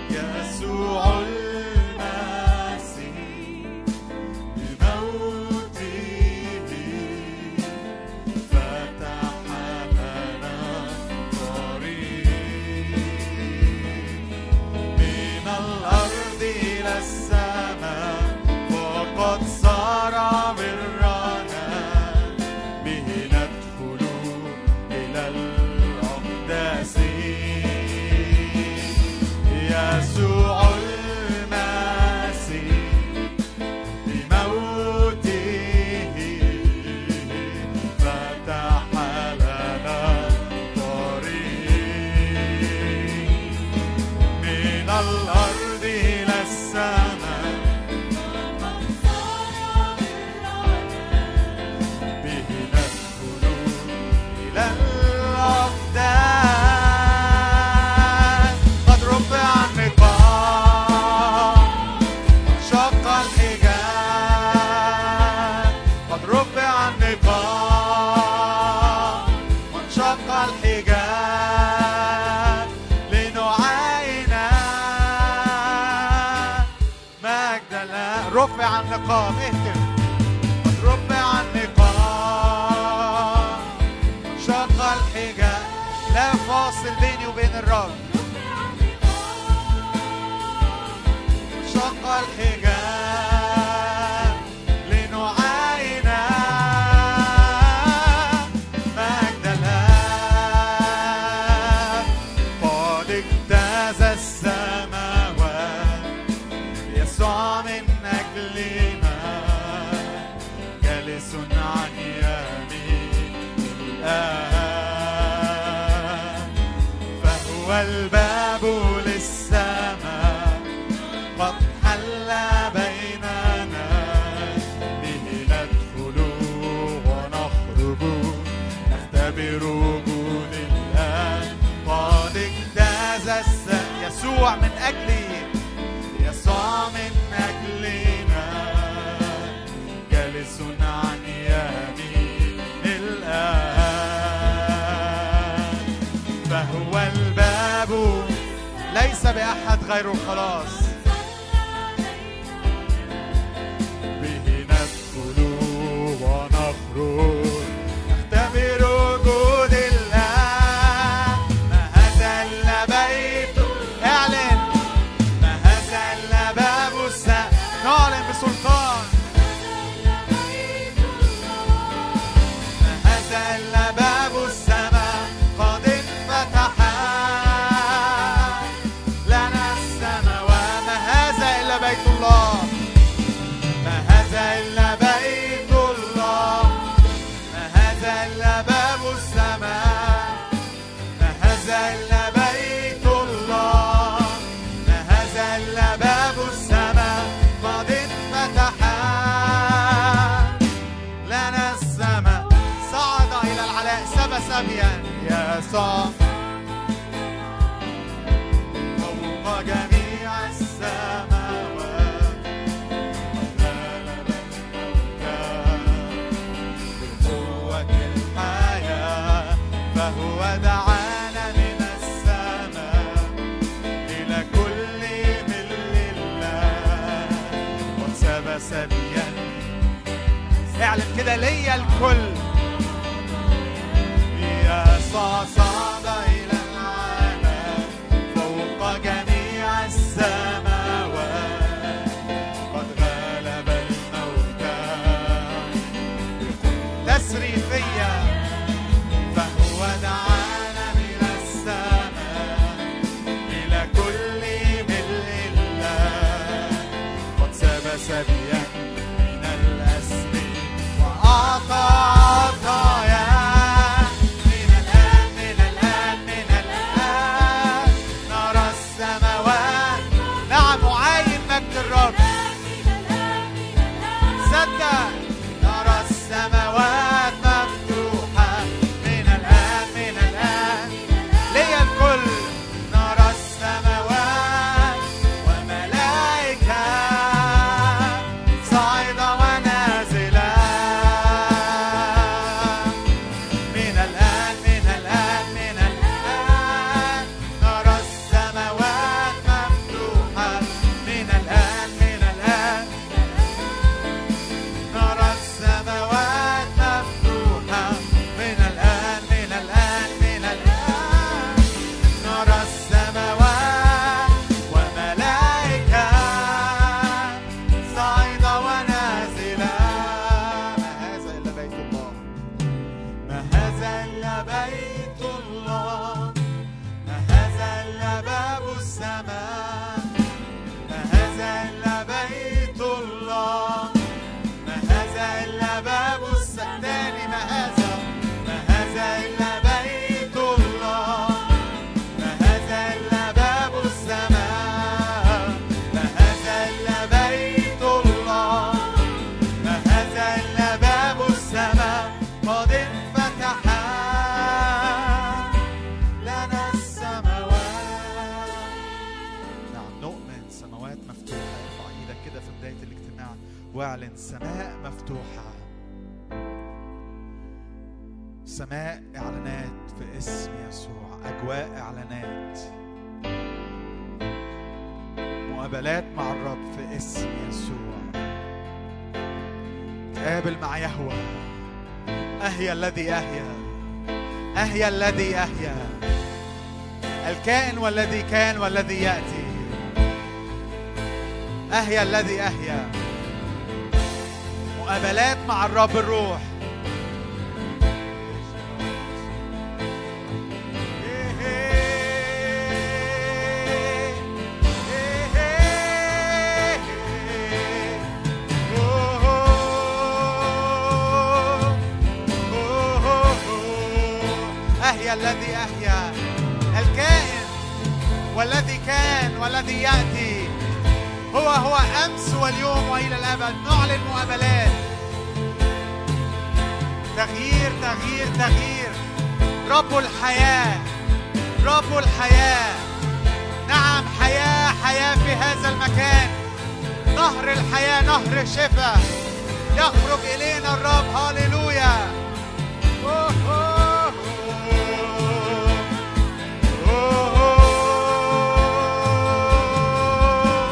يسوع المسيح بموته فتح لنا طريق من الأرض إلى السماء وقد صار برنا به ندخل إلى الأقداس يسوع المسيح بموته فتح لنا طريق من الأرض إلى السماء به ندخل إلى الأقدام قد رفع النقاب شق الحجاب قد رفع النقاب وانشق الحجاب لنعاين مجد الله رفع النقاب اهتم قد رفع النقاب شق الحجاب لا فاصل بيني وبين الرب شق الحجاب لنعاين مجد الله قد اجتاز السماوات يسوع من أجلنا جالس عن يمين الآب فهو الباب للسماء قد حل بيننا به ندخل ونخرج نختبر وجود الله قد اجتاز الس- يسوع من أجلي يسوع من أجلنا جالس عن يمين الآب فهو الباب ليس بأحد غير الخلاص به ندخل ونخرج نختبر وجود الله ما هذا إلا بيت اعلن ما هذا إلا باب السماء نعلن بسلطان ما هذا إلا باب السماء قد انفتح لنا السماوات ما هذا إلا بيت الله ما هذا إلا بيت الله ما هذا إلا باب السماء ما هذا إلا بيت الله ما هذا إلا باب السماء قد انفتح لنا السماء صعد إلى العلاء سبى سبيا يسوع فوق جميع السماوات بقوة الحياة فهو دعانا من السماء إلى كل مل الله وساب سبيا اعلن كده ليا الكل يسوع صعد إلى العالم فوق جميع السماوات قد غلب الموتى تسري فيا فهو دعانا من السماء إلى كل ملء الله قد ساب سبيا من الأسر وأعطى مفتوحة ارفع ايدك كده في بداية الاجتماع واعلن سماء مفتوحة سماء اعلانات في اسم يسوع اجواء اعلانات مقابلات مع الرب في اسم يسوع تقابل مع يهوه أهيا الذي أهيا أهيا الذي أهيا الكائن والذي كان والذي يأتي أهيا الذي أهيا مقابلات مع الرب الروح أهيا الذي أهيا الكائن والذي كان والذي يأتي هو هو أمس واليوم وإلى الأبد نعلن مقابلات تغيير تغيير تغيير رب الحياة رب الحياة نعم حياة حياة في هذا المكان نهر الحياة نهر الشفاء يخرج إلينا الرب هاليلويا أوه أوه أوه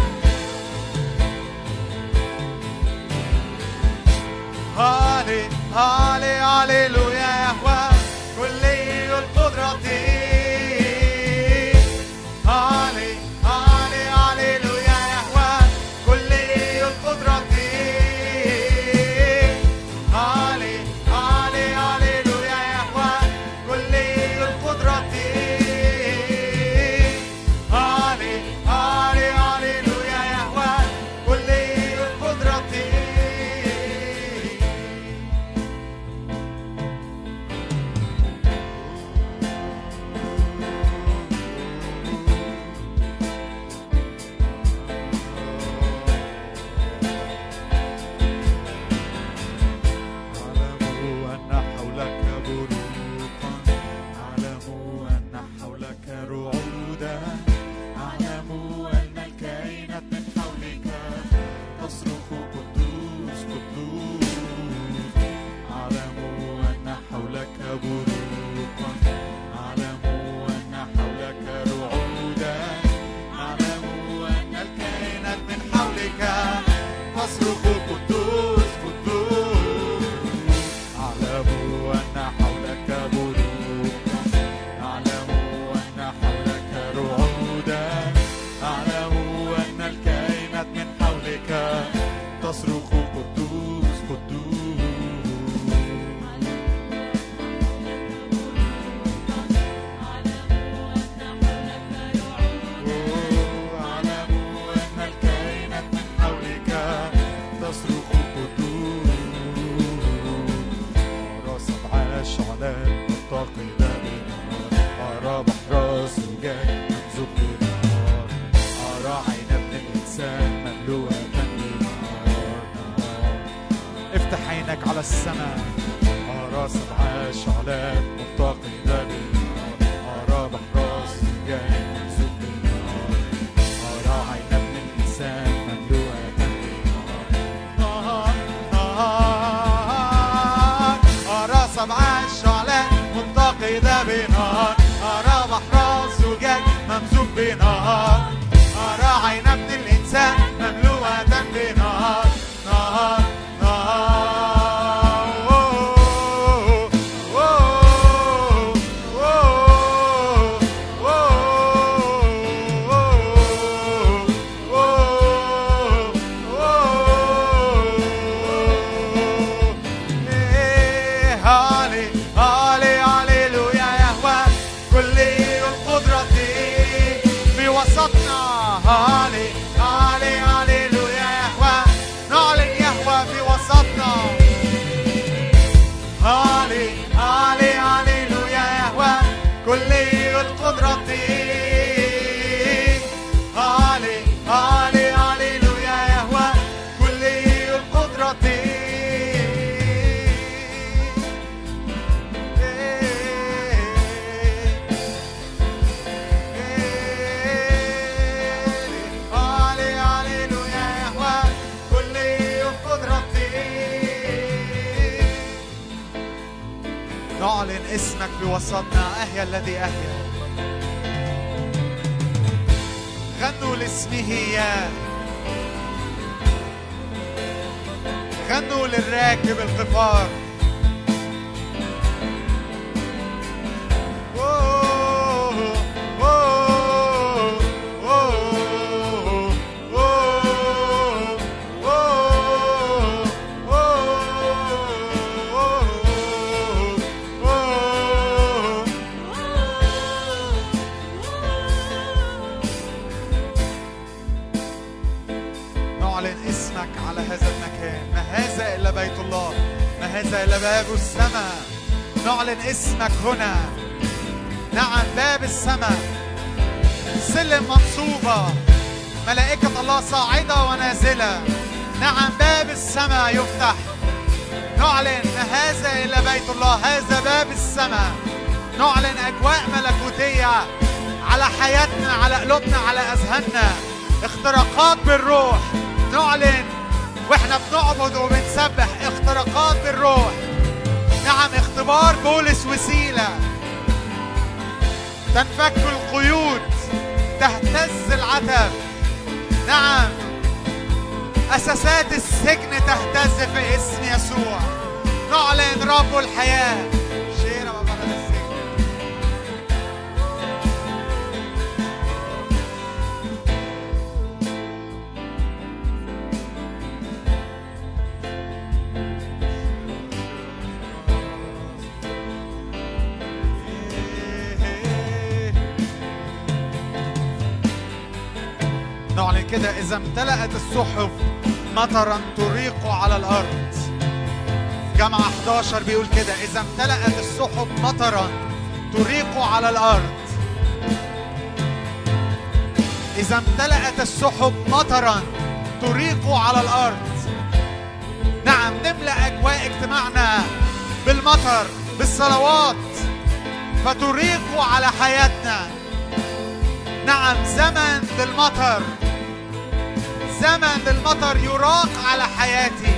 هالي هالي هاليلويا يهوى كلي القدرة هالي هالي هاليلويا يهوى كلي القدرة هالي هالي هاليلويا يهوى كلي القدرة هالي هالي هاليلويا يهوى كلي القدرة اعلموا أن حولك بروقا اعلموا أن حولك رعودا اعلموا أن الكائنات من حولك تصرخ قدوس قدوس اعلموا أن حولك بروقا اعلموا أن حولك رعودا اعلموا أن الكائنات من حولك تصرخ قدوس قدوس اعلموا أن حولك بروقا اعلموا أن حولك رعودا اعلموا أن الكائنات من حولك تصرخ قدوس قدوس اعلموا أن الكائنات من حولك تصرخ قدوس أرى سبع شعلات متقدة بنار أرى بحر زجاج ممزوج بنار أرى عين ابن الإنسان مملوءة بنار نار افتح عينك على السماء أرى سبع شعلات متقدة بنار أرى بحر زجاج ممزوج بنار أرى عين ابن الإنسان مملوءة بنار نار أرى سبع شعلات متقدة بنار أرى بحر زجاج ممزوج بنار أرى عين ابن الإنسان مملوءة بنار نار نار أوه، أوه، أوه، أوه، أوه، أوه. إيه، هالي هالي هاليلويا يهوى كل القدرة في وسطنا هالي هالي هاليلويا يهوى نعلن يهوى في وسطنا هالي هالي هاليلويا يهوى كل القدرة هالي هالي هاليلويا يهوى كل القدرة اسمك في وسطنا أهيا الذي أهيا غنوا لاسمه يا غنوا للراكب القفار أوه، أوه، أوه، أوه، أوه، أوه، أوه. نعلن اسمك على هذا المكان ما هذا إلا بيت الله ما هذا إلا باب السماء نعلن اسمك هنا نعم باب السماء سلم منصوبة ملائكة الله صاعدة ونازلة نعم باب السماء يفتح نعلن ما هذا إلا بيت الله هذا باب السماء نعلن أجواء ملكوتية على حياتنا على قلوبنا على أذهاننا اختراقات بالروح نعلن واحنا بنعبد وبنسبح اختراقات بالروح نعم اختبار بولس وسيلة تنفك القيود تهتز العتب نعم أساسات السجن تهتز في اسم يسوع نعلن رب الحياة شيرة بابا السجن نعلن كده إذا امتلأت السحب مطرا تريق على الأرض جمع 11 بيقول كده إذا امتلأت السحب مطرا تريق على الأرض إذا امتلأت السحب مطرا تريق على الأرض نعم نملأ أجواء اجتماعنا بالمطر بالصلوات فتريق على حياتنا نعم زمن للمطر زمن للمطر يراق على حياتي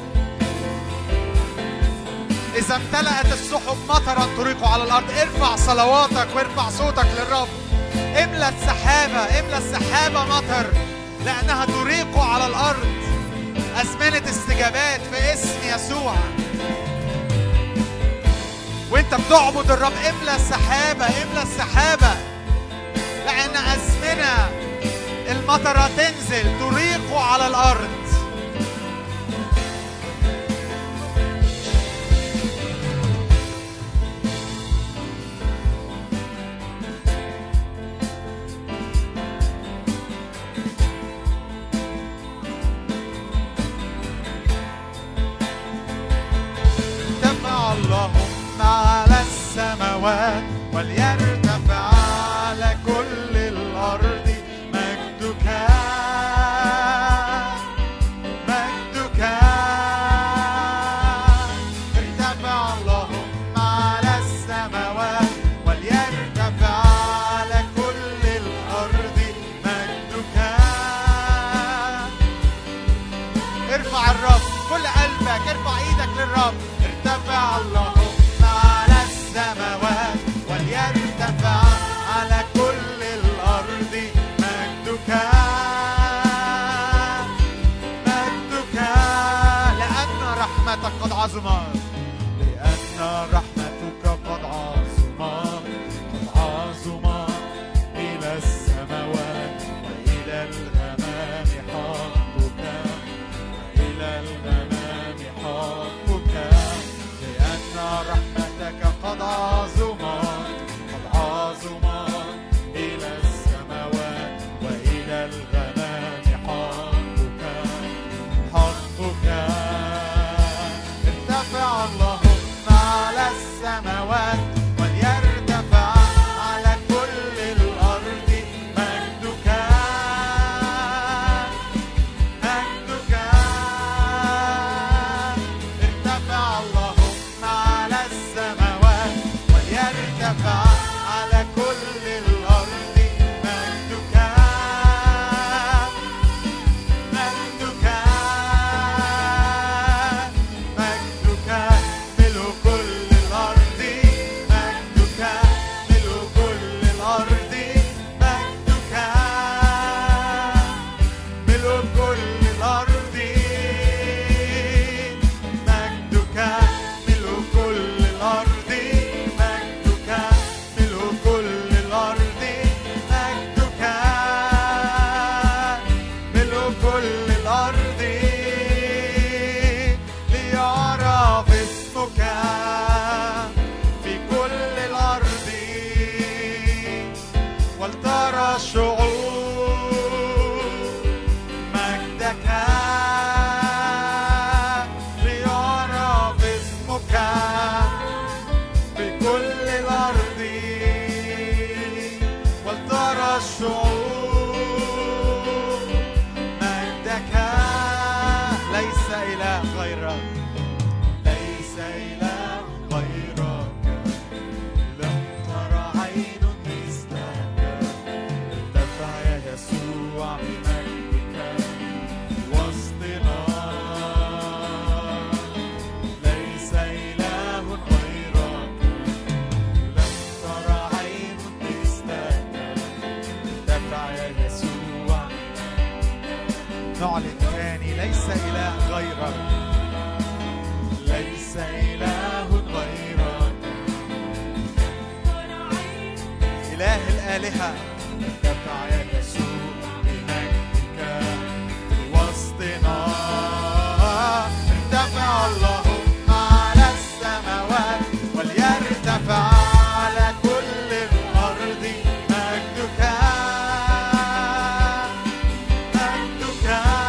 إذا امتلأت السحب مطرا تريق على الأرض ارفع صلواتك وارفع صوتك للرب املى السحابة املى السحابة مطر لأنها تريق على الأرض أزمنة استجابات في اسم يسوع وانت بتعبد الرب املى السحابة املى السحابة لأن أزمنة المطرة تنزل تريق على الأرض ارتفع اللهم على السماوات وليرتفع على كل الأرض مجدك مجدك ارتفع اللهم على السماوات وليرتفع على كل الأرض مجدك ارفع الرب كل قلبك ارفع ايدك للرب ارتفع اللهم على السماوات وليرتفع على كل الارض مجدك مجدك لان رحمتك قد عظمت لان رحمتك قد عظمت قد عظمت الى السماوات والى الغمام حقك إلى الغمام حقك لأن رحمتك قد عظمت قد عظمت إلى السماوات وإلى الغمام حقك حقك ارتفع نعلن تاني ليس إله غيرك ليس إله غيرك إله الآلهة دفع يسوع بمجدك في وسطنا ارتفع اللهم على السماوات وليرتفع على كل الأرض مجدك مجدك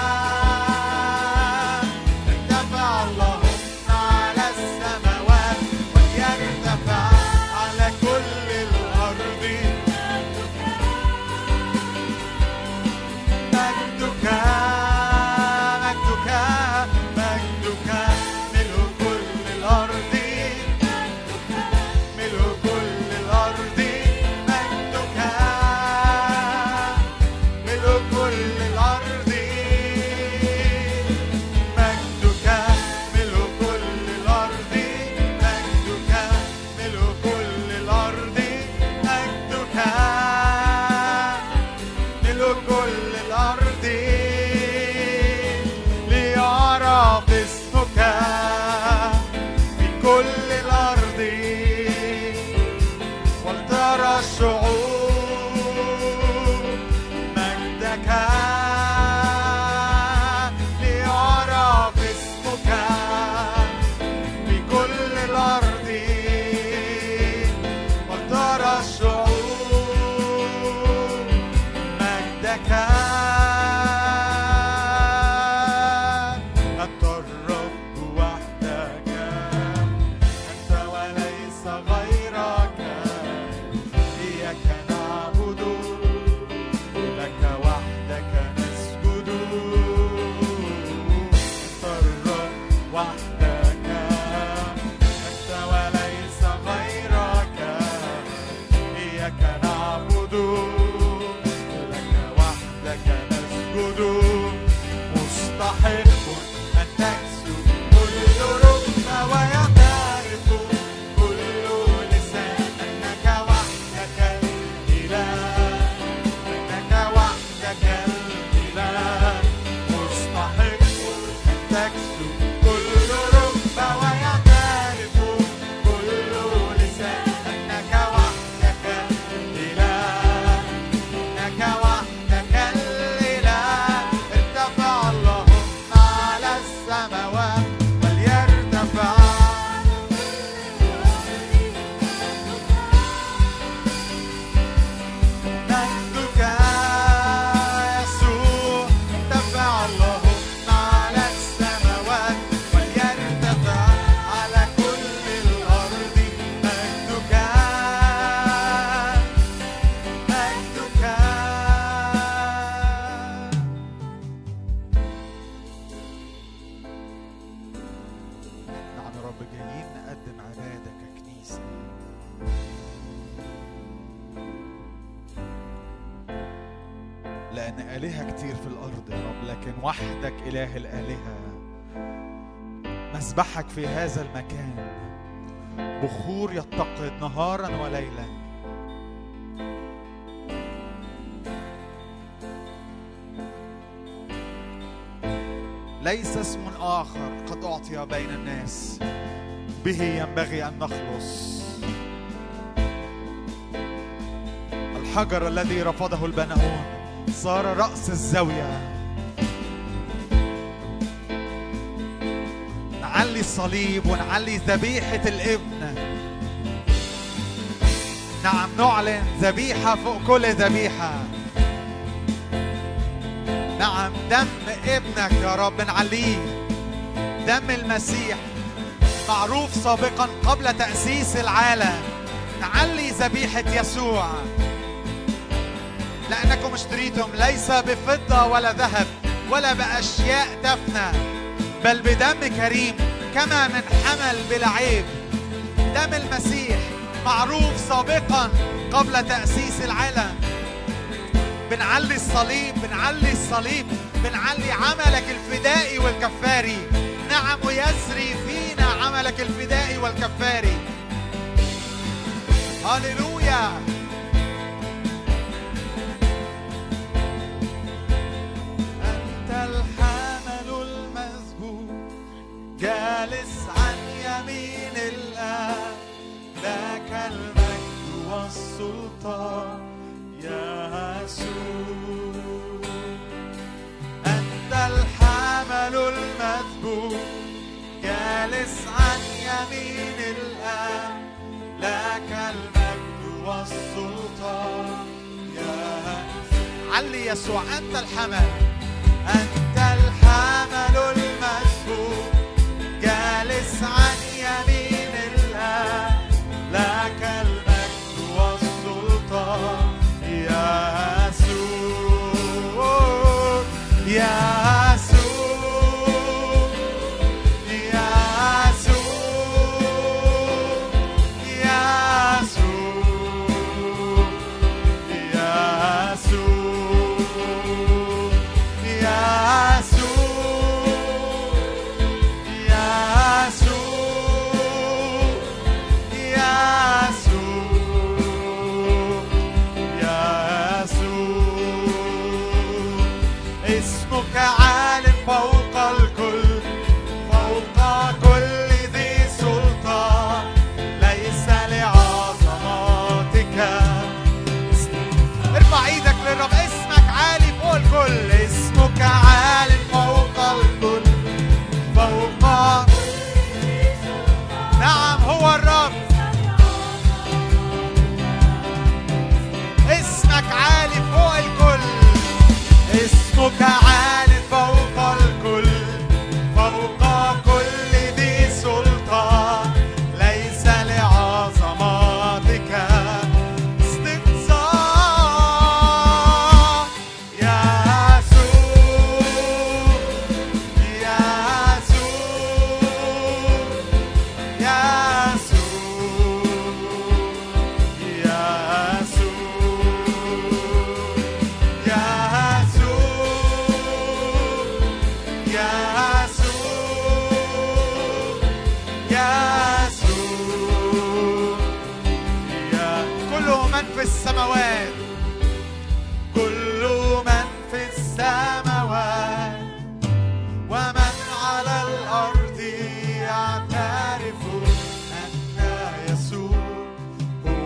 ارتفع اللهم على السماوات وليرتفع على كل الأرض مجدك مجدك مجدك ملء كل الأرض ملء كل الأرض مجدك ملء كل الأرض مجدك ملء كل الأرض مجدك ملء كل الأرض مجدك ملء كل الأرض ليعرف اسمك في كل الأرض ولترى الشعوب مجدك ليعرف اسمك في كل الأرض ولترى الشعوب مجدك أنت الرب وحدك أنت وليس غيرك إياك نعبد لك وحدك نسجد أنت الرب وحدك أنت وليس غيرك إياك نعبد لك وحدك نسجد مستحق أن تكسو كل ركبة ويعترف كل لسان أنك وحدك الإله أنك وحدك الإله مستحق أن تكسو كل ركبة ويعترف كل لسان أنك وحدك الإله إنك وحدك الإله ارتفع اللهم على السماوات وليرتفع مجدك يسوع ارتفع اللهم على السماوات وليرتفع على كل الأرض مجدك مجدك نعم يا رب جايين نقدم عبادة ككنيسة لأن آلهة كتير في الأرض يا رب لكن وحدك إله الآلهة مسبحك في هذا المكان بخور يتقد نهارا وليلا ليس اسم آخر قد أعطي بين الناس به ينبغي أن نخلص الحجر الذي رفضه البناؤون صار رأس الزاوية نعلي الصليب ونعلي ذبيحة الابن نعم نعلن ذبيحة فوق كل ذبيحة نعم دم ابنك يا رب نعليه دم المسيح معروف سابقا قبل تأسيس العالم نعلي ذبيحة يسوع لأنكم اشتريتم ليس بفضة ولا ذهب ولا بأشياء تفنى بل بدم كريم كما من حمل بلا عيب دم المسيح معروف سابقا قبل تأسيس العالم بنعلي الصليب بنعلي الصليب بنعلي عملك الفدائي والكفاري نعم ويسري فينا عملك الفدائي والكفاري هللويا أنت الحق جالس عن يمين الآب لك المجد والسلطان يا علي يسوع أنت الحمل أنت الحمل المسبوق جالس عن يمين الآب لك المجد والسلطان يا يسوع يا يسوع يا يسوع يا يسوع يا يسوع يا يسوع يا يسوع يا يسوع يا يسوع اسمك عال فوق الكل فوق كل ذي سلطان ليس لعظمتك ارفع ايدك للرب اسمك عالي فوق الكل اسمك عال فوق الكل فوق نعم هو الرب اسمك عالي فوق الكل اسمك عالي فوق الكل فوق كل ذي سلطان ليس لعظمتك استقصاء يا يسوع يا يسوع يا يسوع يا يسوع يا يسوع يا يسوع يا يسوع يا كل من في السماوات كل من في السماوات ومن على الأرض يعترف أن يسوع هو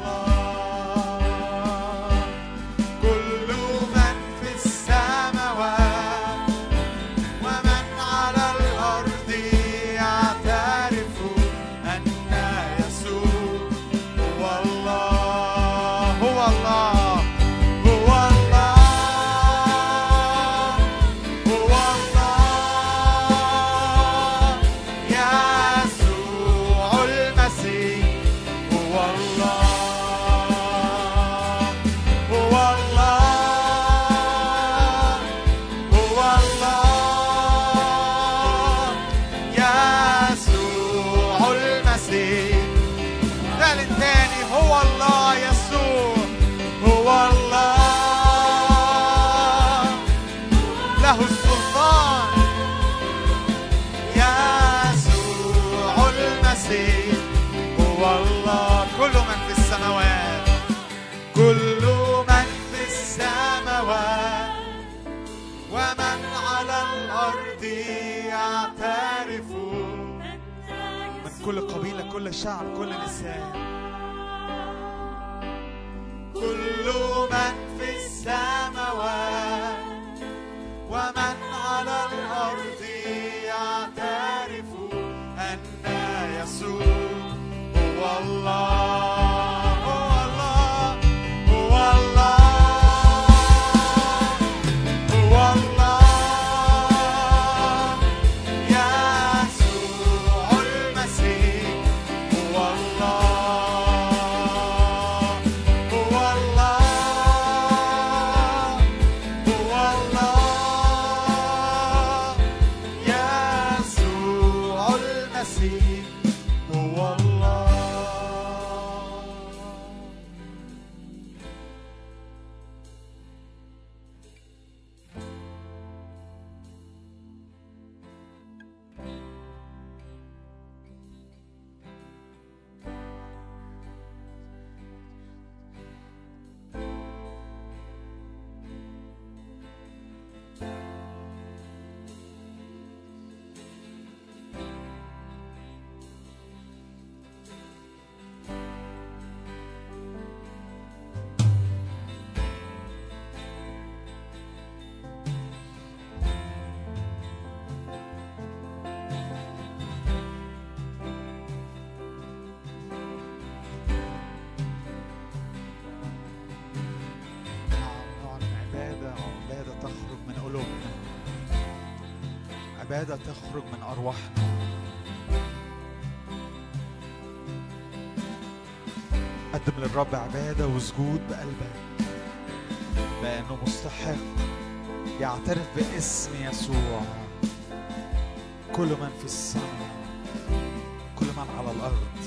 الله كل من في السماوات ومن على الأرض يعترف أن يسوع هو الله هو الله هو الله هو الله يسوع المسيح هو الله هو الله هو الله يسوع المسيح ثالث تاني هو الله يسوع هو الله له السلطان يسوع المسيح هو الله كل من في السماوات كل من في السماوات ومن على الأرض يعترف من كل قبيلة كل شعب كل لسان كل من في السماوات ومن على الأرض يعترف أن يسوع هو الله هو الله هو الله هو الله يسوع المسيح هو الله هو الله عبادة تخرج من أرواحنا قدم للرب عبادة وسجود بقلبك لأنه مستحق يعترف باسم يسوع كل من في السماء كل من على الأرض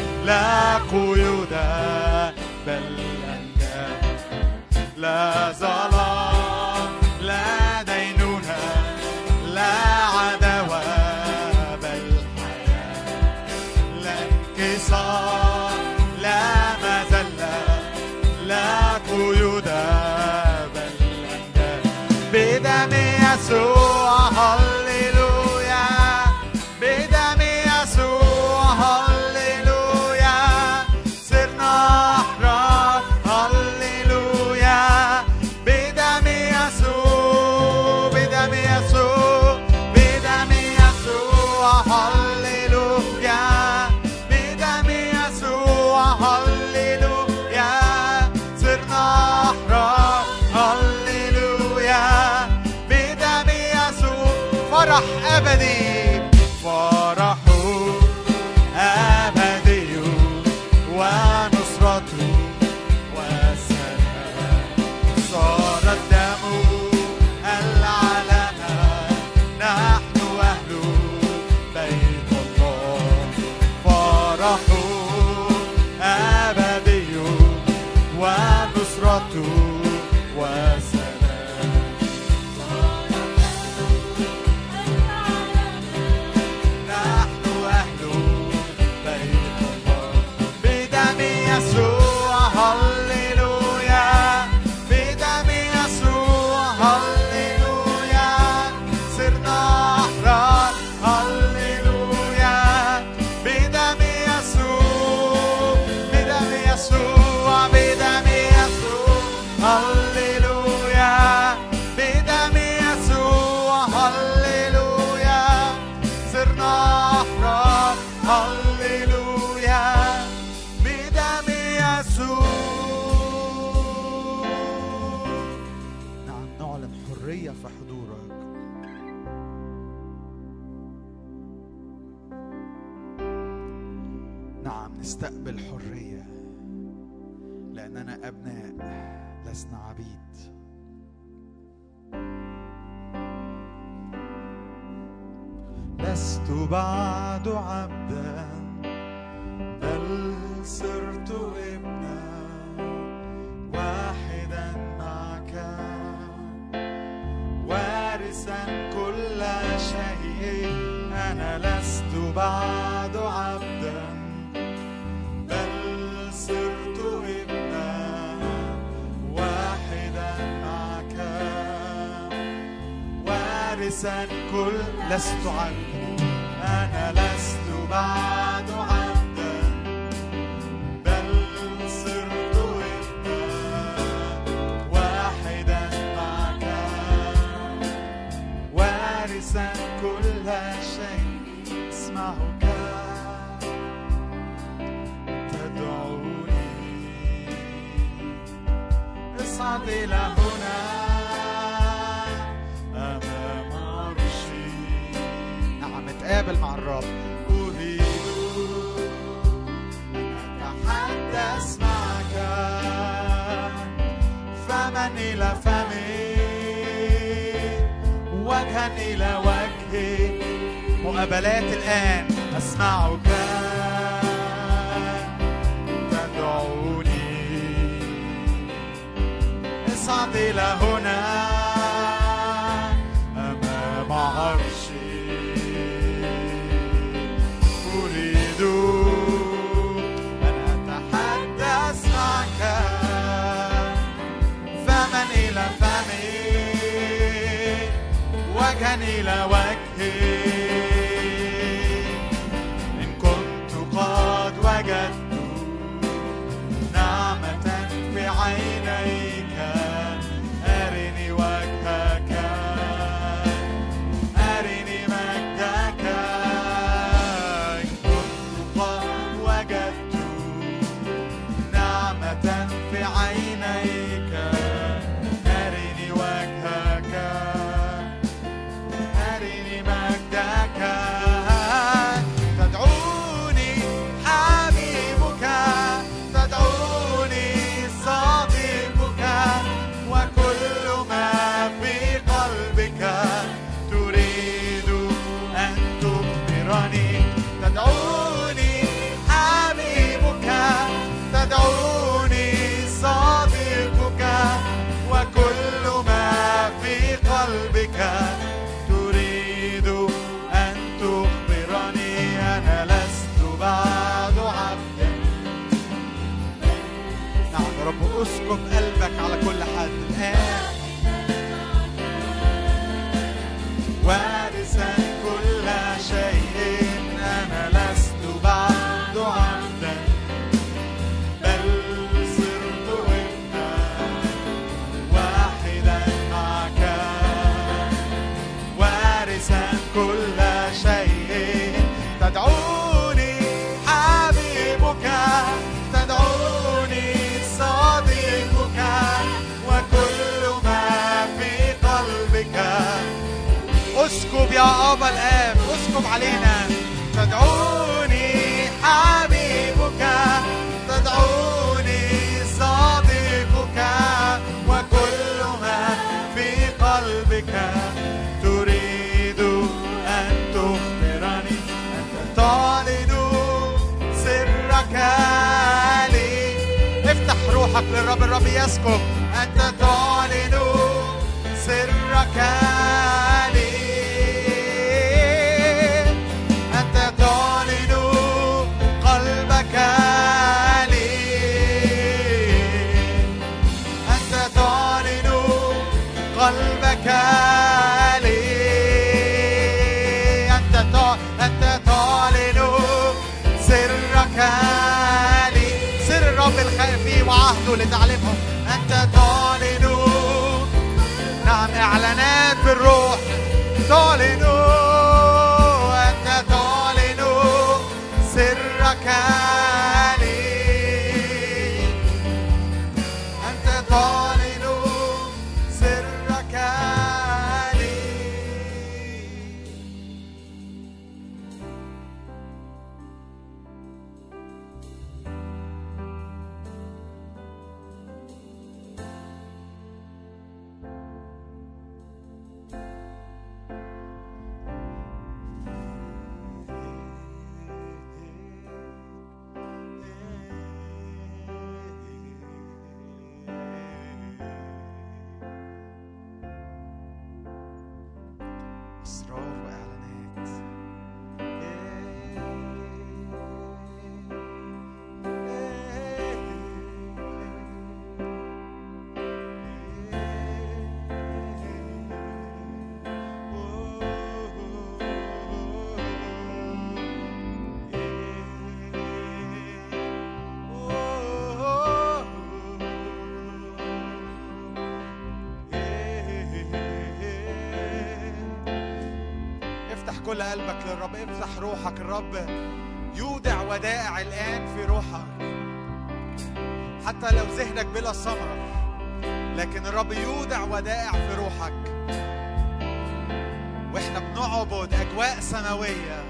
las في حضورك نعم نستقبل حرية لأننا أبناء لسنا عبيد لست بعد عبدا بل صرت ابنا واحدا معك وارثا كل شيء انا لست بعد عبدا بل صرت ابنا واحدا معك وارثا كل لست عبدا انا لست بعد عبدا بل صرت ابنا واحدا معك وارثا كل شيء اسمعك تدعوني اصعد إلى هنا أمام عرشي نعم اتقابل مع الرب أريد أن أتحدث معك فما إلى فمي وجها إلى وجهي مقابلات الآن أسمعك تدعوني اصعد إلى هنا أمام عرشي أريد أن أتحدث معك فمن إلى فمي وجها إلى وجهي إن كنت قد وجدت نعمة في عينيك أرني وجهك أرني مجدك إن كنت قد وجدت نعمة في عينيك أرني وجهك أرني مجدك تدعوني حبيبك تدعوني صديقك وكل ما في قلبك تريد أن تخبرني تدعوني حبيبك تدعوني صديقك وكل ما في قلبك تريد أن تخبرني أنا لست بعد عبدا نعم يا رب اسكب قلبك على كل حد الآن وارثا كل شيء أنا لست بعد عبدا بل صرت ابنا واحدا معك وارثا كل شيء تدعوني حبيبك تدعوني صديقك وكل ما في قلبك اسكب يا ابا الاب اسكب علينا تدعوني حبيبك تدعوني صديقك وكل ما في قلبك تريد ان تخبرني انت تعلن سرك لي افتح روحك للرب الرب يسكب انت تعلن سرك لي أنت تعلن قلبك لي أنت تعلن قلبك لي أنت تع... أنت تعلن سرك لي سر الرب الخفي وعهده لتعلمه أنت تعلن نعم إعلانات بالروح تعلن أنت تعلن سرك لي أنت تعلن سرك كل قلبك للرب افتح روحك الرب يودع ودائع الآن في روحك حتى لو ذهنك بلا ثمر لكن الرب يودع ودائع في روحك واحنا بنعبد اجواء سماويه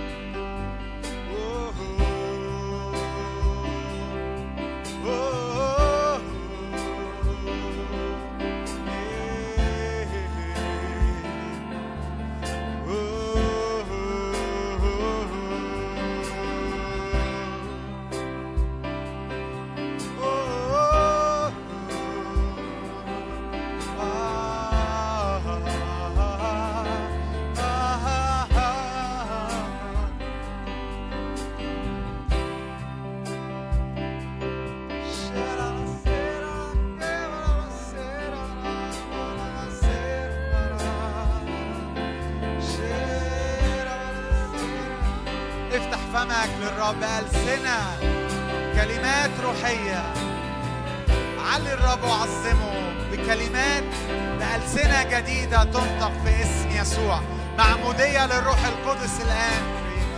افتح فمك للرب ألسنة كلمات روحية علي الرب وعظمه بكلمات بألسنة جديدة تنطق في اسم يسوع معمودية للروح القدس الآن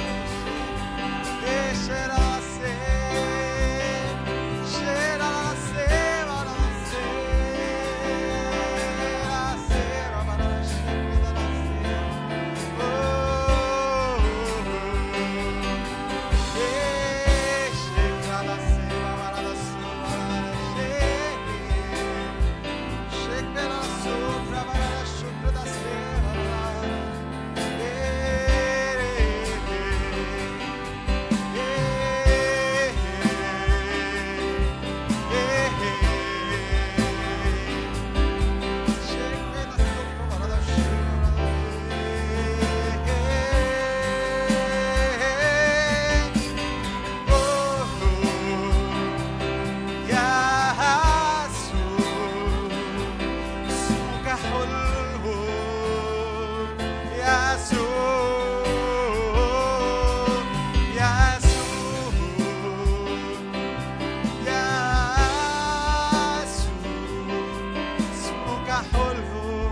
اسمك حلو يسوع يسوع يسوع اسمك حلو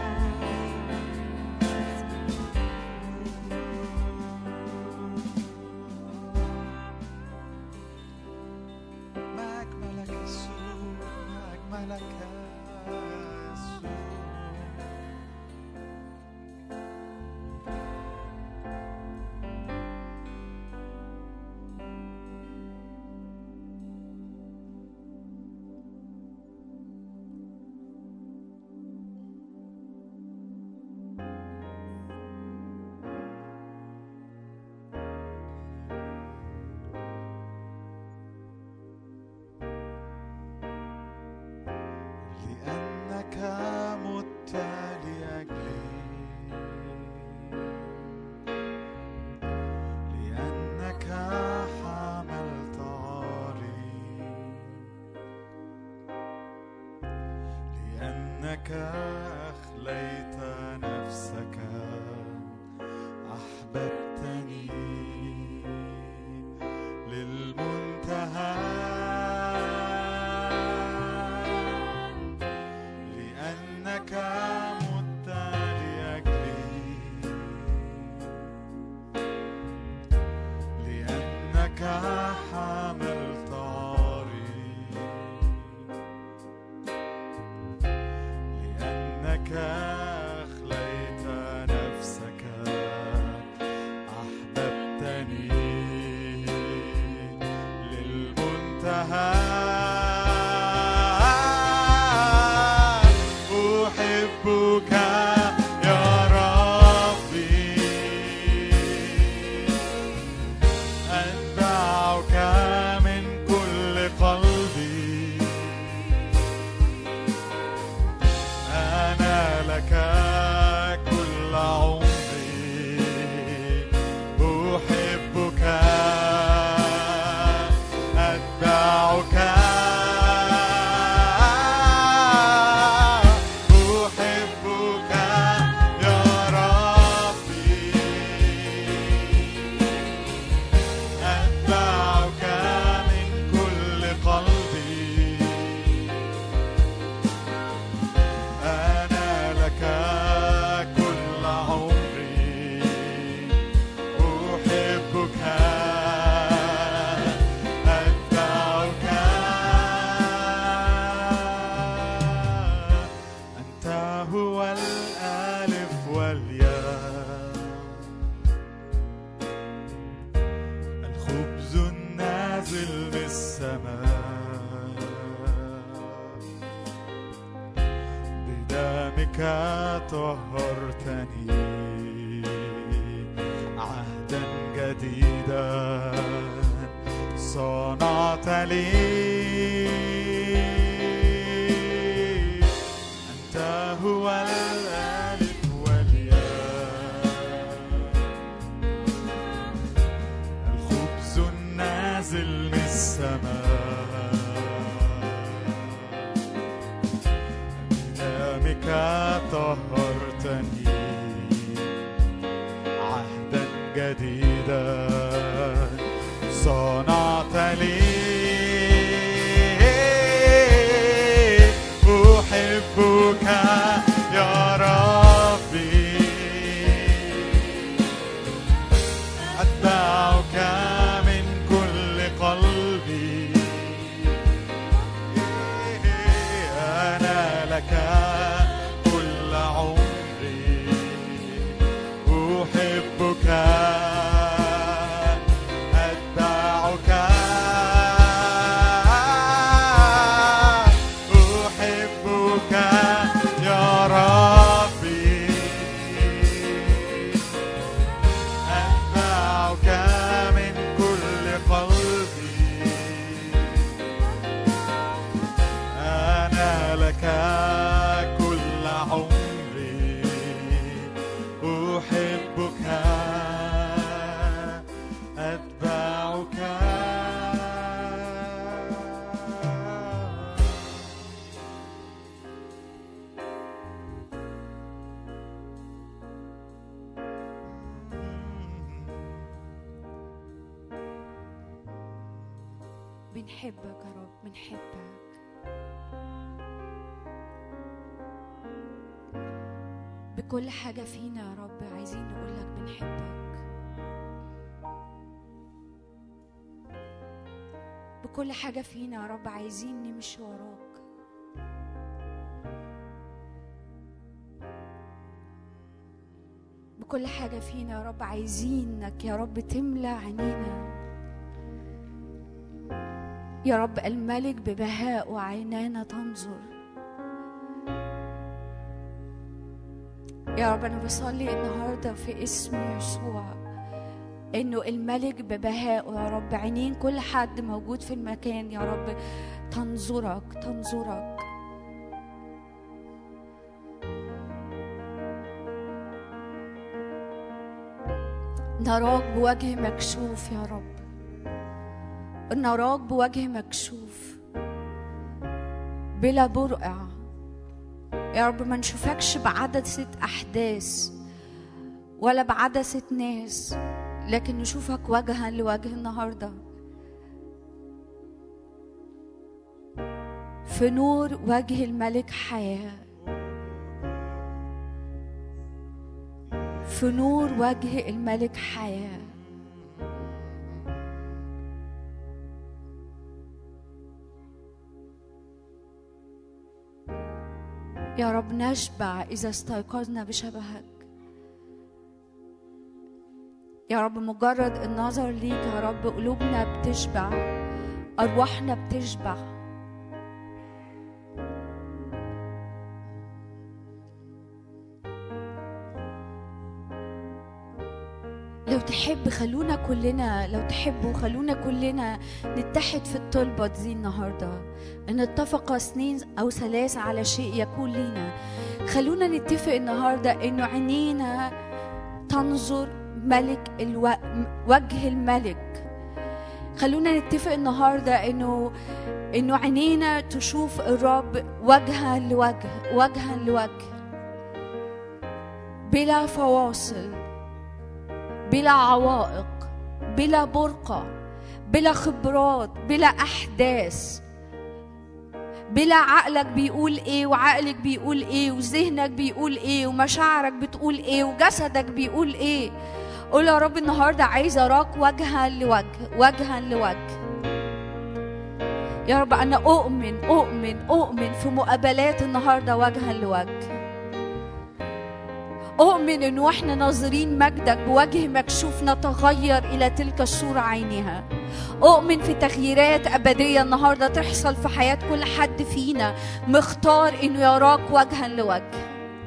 ما أجملك يسوع ما أجملك يسوع لأنك مت لأجلي لأنك حملت عاري لأنك أخليت نفسك أحببتني للمنتهى لأنك مت لأجلي لأنك حملت عاري لأنك أخليت نفسك أحببتني للمنتهى أحبك يا ربي أتبعك من كل قلبي أنا لك دمك طهرتني عهدا جديدا صنعت لي أنت هو الألف والياء الخبز النازل من السماء دمك طهرتني عهدا جديدا صنعت لي أحبك يا ربي أتبعك من كل قلبي أنا لك كل عمري أحبك أتبعك أحبك يا ربي أتبعك من كل قلبي أنا لك كل عمري أحبك أتبعك بنحبك يا رب بنحبك بكل حاجة فينا يا رب عايزين نقولك بنحبك بكل حاجة فينا يا رب عايزين نمشي وراك بكل حاجة فينا يا رب عايزينك يا رب تملى عينينا يا رب الملك ببهاء وعينانا تنظر يا رب أنا بصلي النهاردة في اسم يسوع إنه الملك ببهاء يا رب عينين كل حد موجود في المكان يا رب تنظرك تنظرك نراك بوجه مكشوف يا رب نراك بوجه مكشوف بلا برقع يا رب ما نشوفكش بعدسة أحداث ولا بعدسة ناس لكن نشوفك وجها لوجه النهارده في نور وجه الملك حياه في نور وجه الملك حياه يا رب نشبع إذا استيقظنا بشبهك يا رب مجرد النظر ليك يا رب قلوبنا بتشبع أرواحنا بتشبع لو تحب خلونا كلنا لو تحبوا خلونا كلنا نتحد في الطلبة دي النهاردة إن اتفق اثنين أو ثلاثة على شيء يكون لينا خلونا نتفق النهاردة إنه عينينا تنظر ملك الو... وجه الملك خلونا نتفق النهاردة إنه إنه عينينا تشوف الرب وجها لوجه وجها لوجه بلا فواصل بلا عوائق بلا برقة بلا خبرات بلا أحداث بلا عقلك بيقول ايه وعقلك بيقول ايه وذهنك بيقول ايه ومشاعرك بتقول ايه وجسدك بيقول ايه قول يا رب النهارده عايز اراك وجها لوجه وجها لوجه يا رب انا اؤمن اؤمن اؤمن في مقابلات النهارده وجها لوجه أؤمن إن وإحنا ناظرين مجدك بوجه مكشوف نتغير إلى تلك الصورة عينها أؤمن في تغييرات أبدية النهاردة تحصل في حياة كل حد فينا مختار إنه يراك وجها لوجه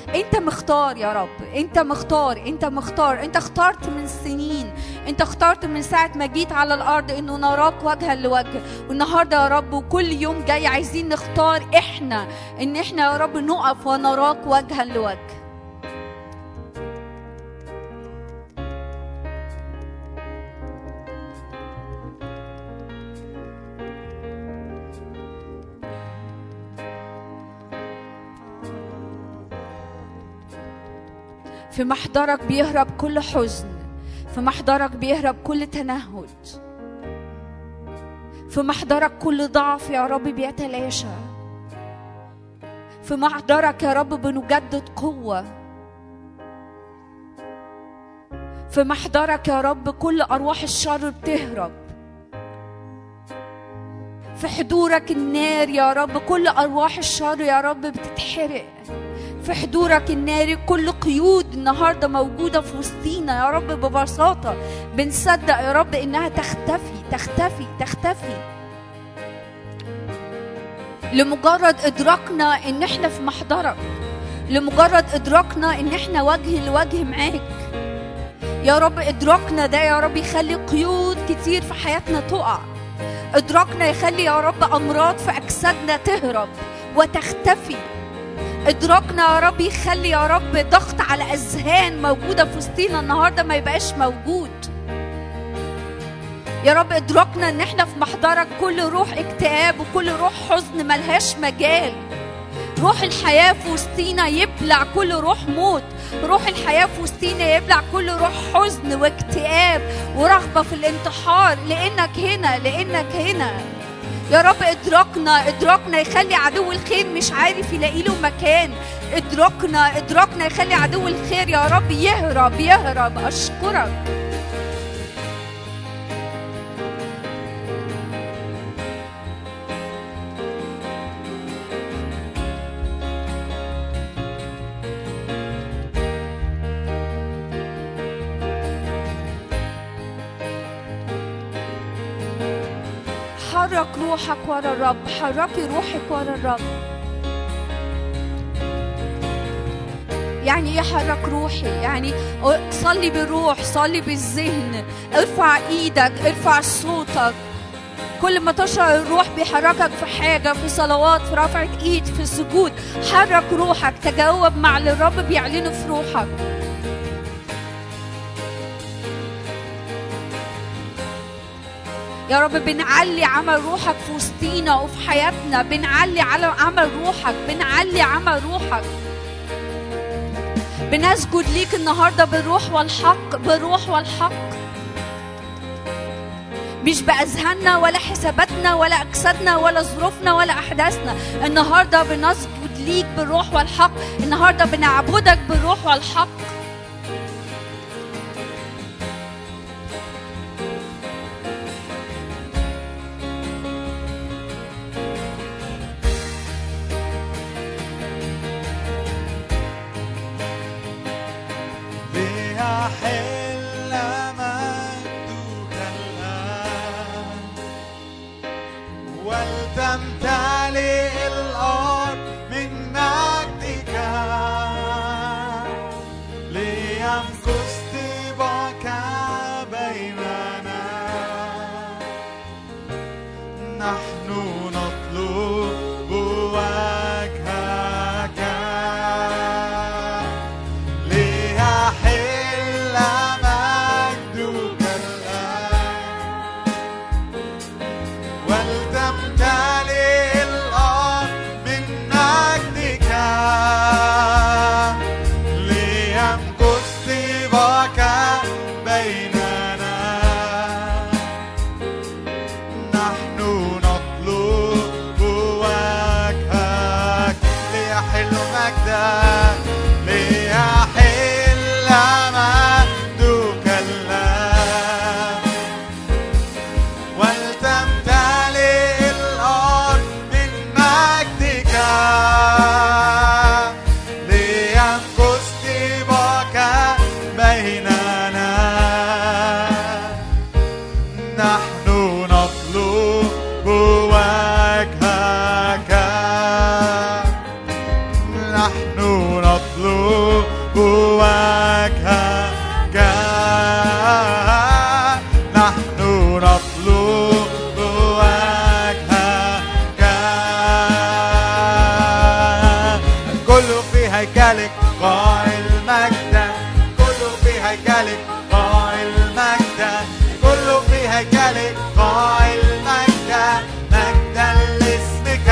انت مختار يا رب انت مختار انت مختار انت اخترت من سنين انت اخترت من ساعه ما جيت على الارض انه نراك وجها لوجه والنهارده يا رب وكل يوم جاي عايزين نختار احنا ان احنا يا رب نقف ونراك وجها لوجه في محضرك بيهرب كل حزن في محضرك بيهرب كل تنهد في محضرك كل ضعف يا رب بيتلاشى في محضرك يا رب بنجدد قوة في محضرك يا رب كل أرواح الشر بتهرب في حضورك النار يا رب كل أرواح الشر يا رب بتتحرق في حضورك الناري كل قيود النهارده موجوده في وسطينا يا رب ببساطه بنصدق يا رب انها تختفي تختفي تختفي لمجرد ادراكنا ان احنا في محضرك لمجرد ادراكنا ان احنا وجه لوجه معاك يا رب ادراكنا ده يا رب يخلي قيود كتير في حياتنا تقع ادراكنا يخلي يا رب امراض في اجسادنا تهرب وتختفي ادراكنا يا رب يخلي يا رب ضغط على اذهان موجوده في وسطينا النهارده ما يبقاش موجود يا رب ادراكنا ان احنا في محضرك كل روح اكتئاب وكل روح حزن ملهاش مجال روح الحياة في وسطينا يبلع كل روح موت روح الحياة في وسطينا يبلع كل روح حزن واكتئاب ورغبة في الانتحار لأنك هنا لأنك هنا يا رب ادراكنا ادراكنا يخلي عدو الخير مش عارف يلاقي له مكان ادراكنا ادراكنا يخلي عدو الخير يا رب يهرب يهرب اشكرك حرك روحك ورا الرب حركي روحك ورا الرب يعني ايه حرك روحي يعني صلي بالروح صلي بالذهن ارفع ايدك ارفع صوتك كل ما تشعر الروح بيحركك في حاجة في صلوات في رفعة ايد في سجود حرك روحك تجاوب مع اللي الرب بيعلنه في روحك يا رب بنعلي عمل روحك في وسطينا وفي حياتنا بنعلي على عمل روحك بنعلي عمل روحك بنسجد ليك النهارده بالروح والحق بالروح والحق مش بأذهاننا ولا حساباتنا ولا أجسادنا ولا ظروفنا ولا أحداثنا النهارده بنسجد ليك بالروح والحق النهارده بنعبدك بالروح والحق ليحل مجدك الآن ولتمتلئ الأرض من مجدك هيكلك قائل مجدا كله في هيكلك قائل مجدا كله في هيكلك قائل مجدا مجدا لاسمك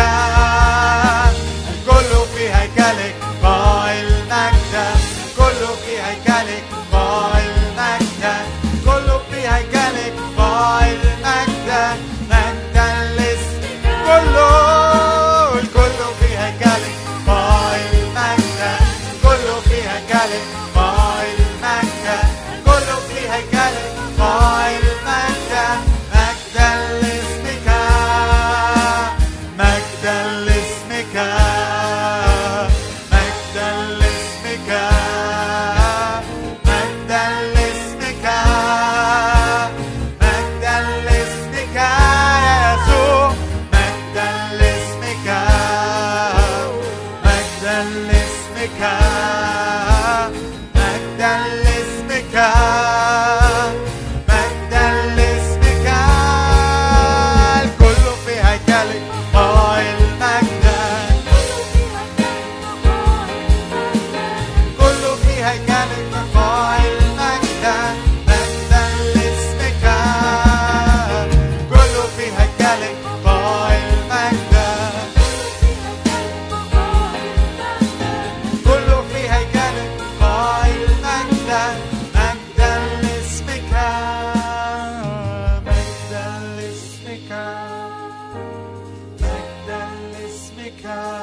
كله في هيكلك قائل مجدا كله في هيكلك قائل مجدا كله في هيكلك قائل مجدا مجدا لاسمك كله الكل في هيكلك قائل مجدا كله في هيكلك قائل مجدا كله في هيكلك قائل مجدا مجدا لاسمك مجدا لاسمك مجدا لاسمك مجدا لاسمك مجدا لاسمك يا يسوع مجدا لاسمك مجدا لاسمك مجدا لاسمك مجدا لاسمك الكل في هيكلك قائل مجدا كله في هيكلك قائل مجدا مجدا لاسمك كله في هيكلك قائل مجدا كله في هيكلك قائل مجدا مجدا لاسمك مجدا لاسمك مجدا لاسمك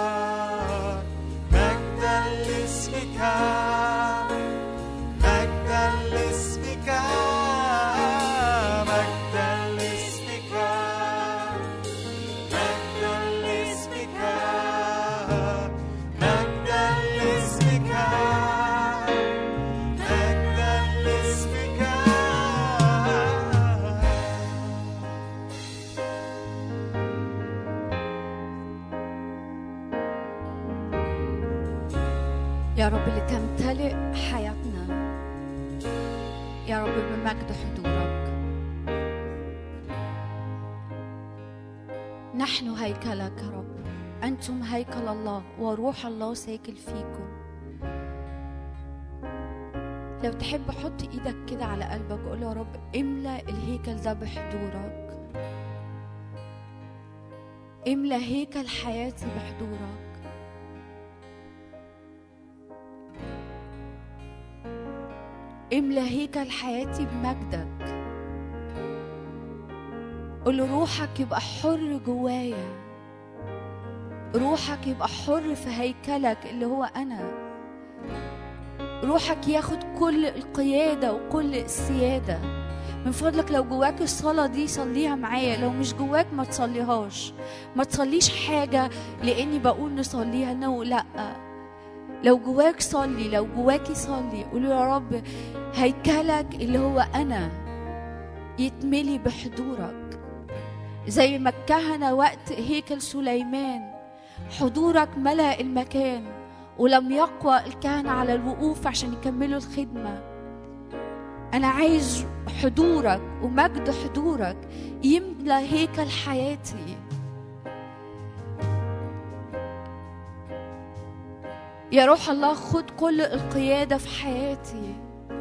مجدا لاسمك مجدا لاسمك مجدا لاسمك مجدا لاسمك مجدا لاسمك مجدا لاسمك يا رب لتمتلئ حياتنا يا رب بمجد حضورك نحن هيكلك يا رب أنتم هيكل الله وروح الله ساكن فيكم لو تحب حط ايدك كده على قلبك وقول يا رب املى الهيكل ده بحضورك املى هيكل حياتي بحضورك املى هيكل حياتي بمجدك قول له روحك يبقى حر جوايا روحك يبقى حر في هيكلك اللي هو انا روحك ياخد كل القياده وكل السياده من فضلك لو جواك الصلاة دي صليها معايا لو مش جواك ما تصليهاش ما تصليش حاجة لأني بقول نصليها نو لأ لو جواك صلي لو جواكي صلي قولوا يا رب هيكلك اللي هو أنا يتملي بحضورك زي ما الكهنة وقت هيكل سليمان حضورك ملأ المكان ولم يقوى الكهنة على الوقوف عشان يكملوا الخدمة أنا عايز حضورك ومجد حضورك يملى هيكل حياتي يا روح الله خد كل القيادة في حياتي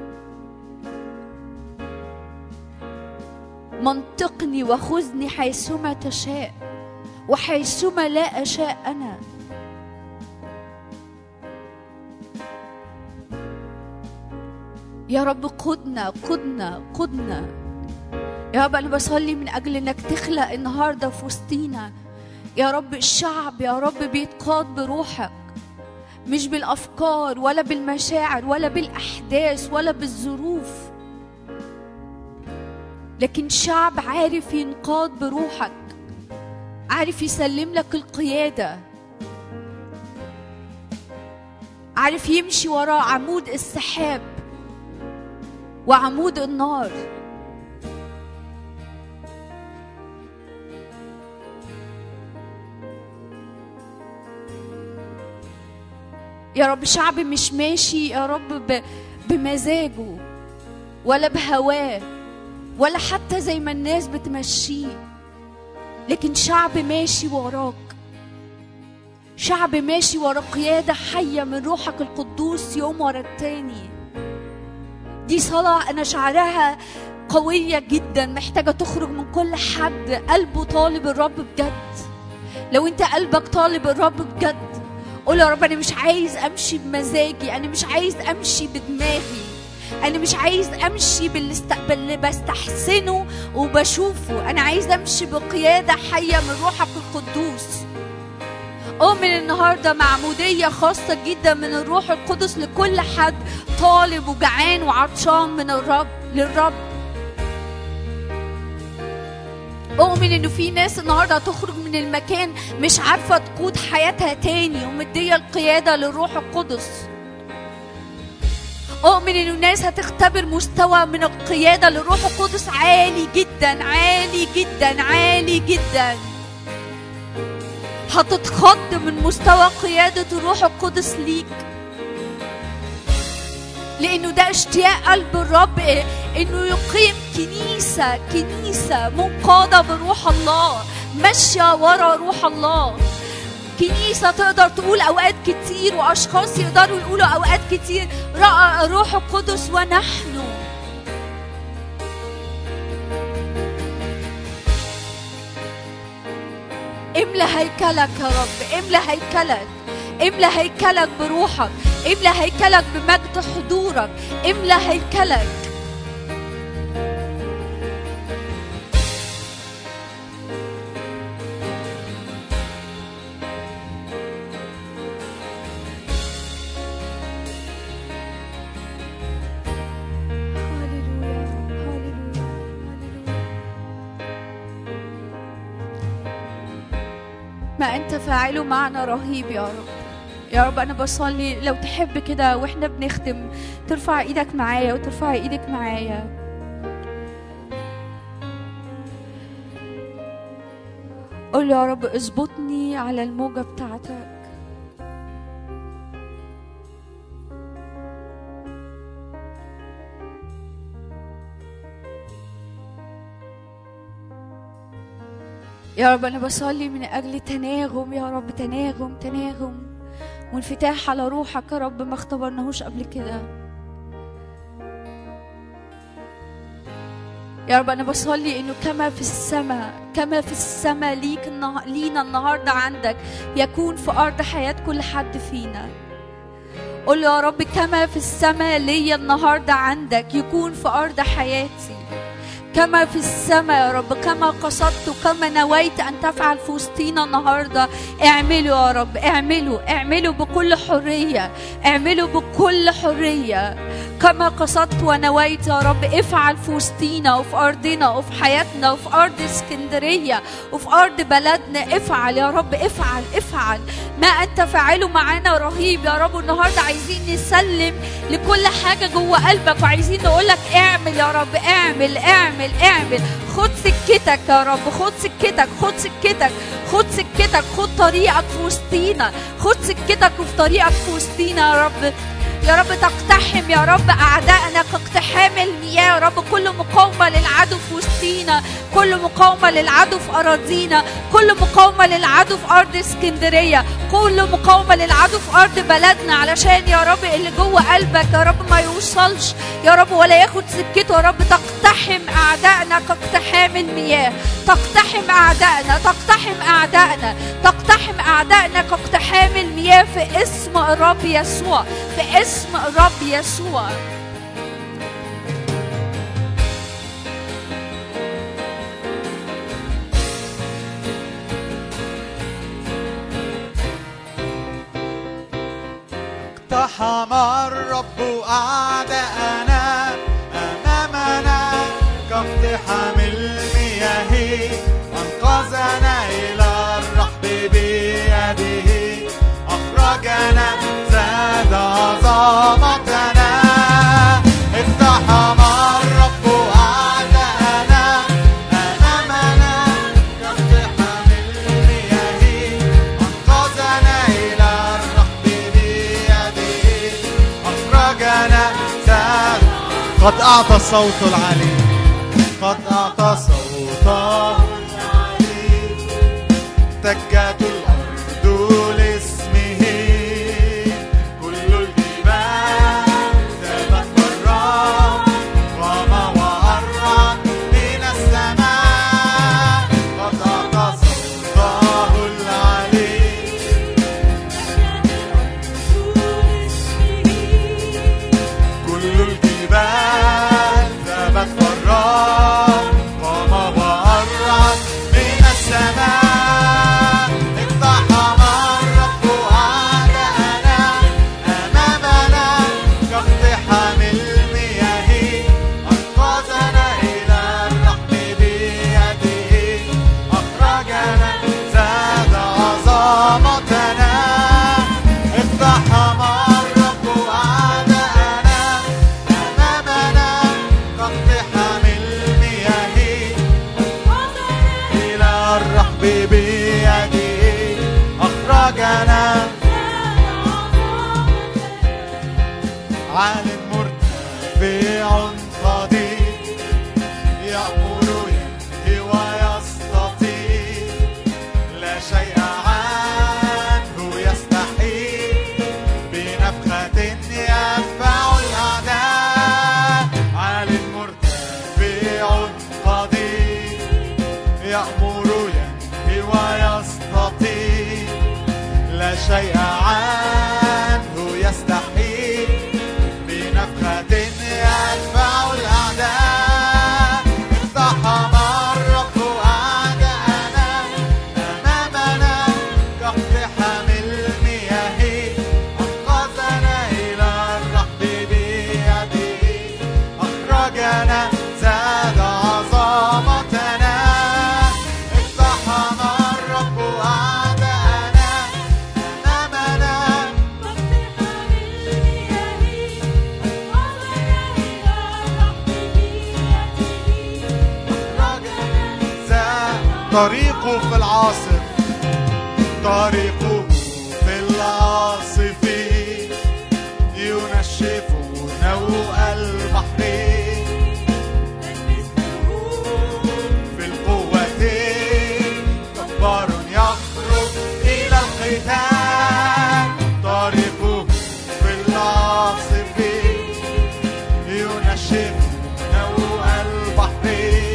منطقني وخذني حيثما تشاء وحيثما لا أشاء أنا يا رب قدنا قدنا قدنا يا رب أنا بصلي من أجل إنك تخلق النهاردة في وسطينا يا رب الشعب يا رب بيتقاد بروحك مش بالافكار ولا بالمشاعر ولا بالاحداث ولا بالظروف لكن شعب عارف ينقاد بروحك عارف يسلم لك القياده عارف يمشي وراء عمود السحاب وعمود النار يا رب شعب مش ماشي يا رب ب- بمزاجه ولا بهواه ولا حتى زي ما الناس بتمشيه لكن شعب ماشي وراك شعب ماشي ورا قيادة حية من روحك القدوس يوم ورا التاني دي صلاة أنا شعرها قوية جدا محتاجة تخرج من كل حد قلبه طالب الرب بجد لو انت قلبك طالب الرب بجد قول يا رب انا مش عايز امشي بمزاجي انا مش عايز امشي بدماغي انا مش عايز امشي بالاست... باللي بستحسنه وبشوفه انا عايز امشي بقياده حيه من روحك القدوس أؤمن النهارده معمودية خاصة جدا من الروح القدس لكل حد طالب وجعان وعطشان من الرب للرب أؤمن إنه في ناس النهارده هتخرج من المكان مش عارفة تقود حياتها تاني ومدية القيادة للروح القدس أؤمن إنه الناس هتختبر مستوى من القيادة للروح القدس عالي جدا عالي جدا عالي جدا هتتخض من مستوى قيادة الروح القدس ليك لأنه ده اشتياق قلب الرب إيه؟ إنه يقيم كنيسة كنيسة منقادة بروح الله ماشية ورا روح الله كنيسة تقدر تقول أوقات كتير وأشخاص يقدروا يقولوا أوقات كتير رأى الروح القدس ونحن املى هيكلك يا رب املى هيكلك املى هيكلك بروحك املى هيكلك بمجد حضورك املى هيكلك هللويا هللويا هللويا ما انت فاعله معنا رهيب يا رب يا رب انا بصلي لو تحب كده واحنا بنختم ترفع ايدك معايا وترفع ايدك معايا قول يا رب اظبطني على الموجة بتاعتك يا رب أنا بصلي من أجل تناغم يا رب تناغم تناغم وانفتاح على روحك يا رب ما اختبرناهوش قبل كده يا رب أنا بصلي إنه كما في السماء كما في السماء ليك النه... لينا النهاردة عندك يكون في أرض حياة كل حد فينا قول له يا رب كما في السماء ليا النهاردة عندك يكون في أرض حياتي كما في السماء يا رب كما قصدت وكما نويت أن تفعل في وسطينا النهاردة اعملوا يا رب اعملوا اعملوا بكل حرية اعملوا بكل حرية كما قصدت ونويت يا رب افعل في وسطينا وفي أرضنا وفي حياتنا وفي أرض اسكندرية وفي أرض بلدنا افعل يا رب افعل افعل ما أنت فاعله معانا رهيب يا رب النهاردة عايزين نسلم لكل حاجة جوه قلبك وعايزين نقول لك اعمل يا رب اعمل اعمل اعمل خد سكتك يا رب خد سكتك خد سكتك خد سكتك خد طريقك في وسطينا خد سكتك وفي طريقك في وسطينا يا رب يا رب تقتحم يا رب أعدائنا كاقتحام المياه يا رب كل مقاومة للعدو في وسطينا كل مقاومة للعدو في أراضينا كل مقاومة للعدو في أرض اسكندرية كل مقاومة للعدو في أرض بلدنا علشان يا رب اللي جوه قلبك يا رب ما يوصلش يا رب ولا ياخد سكته يا رب تقتحم أعدائنا كاقتحام المياه تقتحم أعدائنا تقتحم أعدائنا تقتحم أعدائنا كاقتحام المياه في اسم الرب يسوع في اسم الرب يسوع اقتحم الرب أعداءنا أمامنا كاقتحام المياه أنقذنا إلى الرحب بيده أخرجنا زاد عظمتنا اقتحم الرب أعداءنا أمامنا كاقتحام المياه أنقذنا إلى الرحب بيده أخرجنا زاد قد أعطى الصوت العلي قد أعطى صوته العلي تجت الأرض للسماء عظمتنا اقتحم الرب أعداءنا أمامنا كاقتحام المياه إلى الرحب بيده أخرجنا عال مرتفع قدير يأمر ينهي ويستطيع لا شيء عنه يستحيل بنفخة يدفع الأعداء عال مرتفع قدير يأمر ينهي ويستطيع لا شيء عنه يستحيل بنفخة يدفع الأعداء اقتحم الرب أعداءنا أمامنا كاقتحام المياه أنقذنا إلى الرحب بيده أخرجنا زاد عظمتنا اقتحم الرب أعداءنا أمامنا طريقه في العاصف طريقه في العاصف ينشف نوء البحر في القوة جبار يخرج إلى القتال طريقه في العاصف ينشف نوء البحر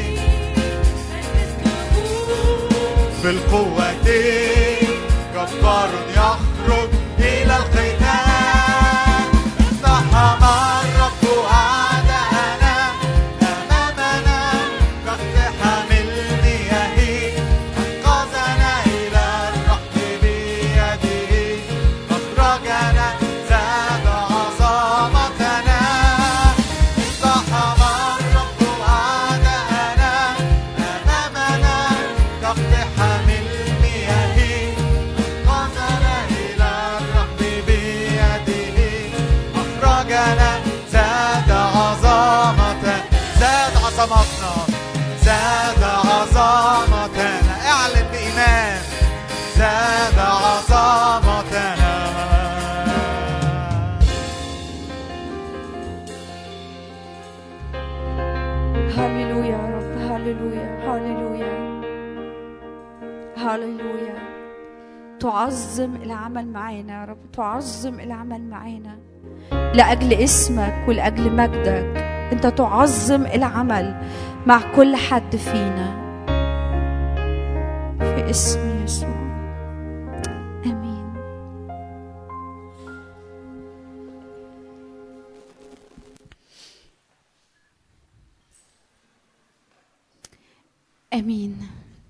في القوة جبار يخرج إلى القتال اقتحم الرب أعداءنا أمامنا كاقتحام المياه أنقذنا إلى الرحب بيده أخرجنا زاد عظمتنا اقتحم الرب أعداءنا أمامنا كاقتحام المياه أنقذنا إلى الرحب بيده أخرجنا زاد عظمتنا زاد عظمتنا زاد عظمتنا اعلن بإيمان زاد عظمتنا هللويا يا رب هللويا هللويا هللويا تعظم العمل معانا يا رب تعظم العمل معانا لأجل اسمك ولأجل مجدك أنت تعظم العمل مع كل حد فينا في اسم يسوع آمين امين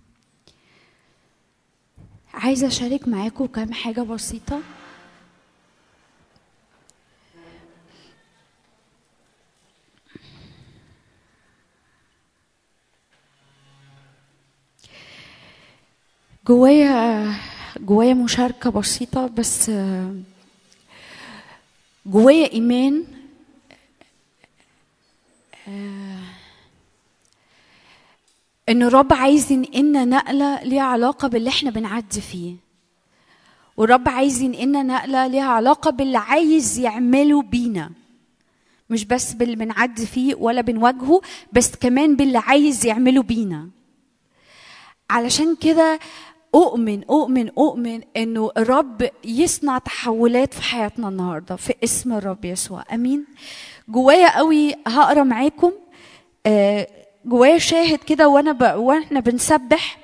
عايزه اشارك معاكم كام حاجه بسيطه جوايا جوايا مشاركه بسيطه بس آه، جوايا ايمان ان الرب عايز ينقلنا نقله ليها علاقه باللي احنا بنعدي فيه والرب عايز ينقلنا نقله ليها علاقه باللي عايز يعمله بينا مش بس باللي بنعدي فيه ولا بنواجهه بس كمان باللي عايز يعمله بينا علشان كده أؤمن أؤمن أؤمن إنه الرب يصنع تحولات في حياتنا النهاردة في اسم الرب يسوع أمين جوايا قوي هقرا معاكم آه، جوايا شاهد كده وأنا ب... وإحنا بنسبح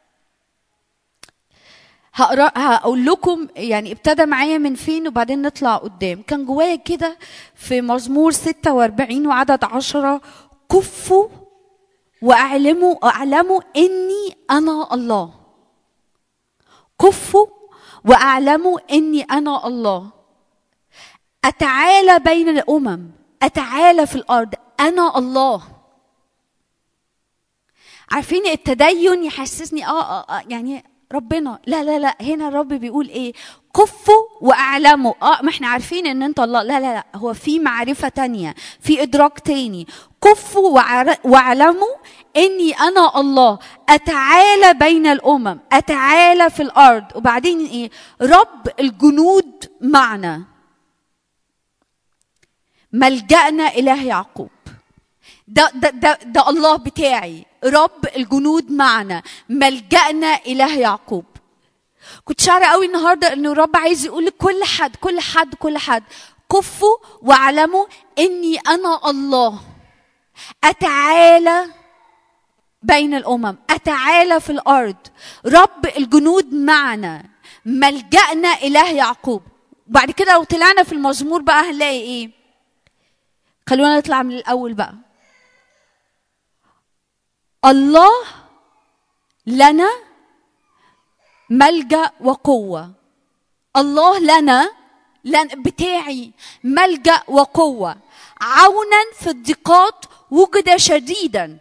هقرا هقول لكم يعني ابتدى معايا من فين وبعدين نطلع قدام كان جوايا كده في مزمور 46 وعدد عشرة كفوا واعلموا اعلموا اني انا الله كفوا واعلموا اني انا الله اتعالى بين الامم اتعالى في الارض انا الله عارفين التدين يحسسني اه, آه, آه يعني ربنا لا لا لا هنا الرب بيقول ايه كفوا واعلموا اه ما احنا عارفين ان انت الله لا لا لا هو في معرفه تانية في ادراك تاني كفوا وعر- واعلموا اني انا الله اتعالى بين الامم اتعالى في الارض وبعدين ايه رب الجنود معنا ملجأنا إله يعقوب ده, ده, ده, ده الله بتاعي رب الجنود معنا ملجأنا إله يعقوب كنت شعر قوي النهارده انه الرب عايز يقول لكل حد كل حد كل حد كفوا واعلموا اني انا الله اتعالى بين الامم اتعالى في الارض رب الجنود معنا ملجأنا اله يعقوب بعد كده لو طلعنا في المزمور بقى هنلاقي ايه خلونا نطلع من الاول بقى الله لنا ملجا وقوه الله لنا لن بتاعي ملجا وقوه عونا في الضيقات وجد شديدا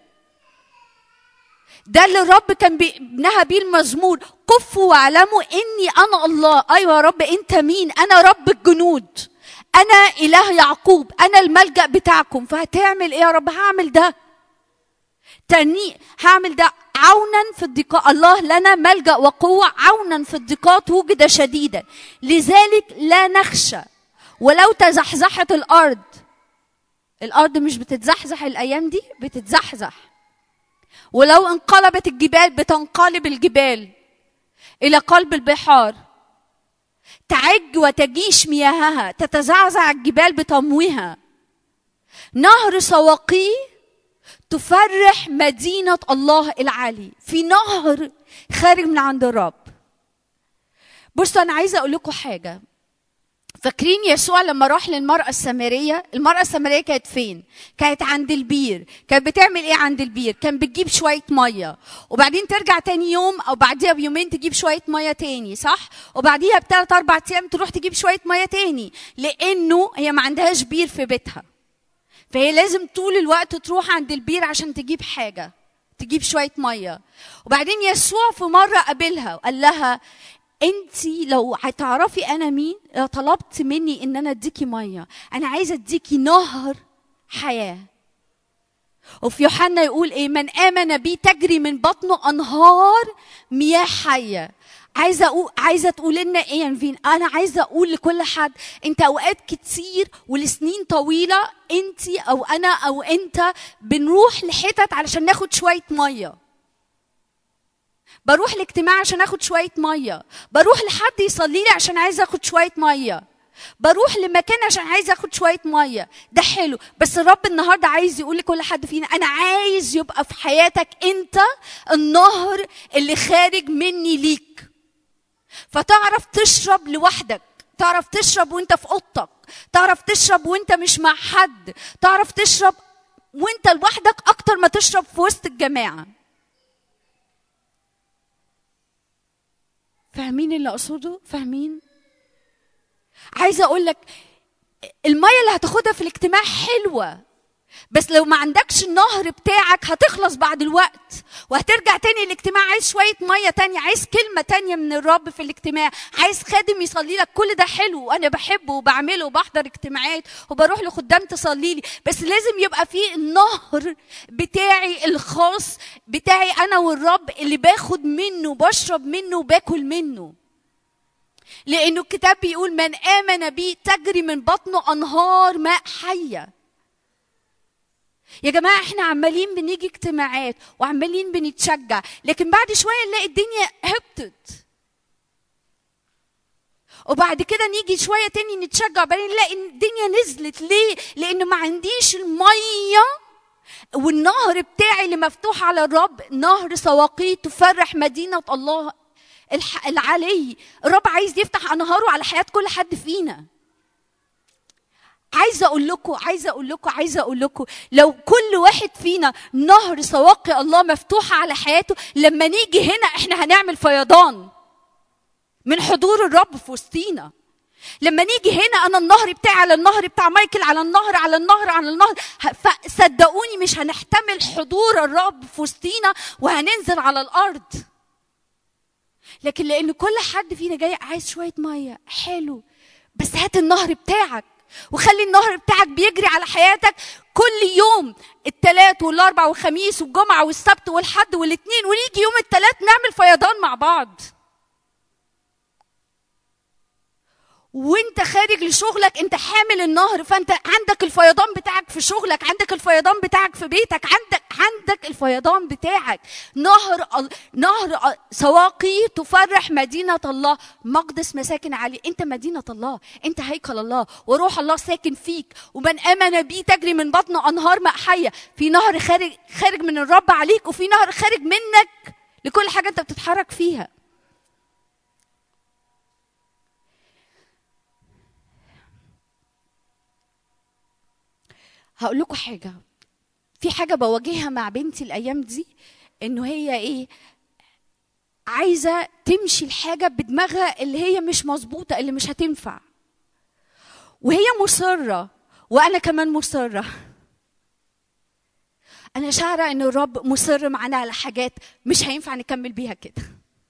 ده اللي الرب كان بيبنها بيه المزمور كفوا واعلموا اني انا الله ايوه يا رب انت مين انا رب الجنود انا اله يعقوب انا الملجا بتاعكم فهتعمل ايه يا رب هعمل ده تاني هعمل ده عونا في الضيقات الله لنا ملجا وقوه عونا في الضيقات وجد شديدا لذلك لا نخشى ولو تزحزحت الارض الارض مش بتتزحزح الايام دي بتتزحزح ولو انقلبت الجبال بتنقلب الجبال الى قلب البحار تعج وتجيش مياهها تتزعزع الجبال بتمويها نهر سواقيه تفرح مدينة الله العالي في نهر خارج من عند الرب بصوا أنا عايزة أقول لكم حاجة فاكرين يسوع لما راح للمرأة السامرية المرأة السامرية كانت فين كانت عند البير كانت بتعمل ايه عند البير كان بتجيب شوية مية وبعدين ترجع تاني يوم او بعديها بيومين تجيب شوية مية تاني صح وبعديها بثلاث اربع ايام تروح تجيب شوية مية تاني لانه هي ما عندهاش بير في بيتها فهي لازم طول الوقت تروح عند البير عشان تجيب حاجة تجيب شوية مية وبعدين يسوع في مرة قابلها وقال لها انت لو هتعرفي انا مين لو طلبت مني ان انا اديكي ميه انا عايزه اديكي نهر حياه وفي يوحنا يقول ايه من امن بي تجري من بطنه انهار مياه حيه عايزه اقول عايزه تقول لنا ايه يا نفين انا عايزه اقول لكل حد انت اوقات كتير ولسنين طويله انت او انا او انت بنروح لحتت علشان ناخد شويه ميه بروح الاجتماع عشان اخد شويه ميه بروح لحد يصلي لي عشان عايز اخد شويه ميه بروح لمكان عشان عايز اخد شويه ميه ده حلو بس الرب النهارده عايز يقول لكل حد فينا انا عايز يبقى في حياتك انت النهر اللي خارج مني ليك فتعرف تشرب لوحدك تعرف تشرب وانت في اوضتك تعرف تشرب وانت مش مع حد تعرف تشرب وانت لوحدك اكتر ما تشرب في وسط الجماعه فاهمين اللي اقصده فاهمين عايزه اقول لك الميه اللي هتاخدها في الاجتماع حلوه بس لو ما عندكش النهر بتاعك هتخلص بعد الوقت وهترجع تاني الاجتماع عايز شوية مية تانية عايز كلمة تانية من الرب في الاجتماع عايز خادم يصلي لك كل ده حلو وأنا بحبه وبعمله وبحضر اجتماعات وبروح لخدام تصلي لي بس لازم يبقى فيه النهر بتاعي الخاص بتاعي أنا والرب اللي باخد منه بشرب منه وباكل منه لأنه الكتاب بيقول من آمن بي تجري من بطنه أنهار ماء حية يا جماعة احنا عمالين بنيجي اجتماعات وعمالين بنتشجع لكن بعد شوية نلاقي الدنيا هبطت وبعد كده نيجي شوية تاني نتشجع وبعدين نلاقي الدنيا نزلت ليه؟ لأن ما عنديش المية والنهر بتاعي اللي مفتوح على الرب نهر سواقيه تفرح مدينة الله العلي الرب عايز يفتح أنهاره على حياة كل حد فينا عايزه اقول لكم عايزه اقول لكم عايزه اقول لكم لو كل واحد فينا نهر سواقي الله مفتوحه على حياته لما نيجي هنا احنا هنعمل فيضان من حضور الرب في وسطينا لما نيجي هنا انا النهر بتاعي على النهر بتاع مايكل على النهر على النهر على النهر صدقوني مش هنحتمل حضور الرب في وسطينا وهننزل على الارض لكن لان كل حد فينا جاي عايز شويه ميه حلو بس هات النهر بتاعك وخلي النهر بتاعك بيجري على حياتك كل يوم التلات والاربع والخميس والجمعه والسبت والحد والاثنين ونيجي يوم التلات نعمل فيضان مع بعض وانت خارج لشغلك انت حامل النهر فانت عندك الفيضان بتاعك في شغلك عندك الفيضان بتاعك في بيتك عندك عندك الفيضان بتاعك نهر ال- نهر ال- سواقي تفرح مدينة الله مقدس مساكن علي انت مدينة الله انت هيكل الله وروح الله ساكن فيك ومن امن بي تجري من بطن انهار ماء حية في نهر خارج خارج من الرب عليك وفي نهر خارج منك لكل حاجة انت بتتحرك فيها هقول لكم حاجة في حاجة بواجهها مع بنتي الأيام دي إنه هي إيه عايزة تمشي الحاجة بدماغها اللي هي مش مظبوطة اللي مش هتنفع وهي مصرة وأنا كمان مصرة أنا شعرة إن الرب مصر معانا على حاجات مش هينفع نكمل بيها كده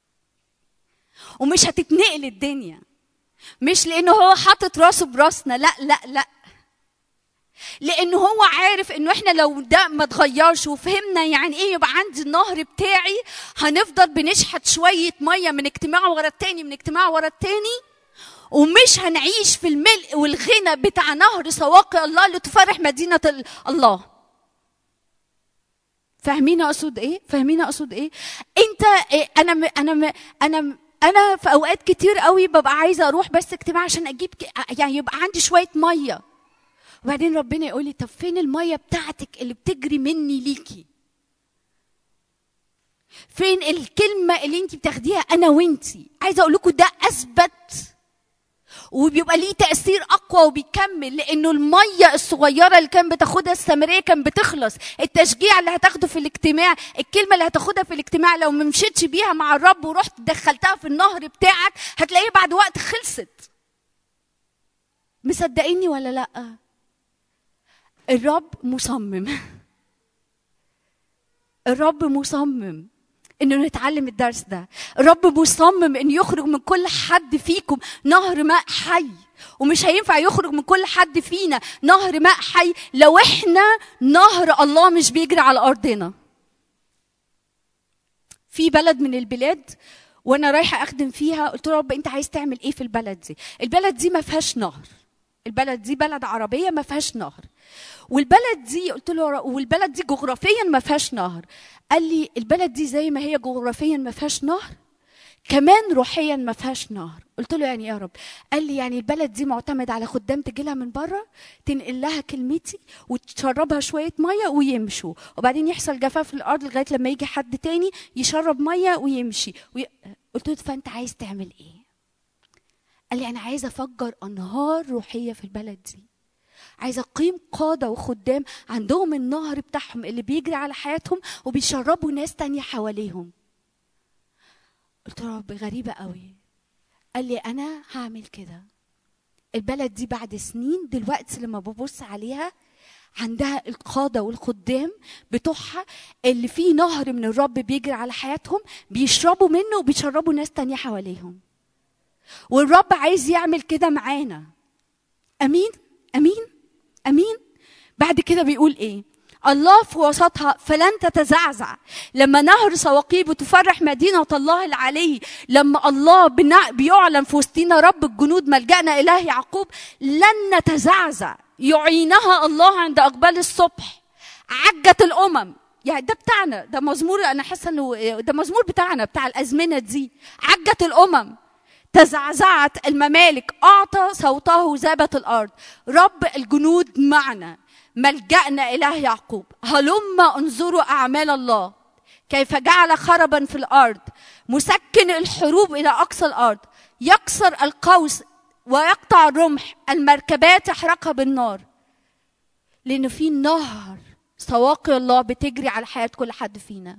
ومش هتتنقل الدنيا مش لأنه هو حاطط راسه براسنا لا لا لا لانه هو عارف انه احنا لو ده ما اتغيرش وفهمنا يعني ايه يبقى عندي النهر بتاعي هنفضل بنشحت شويه ميه من اجتماع ورا التاني من اجتماع ورا التاني ومش هنعيش في الملء والغنى بتاع نهر سواقي الله لتفرح مدينه ال- الله فاهمين اقصد ايه فاهمين اقصد ايه انت إيه انا م انا م انا م انا في اوقات كتير قوي ببقى عايزه اروح بس اجتماع عشان اجيب ك- يعني يبقى عندي شويه ميه وبعدين ربنا يقول لي طب فين الميه بتاعتك اللي بتجري مني ليكي فين الكلمه اللي انت بتاخديها انا وانتي عايزه اقول لكم ده اثبت وبيبقى ليه تاثير اقوى وبيكمل لانه الميه الصغيره اللي كان بتاخدها السامريه كان بتخلص التشجيع اللي هتاخده في الاجتماع الكلمه اللي هتاخدها في الاجتماع لو ما مشيتش بيها مع الرب ورحت دخلتها في النهر بتاعك هتلاقيها بعد وقت خلصت مصدقيني ولا لا الرب مصمم الرب مصمم انه نتعلم الدرس ده الرب مصمم انه يخرج من كل حد فيكم نهر ماء حي ومش هينفع يخرج من كل حد فينا نهر ماء حي لو احنا نهر الله مش بيجري على ارضنا في بلد من البلاد وانا رايحه اخدم فيها قلت له رب انت عايز تعمل ايه في البلد دي البلد دي ما فيهاش نهر البلد دي بلد عربيه ما فيهاش نهر والبلد دي قلت له والبلد دي جغرافيا ما فيهاش نهر قال لي البلد دي زي ما هي جغرافيا ما فيهاش نهر كمان روحيا ما فيهاش نهر قلت له يعني إيه يا رب قال لي يعني البلد دي معتمد على خدام تجي لها من بره تنقل لها كلمتي وتشربها شويه ميه ويمشوا وبعدين يحصل جفاف في الارض لغايه لما يجي حد تاني يشرب ميه ويمشي وي... قلت له فانت عايز تعمل ايه قال لي انا عايز افجر انهار روحيه في البلد دي عايزه اقيم قاده وخدام عندهم النهر بتاعهم اللي بيجري على حياتهم وبيشربوا ناس تانية حواليهم قلت له رب غريبه قوي قال لي انا هعمل كده البلد دي بعد سنين دلوقتي لما ببص عليها عندها القادة والخدام بتوعها اللي فيه نهر من الرب بيجري على حياتهم بيشربوا منه وبيشربوا ناس تانية حواليهم والرب عايز يعمل كده معانا امين امين امين بعد كده بيقول ايه الله في وسطها فلن تتزعزع لما نهر سواقيب تفرح مدينة الله العلي لما الله بنا- بيعلن في وسطينا رب الجنود ملجأنا إله يعقوب لن نتزعزع يعينها الله عند أقبال الصبح عجت الأمم يعني ده بتاعنا ده مزمور أنا حاسة إنه ده مزمور بتاعنا بتاع الأزمنة دي عجت الأمم تزعزعت الممالك أعطى صوته ذابت الأرض رب الجنود معنا ملجأنا إله يعقوب هلم انظروا أعمال الله كيف جعل خربا في الأرض مسكن الحروب إلى أقصى الأرض يكسر القوس ويقطع الرمح المركبات يحرقها بالنار لأنه في نهر سواقي الله بتجري على حياة كل حد فينا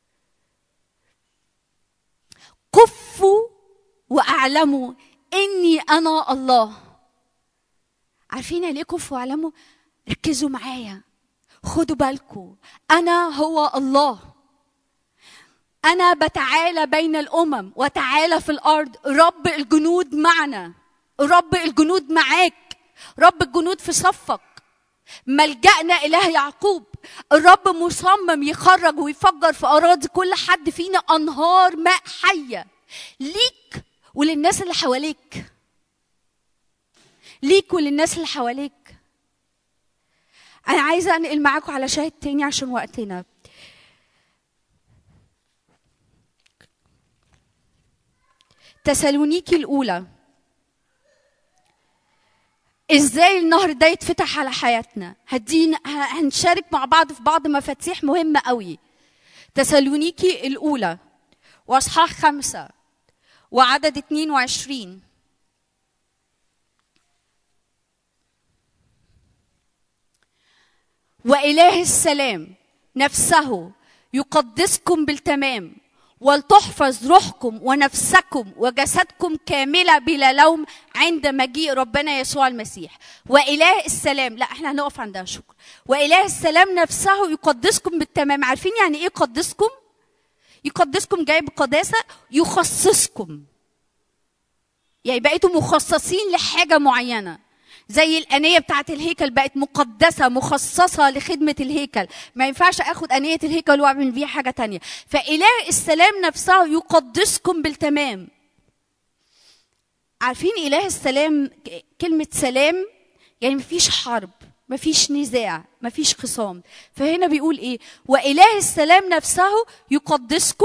كفوا واعلموا اني انا الله عارفين يعني ايه كفوا واعلموا ركزوا معايا خدوا بالكم انا هو الله انا بتعالى بين الامم وتعالى في الارض رب الجنود معنا رب الجنود معاك رب الجنود في صفك ملجأنا إله يعقوب الرب مصمم يخرج ويفجر في أراضي كل حد فينا أنهار ماء حية ليك وللناس اللي حواليك ليك وللناس اللي حواليك أنا عايزة أنقل معاكم على شاهد تاني عشان وقتنا تسالونيكي الأولى ازاي النهر ده يتفتح على حياتنا هدينا هنشارك مع بعض في بعض مفاتيح مهمة قوي تسالونيكي الأولى وأصحاح خمسة وعدد 22 وإله السلام نفسه يقدسكم بالتمام ولتحفظ روحكم ونفسكم وجسدكم كاملة بلا لوم عند مجيء ربنا يسوع المسيح وإله السلام لا احنا هنقف عندها شكر وإله السلام نفسه يقدسكم بالتمام عارفين يعني ايه يقدسكم يقدسكم جاي بقداسة يخصصكم يعني بقيتوا مخصصين لحاجة معينة زي الأنية بتاعت الهيكل بقت مقدسة مخصصة لخدمة الهيكل ما ينفعش أخد أنية الهيكل وأعمل بيها حاجة تانية فإله السلام نفسه يقدسكم بالتمام عارفين إله السلام كلمة سلام يعني مفيش حرب مفيش نزاع مفيش خصام فهنا بيقول ايه واله السلام نفسه يقدسكم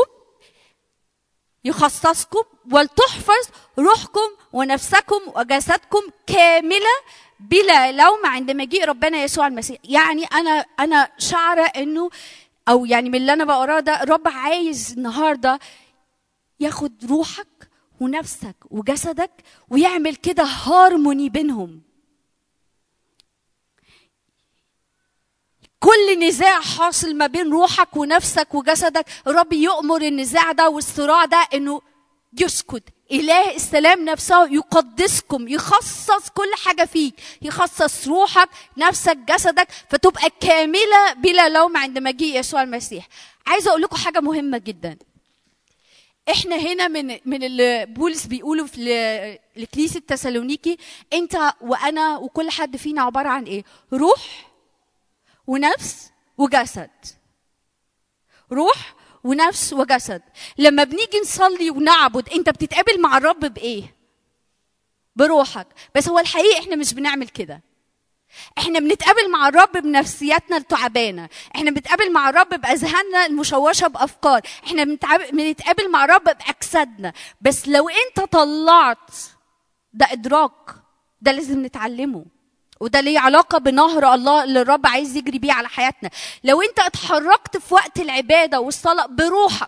يخصصكم ولتحفظ روحكم ونفسكم وجسدكم كامله بلا لوم عند مجيء ربنا يسوع المسيح يعني انا انا شعره انه او يعني من اللي انا بقراه ده رب عايز النهارده ياخد روحك ونفسك وجسدك ويعمل كده هارموني بينهم كل نزاع حاصل ما بين روحك ونفسك وجسدك الرب يؤمر النزاع ده والصراع ده انه يسكت اله السلام نفسه يقدسكم يخصص كل حاجه فيك يخصص روحك نفسك جسدك فتبقى كامله بلا لوم عند مجيء يسوع المسيح عايزه اقول لكم حاجه مهمه جدا احنا هنا من من اللي بولس بيقوله في لكنيسه تسالونيكي انت وانا وكل حد فينا عباره عن ايه روح ونفس وجسد روح ونفس وجسد لما بنيجي نصلي ونعبد انت بتتقابل مع الرب بايه بروحك بس هو الحقيقه احنا مش بنعمل كده احنا بنتقابل مع الرب بنفسياتنا التعبانه احنا بنتقابل مع الرب باذهاننا المشوشه بافكار احنا بنتقابل مع الرب باجسادنا بس لو انت طلعت ده ادراك ده لازم نتعلمه وده ليه علاقة بنهر الله اللي الرب عايز يجري بيه على حياتنا لو انت اتحركت في وقت العبادة والصلاة بروحك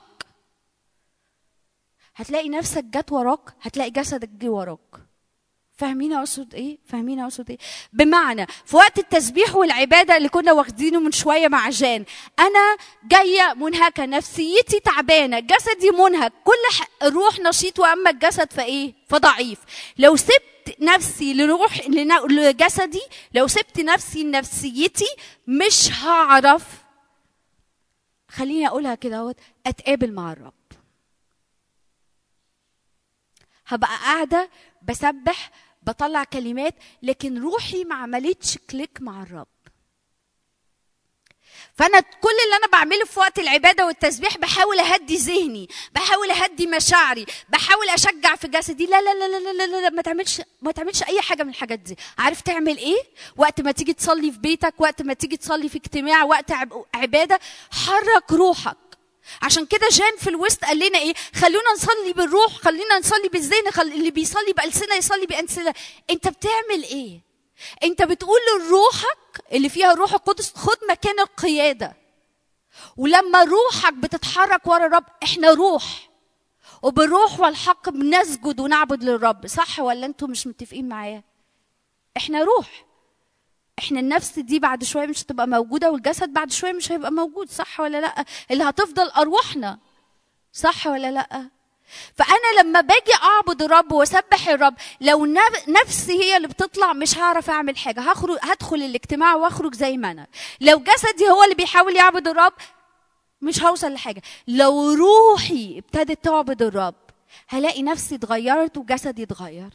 هتلاقي نفسك جت وراك هتلاقي جسدك جه وراك فاهمين اقصد ايه فاهمين اقصد ايه بمعنى في وقت التسبيح والعباده اللي كنا واخدينه من شويه مع جان انا جايه منهكه نفسيتي تعبانه جسدي منهك كل ح... الروح نشيط واما الجسد فايه فضعيف لو سبت نفسي لروح لجسدي لو سبت نفسي لنفسيتي مش هعرف خليني اقولها كده اهوت اتقابل مع الرب هبقى قاعده بسبح بطلع كلمات لكن روحي ما عملتش كليك مع الرب فانا كل اللي انا بعمله في وقت العباده والتسبيح بحاول اهدي ذهني بحاول اهدي مشاعري بحاول اشجع في جسدي لا لا لا لا لا, لا, لا ما تعملش ما تعملش اي حاجه من الحاجات دي عارف تعمل ايه وقت ما تيجي تصلي في بيتك وقت ما تيجي تصلي في اجتماع وقت عباده حرك روحك عشان كده جان في الوسط قال لنا ايه خلونا نصلي بالروح خلينا نصلي بالذهن خل... اللي بيصلي بألسنة يصلي بألسنة انت بتعمل ايه انت بتقول لروحك اللي فيها الروح القدس خد مكان القيادة ولما روحك بتتحرك ورا الرب احنا روح وبالروح والحق بنسجد ونعبد للرب صح ولا انتم مش متفقين معايا احنا روح احنا النفس دي بعد شويه مش هتبقى موجوده والجسد بعد شويه مش هيبقى موجود صح ولا لا اللي هتفضل ارواحنا صح ولا لا فانا لما باجي اعبد الرب واسبح الرب لو نفسي هي اللي بتطلع مش هعرف اعمل حاجه هخرج هدخل الاجتماع واخرج زي ما انا لو جسدي هو اللي بيحاول يعبد الرب مش هوصل لحاجه لو روحي ابتدت تعبد الرب هلاقي نفسي اتغيرت وجسدي اتغير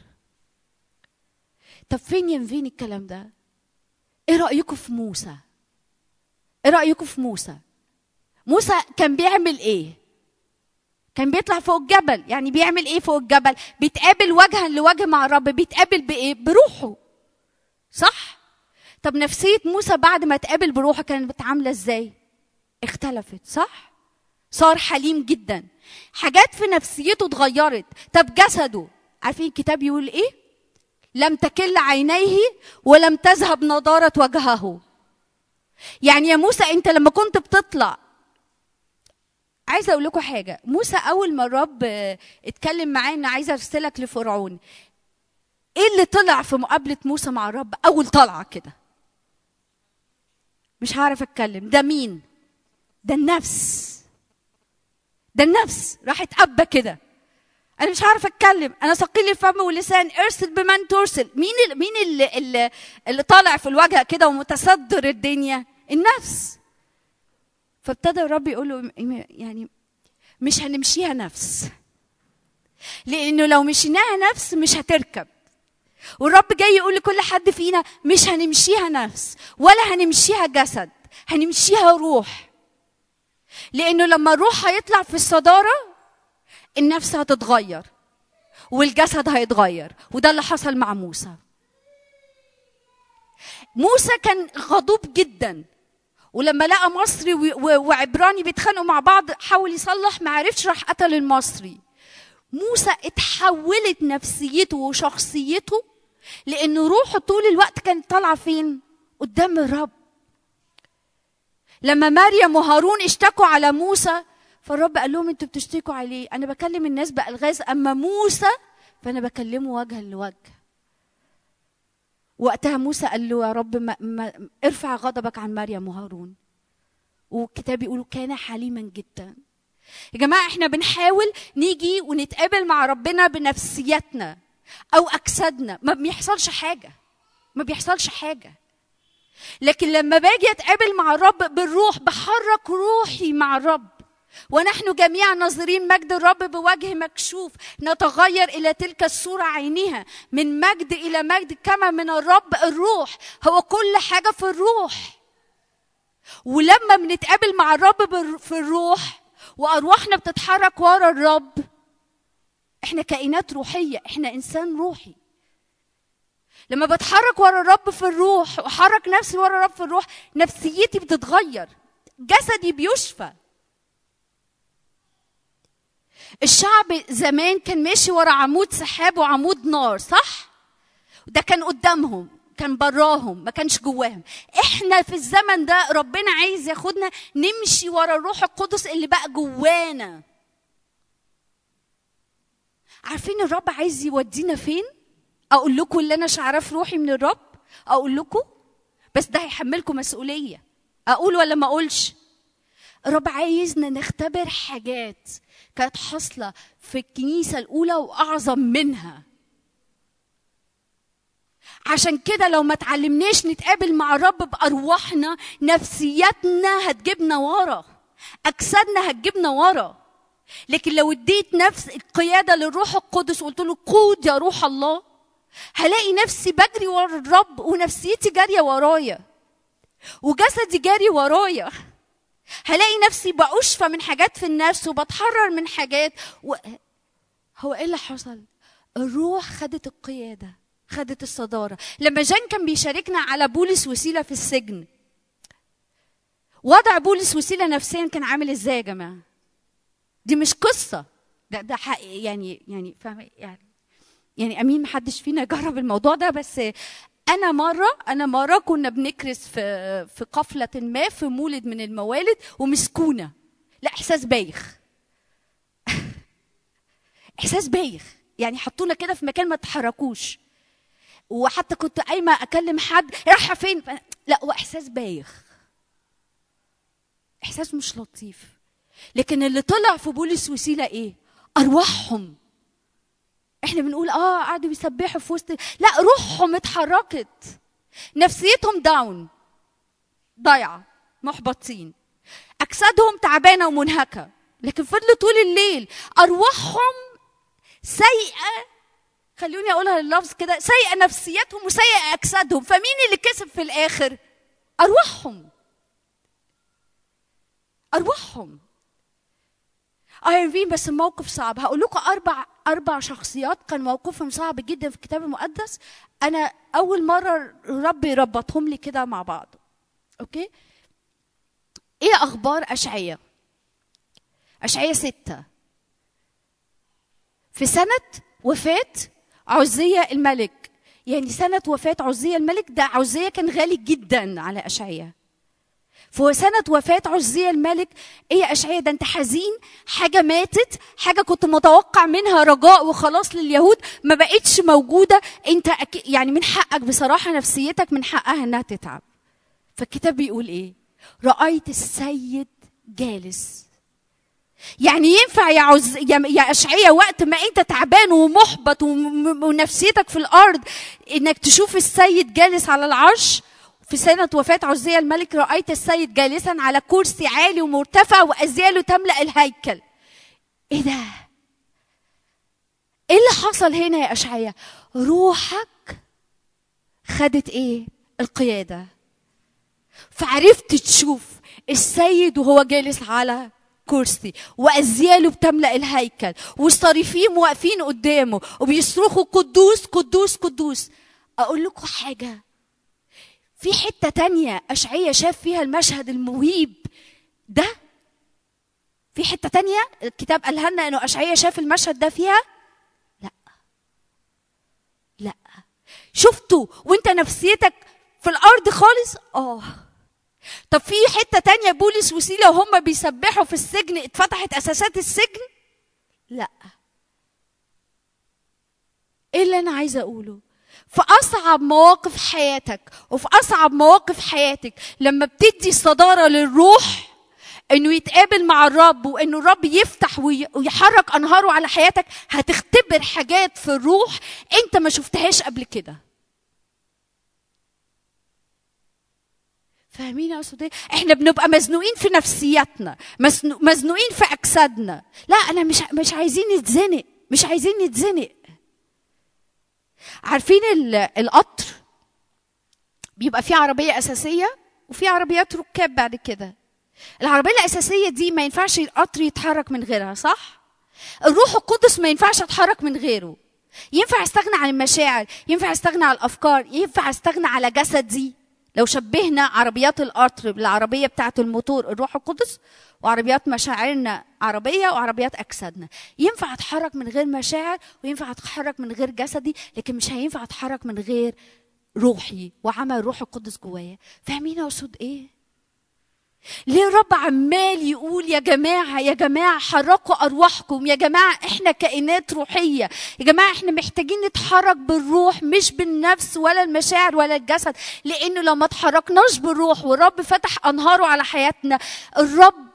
طب فين ينفين الكلام ده ايه رايكم في موسى ايه رايكم في موسى موسى كان بيعمل ايه كان بيطلع فوق الجبل يعني بيعمل ايه فوق الجبل بيتقابل وجها لوجه مع الرب بيتقابل بايه بروحه صح طب نفسيه موسى بعد ما اتقابل بروحه كانت عامله ازاي اختلفت صح صار حليم جدا حاجات في نفسيته اتغيرت طب جسده عارفين الكتاب يقول ايه لم تكل عينيه ولم تذهب نضاره وجهه يعني يا موسى انت لما كنت بتطلع عايزه اقول لكم حاجه موسى اول ما الرب اتكلم معاه ان عايزه ارسلك لفرعون ايه اللي طلع في مقابله موسى مع الرب اول طلعه كده مش هعرف اتكلم ده مين ده النفس ده النفس راحت أبة كده انا مش هعرف اتكلم انا ثقيل الفم واللسان ارسل بمن ترسل مين ال مين اللي, اللي, اللي طالع في الوجه كده ومتصدر الدنيا النفس فابتدى الرب يقول له يعني مش هنمشيها نفس لانه لو مشيناها نفس مش هتركب والرب جاي يقول لكل حد فينا مش هنمشيها نفس ولا هنمشيها جسد هنمشيها روح لانه لما الروح هيطلع في الصداره النفس هتتغير والجسد هيتغير وده اللي حصل مع موسى موسى كان غضوب جدا ولما لقى مصري وعبراني بيتخانقوا مع بعض حاول يصلح ما عرفش راح قتل المصري موسى اتحولت نفسيته وشخصيته لان روحه طول الوقت كانت طالعه فين قدام الرب لما مريم وهارون اشتكوا على موسى فالرب قال لهم انتوا بتشتكوا عليه انا بكلم الناس بالغاز اما موسى فانا بكلمه وجها لوجه وقتها موسى قال له يا رب ما ما ارفع غضبك عن مريم وهارون والكتاب يقول كان حليما جدا يا جماعه احنا بنحاول نيجي ونتقابل مع ربنا بنفسيتنا او اجسادنا ما بيحصلش حاجه ما بيحصلش حاجه لكن لما باجي اتقابل مع الرب بالروح بحرك روحي مع الرب ونحن جميعا ناظرين مجد الرب بوجه مكشوف نتغير الى تلك الصوره عينها من مجد الى مجد كما من الرب الروح هو كل حاجه في الروح ولما بنتقابل مع الرب في الروح وارواحنا بتتحرك ورا الرب احنا كائنات روحيه احنا انسان روحي لما بتحرك ورا الرب في الروح واحرك نفسي ورا الرب في الروح نفسيتي بتتغير جسدي بيشفى الشعب زمان كان ماشي ورا عمود سحاب وعمود نار صح ده كان قدامهم كان براهم ما كانش جواهم احنا في الزمن ده ربنا عايز ياخدنا نمشي ورا الروح القدس اللي بقى جوانا عارفين الرب عايز يودينا فين اقول لكم اللي انا شعراه في روحي من الرب اقول لكم بس ده هيحملكم مسؤوليه اقول ولا ما اقولش الرب عايزنا نختبر حاجات كانت حاصله في الكنيسه الاولى واعظم منها عشان كده لو ما تعلمناش نتقابل مع الرب بارواحنا نفسياتنا هتجيبنا ورا اجسادنا هتجيبنا ورا لكن لو اديت نفس القياده للروح القدس وقلت له قود يا روح الله هلاقي نفسي بجري ورا الرب ونفسيتي جاريه ورايا وجسدي جاري ورايا هلاقي نفسي بأشفى من حاجات في النفس وبتحرر من حاجات و... هو ايه اللي حصل الروح خدت القياده خدت الصداره لما جان كان بيشاركنا على بولس وسيله في السجن وضع بولس وسيله نفسيا كان عامل ازاي يا جماعه دي مش قصه ده ده حقيقي يعني يعني فاهم يعني يعني امين محدش فينا جرب الموضوع ده بس انا مره انا مره كنا بنكرس في في قفله ما في مولد من الموالد ومسكونه لا احساس بايخ احساس بايخ يعني حطونا كده في مكان ما تحركوش وحتى كنت قايمه اكلم حد رايحه فين لا هو احساس بايخ احساس مش لطيف لكن اللي طلع في بولس وسيله ايه ارواحهم احنا بنقول اه قعدوا يسبحوا في وسط لا روحهم اتحركت نفسيتهم داون ضايعه محبطين اجسادهم تعبانه ومنهكه لكن فضلوا طول الليل ارواحهم سيئه خلوني اقولها اللفظ كده سيئه نفسيتهم وسيئه اجسادهم فمين اللي كسب في الاخر ارواحهم ارواحهم عارفين بس الموقف صعب هقول لكم اربع اربع شخصيات كان موقفهم صعب جدا في الكتاب المقدس انا اول مره ربي يربطهم لي كده مع بعض اوكي ايه اخبار اشعياء اشعياء ستة في سنة وفاة عزية الملك يعني سنة وفاة عزية الملك ده عزية كان غالي جدا على أشعياء في سنة وفاة عزية الملك ايه يا أشعياء ده انت حزين حاجة ماتت حاجة كنت متوقع منها رجاء وخلاص لليهود ما بقتش موجودة انت أكي يعني من حقك بصراحة نفسيتك من حقها انها تتعب فالكتاب بيقول ايه رأيت السيد جالس يعني ينفع يا عز يا يا اشعياء وقت ما انت تعبان ومحبط وم- ونفسيتك في الارض انك تشوف السيد جالس على العرش في سنة وفاة عزية الملك رأيت السيد جالسا على كرسي عالي ومرتفع وأزياله تملأ الهيكل. إيه ده؟ إيه اللي حصل هنا يا أشعياء؟ روحك خدت إيه؟ القيادة. فعرفت تشوف السيد وهو جالس على كرسي وأزياله بتملأ الهيكل والصريفين واقفين قدامه وبيصرخوا قدوس قدوس قدوس أقول لكم حاجة في حتة تانية أشعية شاف فيها المشهد المهيب ده في حتة تانية الكتاب قالها لنا إنه أشعية شاف المشهد ده فيها لا لا شفته وانت نفسيتك في الأرض خالص اه طب في حتة تانية بولس وسيلة وهم بيسبحوا في السجن اتفتحت أساسات السجن لا ايه اللي انا عايزه اقوله في اصعب مواقف حياتك وفي اصعب مواقف حياتك لما بتدي الصداره للروح انه يتقابل مع الرب وانه الرب يفتح وي- ويحرك انهاره على حياتك هتختبر حاجات في الروح انت ما شفتهاش قبل كده فاهمين يا اقصد ايه؟ احنا بنبقى مزنوقين في نفسياتنا، مزنو- مزنوقين في اجسادنا، لا انا مش مش عايزين نتزنق، مش عايزين نتزنق. عارفين ال- القطر بيبقى فيه عربية أساسية وفي عربيات ركاب بعد كده العربية الأساسية دي ما ينفعش القطر يتحرك من غيرها صح؟ الروح القدس ما ينفعش يتحرك من غيره ينفع استغنى عن المشاعر ينفع استغنى عن الأفكار ينفع استغنى على جسدي لو شبهنا عربيات القطر بالعربية بتاعة الموتور الروح القدس وعربيات مشاعرنا عربية وعربيات أجسادنا ينفع أتحرك من غير مشاعر وينفع أتحرك من غير جسدي لكن مش هينفع أتحرك من غير روحي وعمل الروح القدس جوايا فاهمين اقصد ايه ليه الرب عمال يقول يا جماعة يا جماعة حركوا أرواحكم يا جماعة إحنا كائنات روحية يا جماعة إحنا محتاجين نتحرك بالروح مش بالنفس ولا المشاعر ولا الجسد لأنه لو ما اتحركناش بالروح والرب فتح أنهاره على حياتنا الرب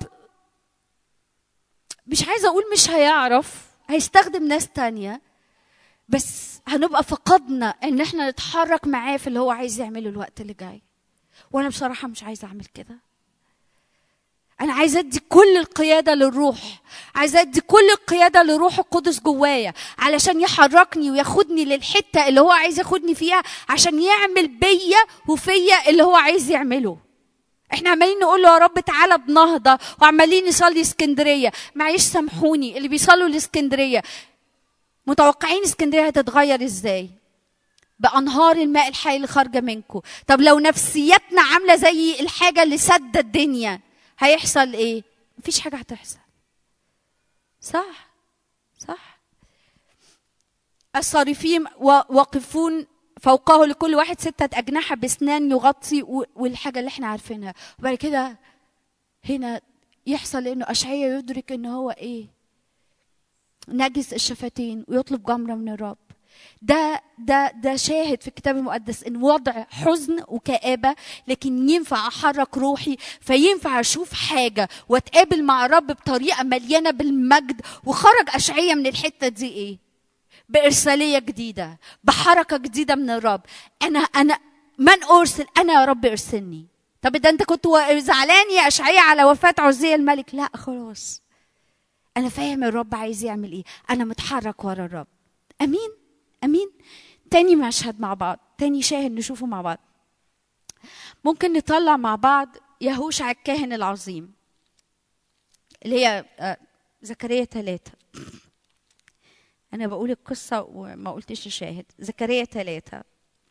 مش عايزة أقول مش هيعرف هيستخدم ناس تانية بس هنبقى فقدنا ان احنا نتحرك معاه في اللي هو عايز يعمله الوقت اللي جاي وانا بصراحه مش عايزه اعمل كده انا عايزه ادي كل القياده للروح عايزه ادي كل القياده للروح القدس جوايا علشان يحركني وياخدني للحته اللي هو عايز ياخدني فيها عشان يعمل بيا وفيا اللي هو عايز يعمله احنا عمالين نقول له يا رب تعالى بنهضه وعمالين نصلي اسكندريه معلش سامحوني اللي بيصلوا الاسكندريه متوقعين اسكندريه هتتغير ازاي بانهار الماء الحي اللي خارجه منكم طب لو نفسيتنا عامله زي الحاجه اللي سد الدنيا هيحصل ايه مفيش حاجه هتحصل صح صح الصارفين واقفون فوقه لكل واحد ستة أجنحة بأسنان يغطي والحاجة اللي احنا عارفينها وبعد كده هنا يحصل إنه أشعية يدرك إن هو إيه نجس الشفتين ويطلب جمرة من الرب ده ده ده شاهد في الكتاب المقدس ان وضع حزن وكآبة لكن ينفع احرك روحي فينفع اشوف حاجة واتقابل مع الرب بطريقة مليانة بالمجد وخرج اشعية من الحتة دي ايه بإرسالية جديدة بحركة جديدة من الرب أنا أنا من أرسل أنا يا رب ارسلني طب ده انت كنت و- زعلان يا اشعياء على وفاه عزية الملك لا خلاص انا فاهم الرب عايز يعمل ايه انا متحرك ورا الرب امين امين تاني مشهد مع بعض تاني شاهد نشوفه مع بعض ممكن نطلع مع بعض يهوشع الكاهن العظيم اللي هي آه، زكريا ثلاثة أنا بقول القصة وما قلتش الشاهد زكريا ثلاثة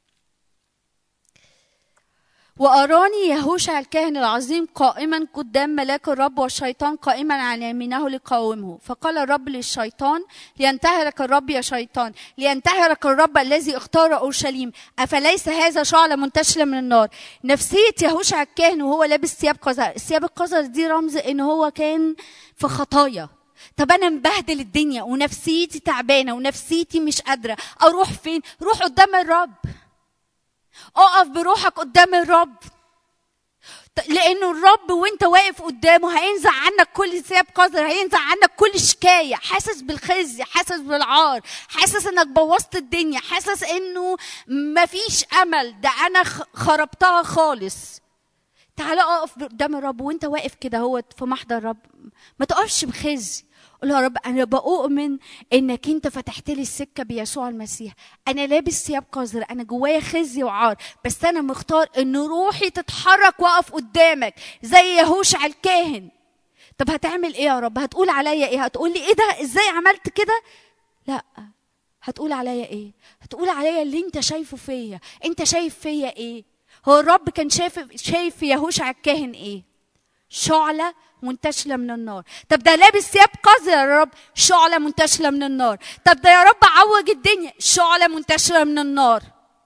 وأراني يهوشع الكاهن العظيم قائما قدام ملاك الرب والشيطان قائما عن يمينه ليقاومه فقال الرب للشيطان لينتهرك الرب يا شيطان لينتهرك الرب الذي اختار أورشليم أفليس هذا شعلة منتشرة من النار نفسية يهوشع الكاهن وهو لابس ثياب قذر الثياب القذر دي رمز إن هو كان في خطايا طب انا مبهدل الدنيا ونفسيتي تعبانه ونفسيتي مش قادره اروح فين روح قدام الرب اقف بروحك قدام الرب ت- لانه الرب وانت واقف قدامه هينزع عنك كل ثياب قذر هينزع عنك كل شكايه حاسس بالخزي حاسس بالعار حاسس انك بوظت الدنيا حاسس انه مفيش امل ده انا خ- خربتها خالص تعالى اقف قدام الرب وانت واقف كده هو في محضر الرب ما تقفش بخزي قول يا رب انا بؤمن انك انت فتحت لي السكه بيسوع المسيح انا لابس ثياب قذر انا جوايا خزي وعار بس انا مختار ان روحي تتحرك واقف قدامك زي يهوشع الكاهن طب هتعمل ايه يا رب هتقول عليا ايه هتقول لي ايه ده ازاي عملت كده لا هتقول عليا ايه هتقول عليا اللي انت شايفه فيا انت شايف فيا ايه هو الرب كان شايف شايف في يهوشع الكاهن ايه شعلة منتشلة من النار طب ده لابس ثياب قذر يا رب شعلة منتشلة من النار طب ده يا رب عوج الدنيا شعلة منتشلة من النار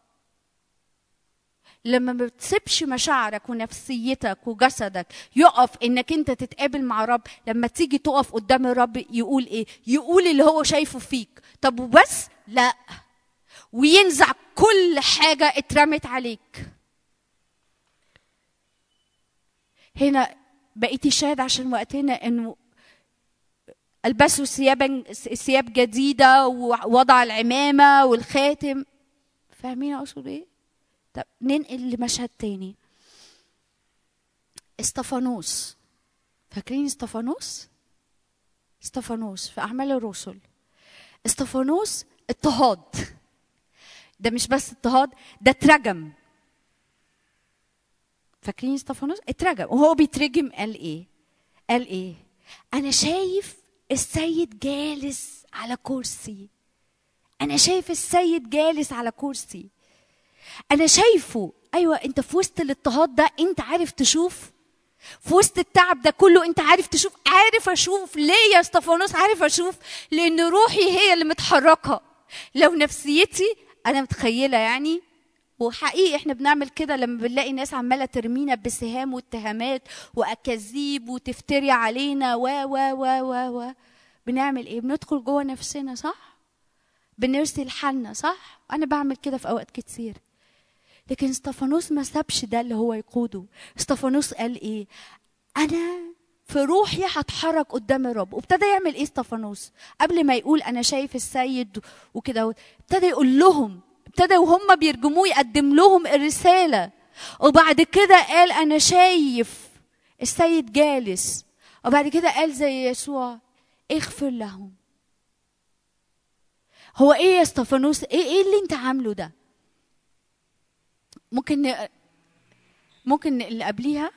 لما ما بتسيبش مشاعرك ونفسيتك وجسدك يقف انك انت تتقابل مع رب لما تيجي تقف قدام الرب يقول ايه يقول اللي هو شايفه فيك طب وبس لا وينزع كل حاجة اترمت عليك هنا بقيتي شاهد عشان وقتنا انه البسوا ثيابا ثياب جديده ووضع العمامه والخاتم فاهمين اقصد ايه طب ننقل لمشهد تاني استفانوس فاكرين استفانوس استفانوس في اعمال الرسل استفانوس اضطهاد ده مش بس اضطهاد ده اترجم فاكرين استفانوس اترجم وهو بيترجم قال ايه قال ايه انا شايف السيد جالس على كرسي انا شايف السيد جالس على كرسي انا شايفه ايوه انت في وسط الاضطهاد ده انت عارف تشوف في وسط التعب ده كله انت عارف تشوف عارف اشوف ليه يا استفانوس عارف اشوف لان روحي هي اللي متحركه لو نفسيتي انا متخيله يعني وحقيقي احنا بنعمل كده لما بنلاقي ناس عماله ترمينا بسهام واتهامات واكاذيب وتفتري علينا و و و و و بنعمل ايه بندخل جوه نفسنا صح بنرسل حالنا صح انا بعمل كده في اوقات كتير لكن استفانوس ما سابش ده اللي هو يقوده استفانوس قال ايه انا في روحي هتحرك قدام الرب وابتدى يعمل ايه استفانوس قبل ما يقول انا شايف السيد وكده ابتدى يقول لهم ابتدى وهم بيرجموه يقدم لهم الرساله وبعد كده قال انا شايف السيد جالس وبعد كده قال زي يسوع اغفر لهم هو ايه يا استفانوس ايه ايه اللي انت عامله ده ممكن ن... ممكن اللي قبليها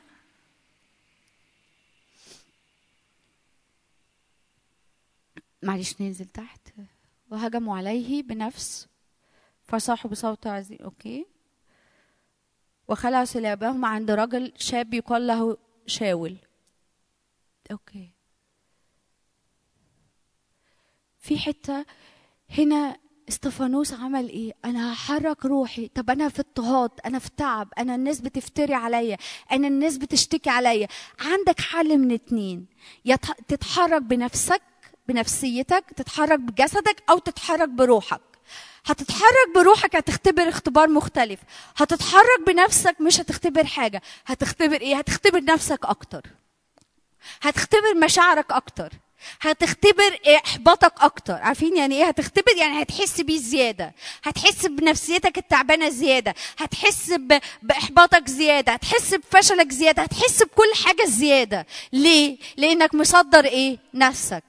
معلش ننزل تحت وهجموا عليه بنفس فصاحوا بصوت عزيز اوكي وخلع سلابهم عند رجل شاب يقال له شاول اوكي في حته هنا استفانوس عمل ايه انا هحرك روحي طب انا في اضطهاد انا في تعب انا الناس بتفتري عليا انا الناس بتشتكي عليا عندك حل من اتنين يا تتحرك بنفسك بنفسيتك تتحرك بجسدك او تتحرك بروحك هتتحرك بروحك هتختبر اختبار مختلف هتتحرك بنفسك مش هتختبر حاجه هتختبر ايه هتختبر نفسك اكتر هتختبر مشاعرك اكتر هتختبر احباطك اكتر عارفين يعني ايه هتختبر يعني هتحس بيه زياده هتحس بنفسيتك التعبانه زياده هتحس ب... باحباطك زياده هتحس بفشلك زياده هتحس بكل حاجه زياده ليه لانك مصدر ايه نفسك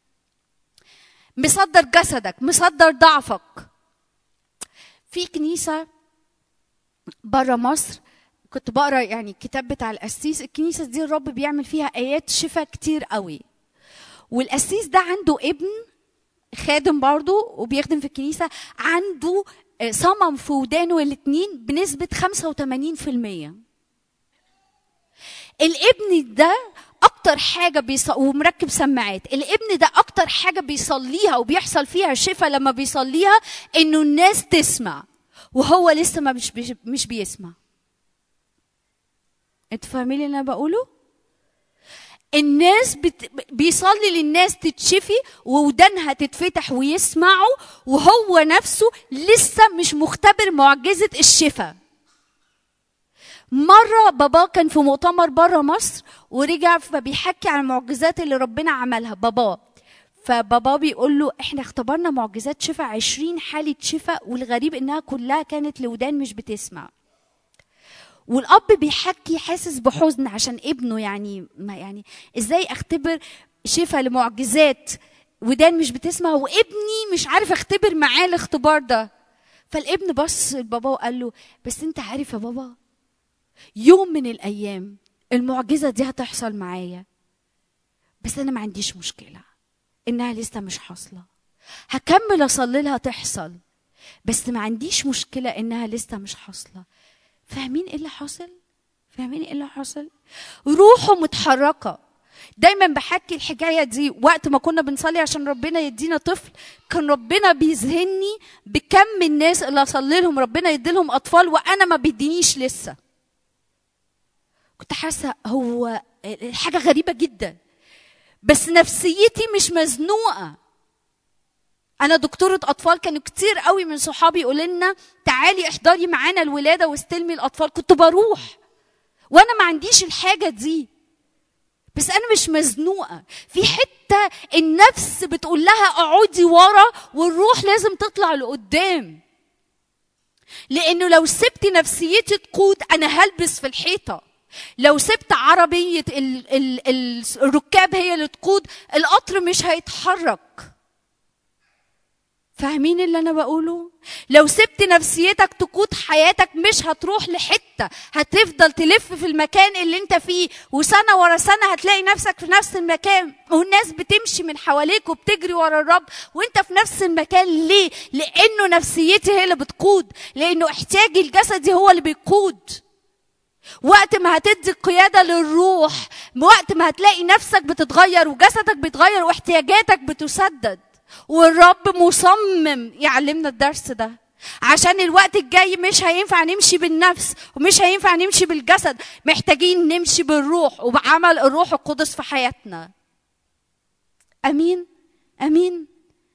مصدر جسدك مصدر ضعفك في كنيسه بره مصر كنت بقرا يعني الكتاب بتاع القسيس الكنيسه دي الرب بيعمل فيها ايات شفاء كتير قوي والقسيس ده عنده ابن خادم برضه وبيخدم في الكنيسه عنده آه، صمم في ودانه الاتنين بنسبه 85% الابن ده اكتر حاجه بيص... ومركب سماعات الابن ده اكتر حاجه بيصليها وبيحصل فيها شفاء لما بيصليها انه الناس تسمع وهو لسه ما مش بيش- مش بيسمع انتوا فاهمين اللي انا بقوله الناس بت... بيصلي للناس تتشفي وودانها تتفتح ويسمعوا وهو نفسه لسه مش مختبر معجزة الشفاء مرة بابا كان في مؤتمر بره مصر ورجع فبيحكي عن المعجزات اللي ربنا عملها بابا فبابا بيقول له احنا اختبرنا معجزات شفاء عشرين حالة شفاء والغريب انها كلها كانت لودان مش بتسمع والاب بيحكي حاسس بحزن عشان ابنه يعني ما يعني ازاي اختبر شفاء لمعجزات ودان مش بتسمع وابني مش عارف اختبر معاه الاختبار ده فالابن بص لبابا وقال له بس انت عارف يا بابا يوم من الايام المعجزه دي هتحصل معايا بس انا ما عنديش مشكله انها لسه مش حاصله هكمل اصلي لها تحصل بس ما عنديش مشكله انها لسه مش حاصله فاهمين ايه اللي حاصل فاهمين ايه اللي حاصل روحه متحركه دايما بحكي الحكايه دي وقت ما كنا بنصلي عشان ربنا يدينا طفل كان ربنا بيذهلني بكم الناس اللي اصلي لهم ربنا يدي لهم اطفال وانا ما بيدينيش لسه كنت حاسه هو حاجه غريبه جدا بس نفسيتي مش مزنوقه انا دكتوره اطفال كانوا كتير قوي من صحابي يقولوا لنا تعالي احضري معانا الولاده واستلمي الاطفال كنت بروح وانا ما عنديش الحاجه دي بس انا مش مزنوقه في حته النفس بتقول لها اقعدي ورا والروح لازم تطلع لقدام لانه لو سبت نفسيتي تقود انا هلبس في الحيطه لو سبت عربيه ال ال ال الركاب هي اللي تقود القطر مش هيتحرك فاهمين اللي انا بقوله لو سبت نفسيتك تقود حياتك مش هتروح لحته هتفضل تلف في المكان اللي انت فيه وسنه ورا سنه هتلاقي نفسك في نفس المكان والناس بتمشي من حواليك وبتجري ورا الرب وانت في نفس المكان ليه لانه نفسيتي هي اللي بتقود لانه احتياجي الجسدي هو اللي بيقود وقت ما هتدي القيادة للروح وقت ما هتلاقي نفسك بتتغير وجسدك بيتغير واحتياجاتك بتسدد والرب مصمم يعلمنا الدرس ده عشان الوقت الجاي مش هينفع نمشي بالنفس ومش هينفع نمشي بالجسد محتاجين نمشي بالروح وبعمل الروح القدس في حياتنا امين امين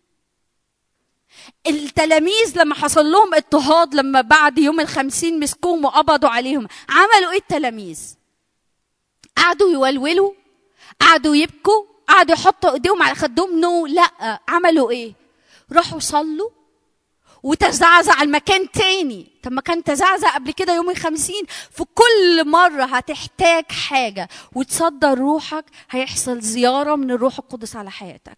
التلاميذ لما حصل لهم اضطهاد لما بعد يوم الخمسين مسكوهم وقبضوا عليهم عملوا ايه التلاميذ قعدوا يولولوا قعدوا يبكوا قعدوا يحطوا ايديهم على خدهم نو لا عملوا ايه راحوا صلوا وتزعزع المكان تاني طب ما كان تزعزع قبل كده يوم الخمسين في كل مرة هتحتاج حاجة وتصدر روحك هيحصل زيارة من الروح القدس على حياتك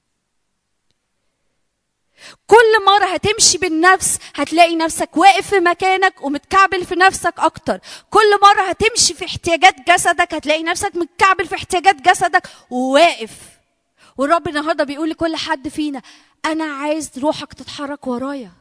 كل مرة هتمشي بالنفس هتلاقي نفسك واقف في مكانك ومتكعبل في نفسك أكتر كل مرة هتمشي في احتياجات جسدك هتلاقي نفسك متكعبل في احتياجات جسدك وواقف والرب النهاردة بيقول لكل حد فينا أنا عايز روحك تتحرك ورايا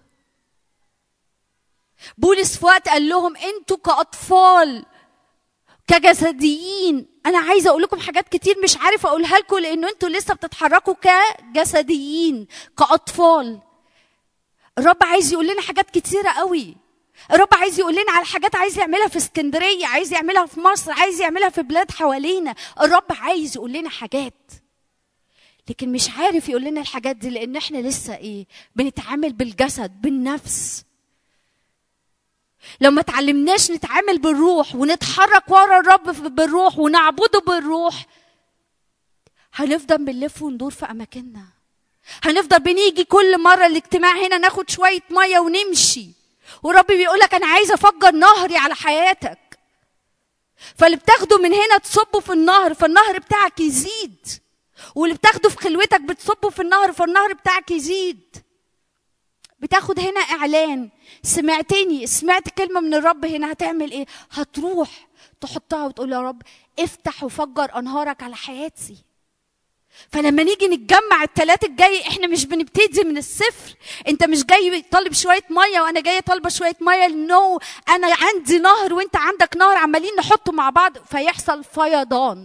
بولس في وقت قال لهم انتوا كأطفال كجسديين انا عايزه اقول لكم حاجات كتير مش عارفه اقولها لكم لانه انتوا لسه بتتحركوا كجسديين كاطفال الرب عايز يقول لنا حاجات كتيره قوي الرب عايز يقول لنا على حاجات عايز يعملها في اسكندريه عايز يعملها في مصر عايز يعملها في بلاد حوالينا الرب عايز يقول لنا حاجات لكن مش عارف يقول لنا الحاجات دي لان احنا لسه ايه بنتعامل بالجسد بالنفس لو ما تعلمناش نتعامل بالروح ونتحرك ورا الرب بالروح ونعبده بالروح هنفضل بنلف وندور في اماكننا هنفضل بنيجي كل مره الاجتماع هنا ناخد شويه ميه ونمشي والرب بيقول لك انا عايز افجر نهري على حياتك فاللي بتاخده من هنا تصبه في النهر فالنهر بتاعك يزيد واللي بتاخده في خلوتك بتصبه في النهر فالنهر بتاعك يزيد بتاخد هنا اعلان سمعتني سمعت كلمه من الرب هنا هتعمل ايه هتروح تحطها وتقول يا رب افتح وفجر انهارك على حياتي فلما نيجي نتجمع التلات الجاي احنا مش بنبتدي من الصفر انت مش جاي طالب شويه ميه وانا جايه طالبه شويه ميه نو انا عندي نهر وانت عندك نهر عمالين نحطه مع بعض فيحصل فيضان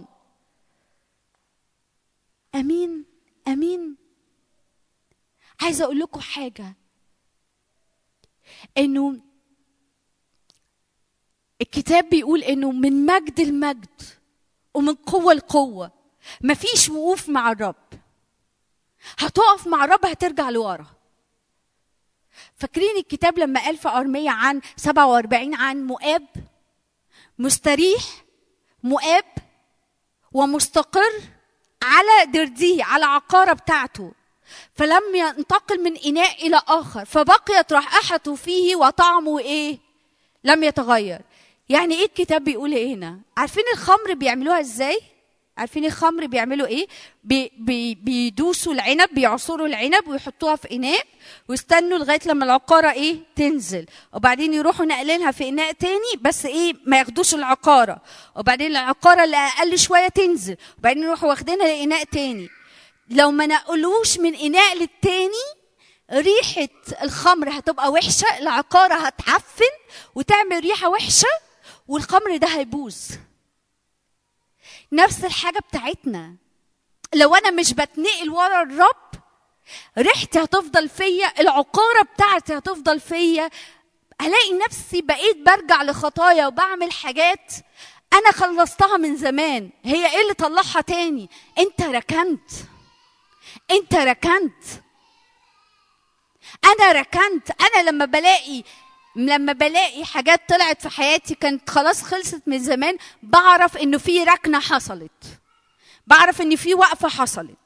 امين امين عايزه اقول لكم حاجه انه الكتاب بيقول انه من مجد المجد ومن قوه لقوه مفيش وقوف مع الرب هتقف مع الرب هترجع لورا فاكرين الكتاب لما قال في أرمية عن 47 عن مؤاب مستريح مؤاب ومستقر على درديه على عقارة بتاعته فلم ينتقل من إناء إلى آخر فبقيت رائحته فيه وطعمه إيه لم يتغير يعني إيه الكتاب بيقول إيه هنا عارفين الخمر بيعملوها إزاي عارفين الخمر بيعملوا ايه بي بي بيدوسوا العنب بيعصروا العنب ويحطوها في اناء ويستنوا لغايه لما العقاره ايه تنزل وبعدين يروحوا نقلينها في اناء تاني بس ايه ما ياخدوش العقاره وبعدين العقاره اللي اقل شويه تنزل وبعدين يروحوا واخدينها لاناء تاني لو ما نقلوش من اناء للتاني ريحه الخمر هتبقى وحشه العقاره هتعفن وتعمل ريحه وحشه والخمر ده هيبوظ نفس الحاجة بتاعتنا لو أنا مش بتنقل ورا الرب ريحتي هتفضل فيا العقارة بتاعتي هتفضل فيا ألاقي نفسي بقيت برجع لخطايا وبعمل حاجات أنا خلصتها من زمان هي إيه اللي طلعها تاني أنت ركنت أنت ركنت أنا ركنت أنا لما بلاقي لما بلاقي حاجات طلعت في حياتي كانت خلاص خلصت من زمان بعرف انه في ركنه حصلت بعرف ان في وقفه حصلت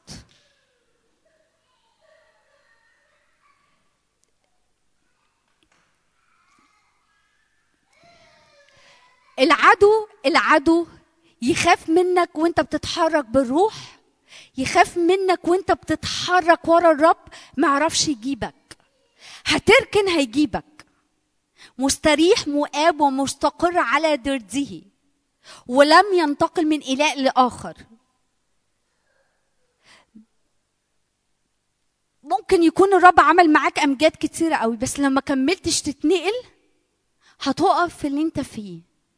العدو العدو يخاف منك وانت بتتحرك بالروح يخاف منك وانت بتتحرك ورا الرب ما يعرفش يجيبك هتركن هيجيبك مستريح مؤاب ومستقر على درده ولم ينتقل من إله لآخر ممكن يكون الرب عمل معاك أمجاد كتيرة قوي بس لما كملتش تتنقل هتقف في اللي انت فيه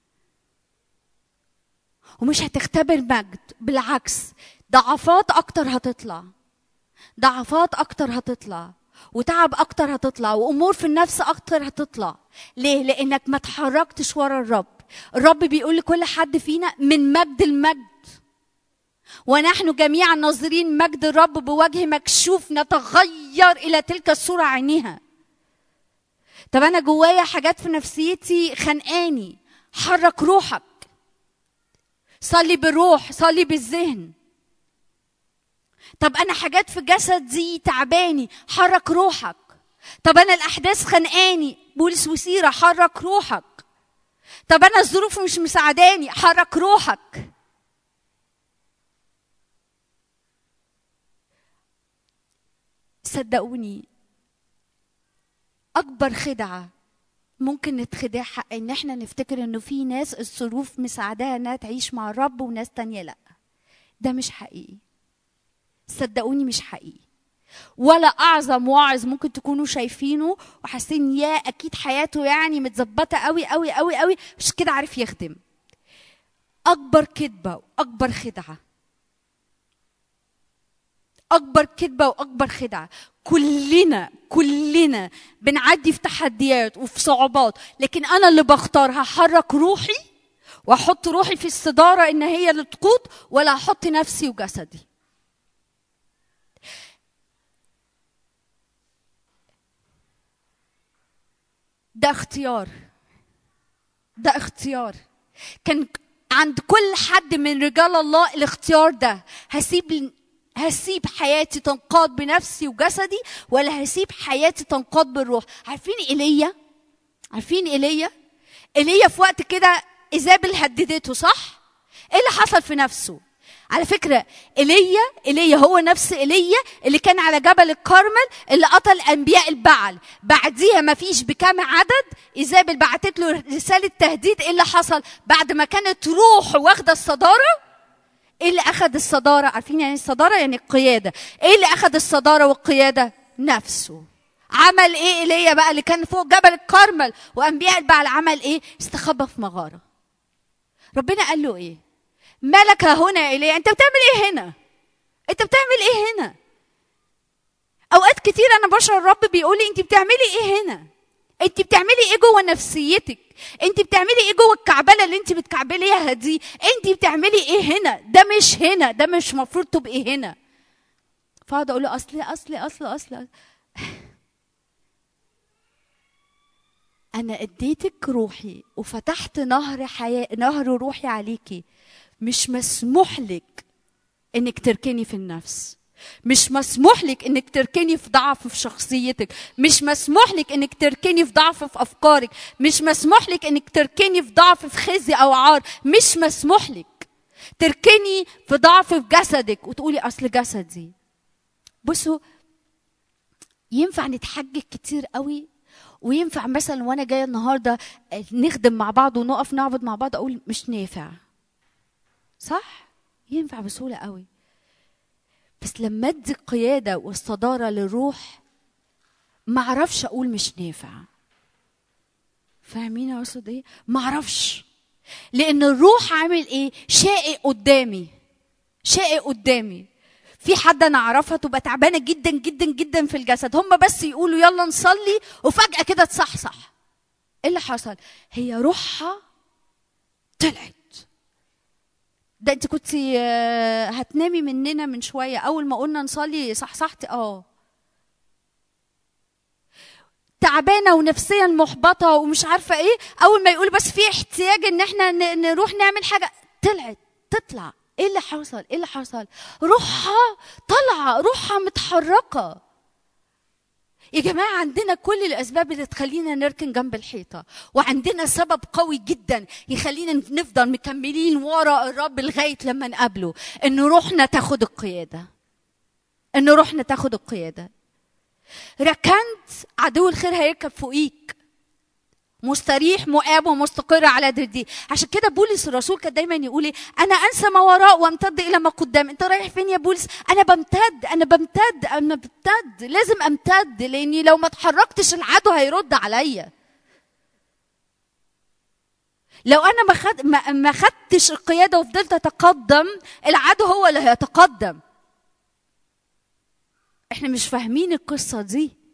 ومش هتختبر مجد بالعكس ضعفات اكتر هتطلع ضعفات اكتر هتطلع وتعب اكتر هتطلع وامور في النفس اكتر هتطلع ليه لانك ما اتحركتش ورا الرب الرب بيقول لكل حد فينا من مجد المجد ونحن جميعا ناظرين مجد الرب بوجه مكشوف نتغير الى تلك الصوره عينيها طب انا جوايا حاجات في نفسيتي خانقاني حرك روحك صلي بالروح صلي بالذهن طب انا حاجات في جسدي تعباني حرك روحك طب انا الاحداث خانقاني بولس وسيره حرك روحك طب انا الظروف مش مساعداني حرك روحك صدقوني اكبر خدعه ممكن نتخدعها ان احنا نفتكر انه في ناس الظروف مساعداها انها تعيش مع الرب وناس تانية لا ده مش حقيقي صدقوني مش حقيقي ولا اعظم واعظ ممكن تكونوا شايفينه وحاسين يا اكيد حياته يعني متظبطه قوي قوي قوي قوي مش كده عارف يخدم اكبر كذبه واكبر خدعه اكبر كذبه واكبر خدعه كلنا كلنا بنعدي في تحديات وفي صعوبات لكن انا اللي بختار هحرك روحي واحط روحي في الصداره ان هي اللي تقود ولا احط نفسي وجسدي ده اختيار ده اختيار كان عند كل حد من رجال الله الاختيار ده هسيب هسيب حياتي تنقاد بنفسي وجسدي ولا هسيب حياتي تنقاد بالروح عارفين ايليا عارفين ايليا ايليا في وقت كده ايزابل هددته صح ايه اللي حصل في نفسه على فكرة ايليا ايليا هو نفس ايليا اللي كان على جبل الكرمل اللي قتل انبياء البعل بعديها ما فيش بكام عدد ايزابل بعتت له رسالة تهديد ايه اللي حصل بعد ما كانت روح واخدة الصدارة ايه اللي اخذ الصدارة عارفين يعني الصدارة يعني القيادة ايه اللي اخذ الصدارة والقيادة نفسه عمل ايه ايليا بقى اللي كان فوق جبل الكرمل وانبياء البعل عمل ايه استخبى في مغارة ربنا قال له ايه مالك هنا يا ايليا انت بتعمل ايه هنا انت بتعمل ايه هنا اوقات كتير انا بشعر الرب بيقول لي انت بتعملي ايه هنا انت بتعملي ايه جوه نفسيتك انت بتعملي ايه جوه الكعبله اللي انت بتكعبليها دي انت بتعملي ايه هنا ده مش هنا ده مش مفروض تبقي هنا فاقعد اقول له اصلي اصلي اصلي اصلي انا اديتك روحي وفتحت نهر حياه نهر روحي عليكي مش مسموح لك انك تركني في النفس مش مسموح لك انك تركني في ضعف في شخصيتك مش مسموح لك انك تركني في ضعف في افكارك مش مسموح لك انك تركني في ضعف في خزي او عار مش مسموح لك تركني في ضعف في جسدك وتقولي اصل جسدي بصوا ينفع نتحجج كتير قوي وينفع مثلا وانا جايه النهارده نخدم مع بعض ونقف نعبد مع بعض اقول مش نافع صح ينفع بسهوله قوي بس لما ادي القياده والصداره للروح ما اعرفش اقول مش نافع فاهمين اقصد ايه ما اعرفش لان الروح عامل ايه شائق قدامي شائق قدامي في حد انا اعرفها تبقى تعبانه جدا جدا جدا في الجسد هم بس يقولوا يلا نصلي وفجاه كده تصحصح ايه اللي حصل هي روحها طلعت ده انت كنت هتنامي مننا من شويه اول ما قلنا نصلي صحصحتي اه تعبانه ونفسيا محبطه ومش عارفه ايه اول ما يقول بس في احتياج ان احنا نروح نعمل حاجه طلعت تطلع ايه اللي حصل ايه اللي حصل روحها طالعه روحها متحركه يا جماعة عندنا كل الأسباب اللي تخلينا نركن جنب الحيطة وعندنا سبب قوي جدا يخلينا نفضل مكملين ورا الرب لغاية لما نقابله إن روحنا تاخد القيادة إن روحنا تاخد القيادة ركنت عدو الخير هيركب فوقيك مستريح مؤاب ومستقر على دردي عشان كده بولس الرسول كان دايما يقول انا انسى ما وراء وامتد الى ما قدام انت رايح فين يا بولس انا بمتد انا بمتد انا بمتد لازم امتد لاني لو ما اتحركتش العدو هيرد عليا لو انا ما خد ما, ما خدتش القياده وفضلت اتقدم العدو هو اللي هيتقدم احنا مش فاهمين القصه دي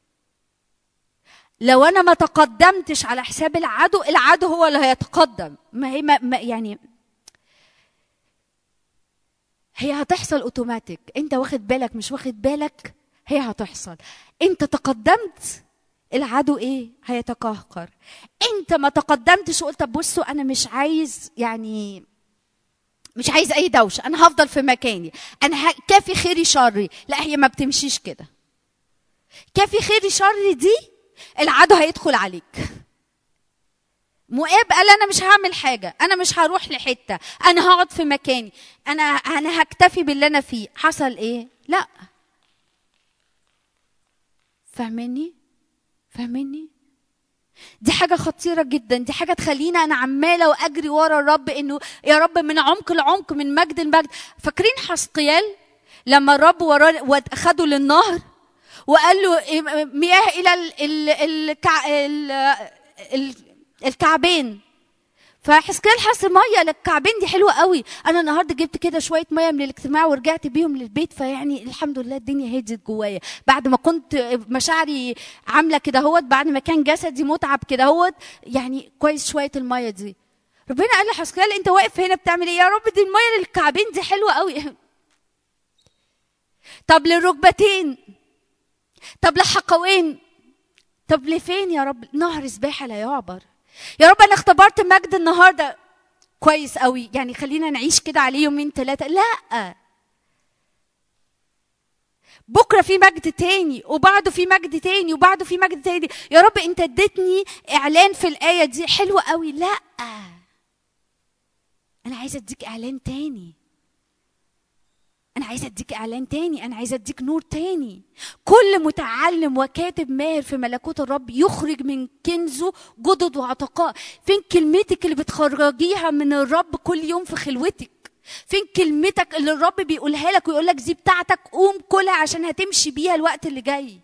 لو انا ما تقدمتش على حساب العدو العدو هو اللي هيتقدم ما هي ما ما يعني هي هتحصل اوتوماتيك انت واخد بالك مش واخد بالك هي هتحصل انت تقدمت العدو ايه هيتقهقر انت ما تقدمتش وقلت طب بصوا انا مش عايز يعني مش عايز اي دوشه انا هفضل في مكاني انا كافي خيري شري لا هي ما بتمشيش كده كافي خيري شري دي العدو هيدخل عليك مؤاب قال انا مش هعمل حاجه انا مش هروح لحته انا هقعد في مكاني انا انا هكتفي باللي انا فيه حصل ايه لا فاهمني فاهمني دي حاجة خطيرة جدا دي حاجة تخلينا أنا عمالة وأجري ورا الرب إنه يا رب من عمق لعمق من مجد لمجد فاكرين حسقيال لما الرب وراه خده للنهر وقال له مياه الى ال ال الكع... ال ال الكعبين فحسكال حس ميه للكعبين دي حلوه قوي انا النهارده جبت كده شويه ميه من الاجتماع ورجعت بيهم للبيت فيعني الحمد لله الدنيا هديت جوايا بعد ما كنت مشاعري عامله كده هوت بعد ما كان جسدي متعب كده هوت يعني كويس شويه الميه دي ربنا قال لحسكال انت واقف هنا بتعمل ايه يا رب دي الميه للكعبين دي حلوه قوي طب للركبتين طب لحقوين طب لفين يا رب نهر سباحه لا يعبر يا رب انا اختبرت مجد النهارده كويس قوي يعني خلينا نعيش كده عليه يومين ثلاثه لا بكره في مجد تاني وبعده في مجد تاني وبعده في مجد تاني يا رب انت اديتني اعلان في الايه دي حلو قوي لا انا عايزه اديك اعلان تاني انا عايزه اديك اعلان تاني انا عايزه اديك نور تاني كل متعلم وكاتب ماهر في ملكوت الرب يخرج من كنزه جدد وعتقاء فين كلمتك اللي بتخرجيها من الرب كل يوم في خلوتك فين كلمتك اللي الرب بيقولها لك ويقول لك دي بتاعتك قوم كلها عشان هتمشي بيها الوقت اللي جاي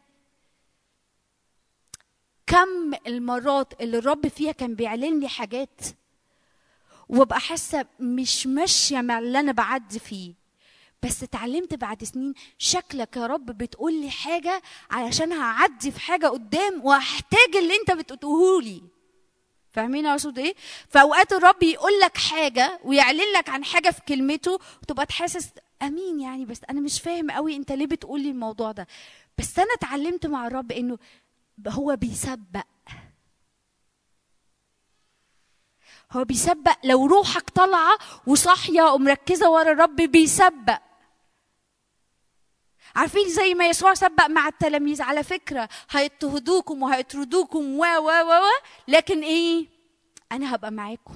كم المرات اللي الرب فيها كان بيعلن لي حاجات وابقى حاسه مش ماشيه مع اللي انا بعدي فيه بس اتعلمت بعد سنين شكلك يا رب بتقول لي حاجه علشان هعدي في حاجه قدام وهحتاج اللي انت بتقوله لي فاهمين اقصد ايه فاوقات الرب يقول لك حاجه ويعلن لك عن حاجه في كلمته وتبقى تحسس امين يعني بس انا مش فاهم قوي انت ليه بتقول لي الموضوع ده بس انا اتعلمت مع الرب انه هو بيسبق هو بيسبق لو روحك طالعه وصاحيه ومركزه ورا الرب بيسبق عارفين زي ما يسوع سبق مع التلاميذ على فكرة هيضطهدوكم وهيطردوكم و و و و لكن ايه انا هبقى معاكم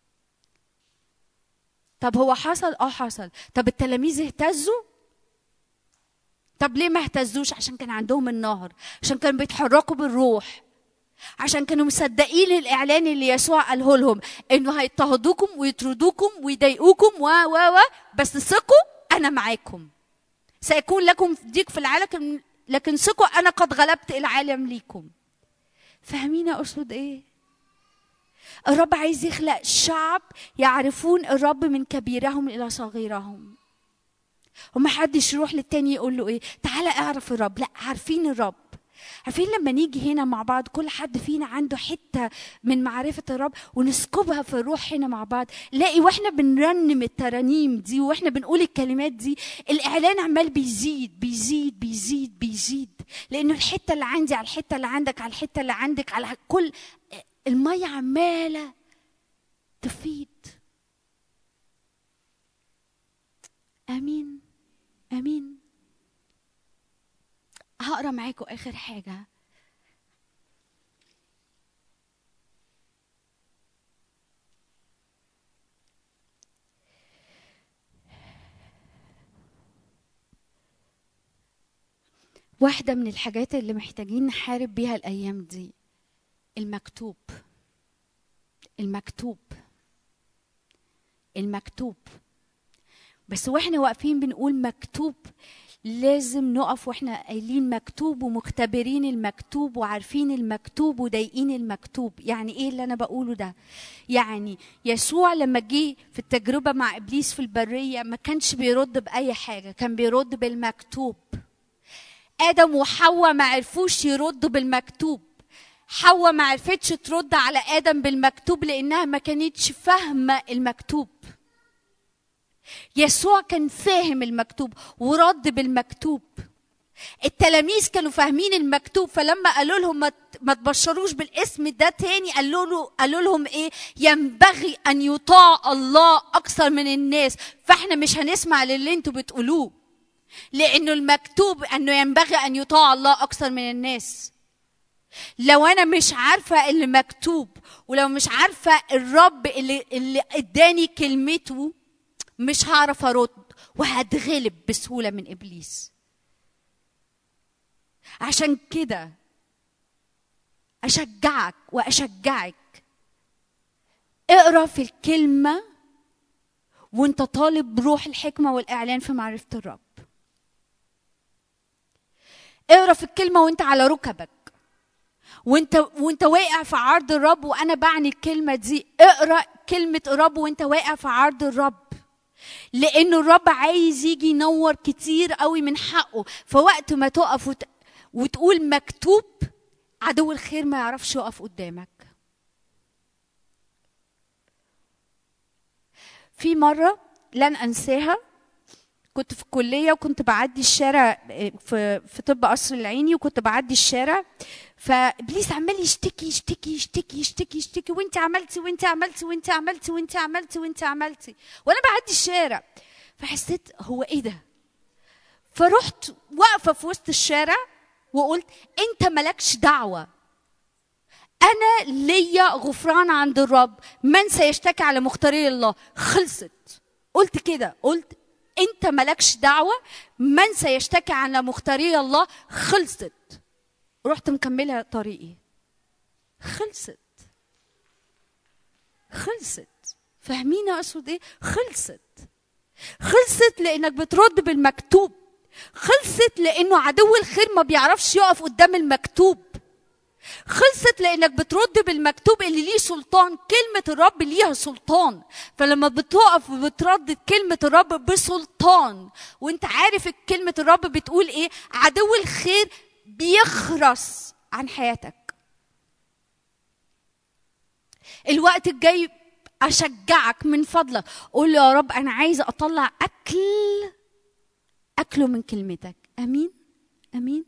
طب هو حصل اه حصل طب التلاميذ اهتزوا طب ليه ما اهتزوش عشان كان عندهم النهر عشان كانوا بيتحركوا بالروح عشان كانوا مصدقين الاعلان اللي يسوع قاله لهم انه هيضطهدوكم ويطردوكم ويضايقوكم و و و بس ثقوا انا معاكم سيكون لكم ضيق في العالم لكن ثقوا انا قد غلبت العالم ليكم فاهمين اقصد ايه الرب عايز يخلق شعب يعرفون الرب من كبيرهم الى صغيرهم ومحدش يروح للتاني يقول له ايه تعالى اعرف الرب لا عارفين الرب عارفين لما نيجي هنا مع بعض كل حد فينا عنده حته من معرفه الرب ونسكبها في الروح هنا مع بعض لاقي واحنا بنرنم الترانيم دي واحنا بنقول الكلمات دي الاعلان عمال بيزيد بيزيد بيزيد بيزيد لانه الحته اللي عندي على الحته اللي عندك على الحته اللي عندك على كل الميه عماله تفيض امين امين هقرا معاكم اخر حاجه واحدة من الحاجات اللي محتاجين نحارب بيها الأيام دي المكتوب المكتوب المكتوب بس واحنا واقفين بنقول مكتوب لازم نقف واحنا قايلين مكتوب ومختبرين المكتوب وعارفين المكتوب وضايقين المكتوب يعني ايه اللي انا بقوله ده يعني يسوع لما جه في التجربه مع ابليس في البريه ما كانش بيرد باي حاجه كان بيرد بالمكتوب ادم وحواء ما عرفوش يردوا بالمكتوب حواء ما عرفتش ترد على ادم بالمكتوب لانها ما كانتش فاهمه المكتوب يسوع كان فاهم المكتوب ورد بالمكتوب التلاميذ كانوا فاهمين المكتوب فلما قالوا لهم ما تبشروش بالاسم ده تاني قالوا له قالوا لهم ايه ينبغي ان يطاع الله اكثر من الناس فاحنا مش هنسمع للي انتوا بتقولوه لانه المكتوب انه ينبغي ان يطاع الله اكثر من الناس لو انا مش عارفه اللي مكتوب ولو مش عارفه الرب اللي اللي اداني كلمته مش هعرف ارد وهتغلب بسهوله من ابليس عشان كده اشجعك واشجعك اقرا في الكلمه وانت طالب بروح الحكمه والاعلان في معرفه الرب اقرا في الكلمه وانت على ركبك وانت وانت واقع في عرض الرب وانا بعني الكلمه دي اقرا كلمه الرب وانت واقع في عرض الرب لانه الرب عايز يجي ينور كتير قوي من حقه فوقت ما تقف وت... وتقول مكتوب عدو الخير ما يعرفش يقف قدامك في مره لن انساها كنت في الكلية وكنت بعدي الشارع في في طب قصر العيني وكنت بعدي الشارع فابليس عمال يشتكي يشتكي يشتكي يشتكي يشتكي وانت عملتي وانت عملتي وانت عملتي وانت عملتي وانت عملتي وانا بعدي الشارع فحسيت هو ايه ده فرحت واقفه في وسط الشارع وقلت انت مالكش دعوه انا ليا غفران عند الرب من سيشتكي على مختاري الله خلصت قلت كده قلت انت مالكش دعوه من سيشتكي على مختاري الله خلصت رحت مكمله طريقي خلصت خلصت فاهمين اقصد ايه خلصت خلصت لانك بترد بالمكتوب خلصت لانه عدو الخير ما بيعرفش يقف قدام المكتوب خلصت لانك بترد بالمكتوب اللي ليه سلطان كلمه الرب ليها سلطان فلما بتقف وبتردد كلمه الرب بسلطان وانت عارف كلمه الرب بتقول ايه عدو الخير بيخرس عن حياتك الوقت الجاي اشجعك من فضلك قول له يا رب انا عايزه اطلع اكل اكله من كلمتك امين امين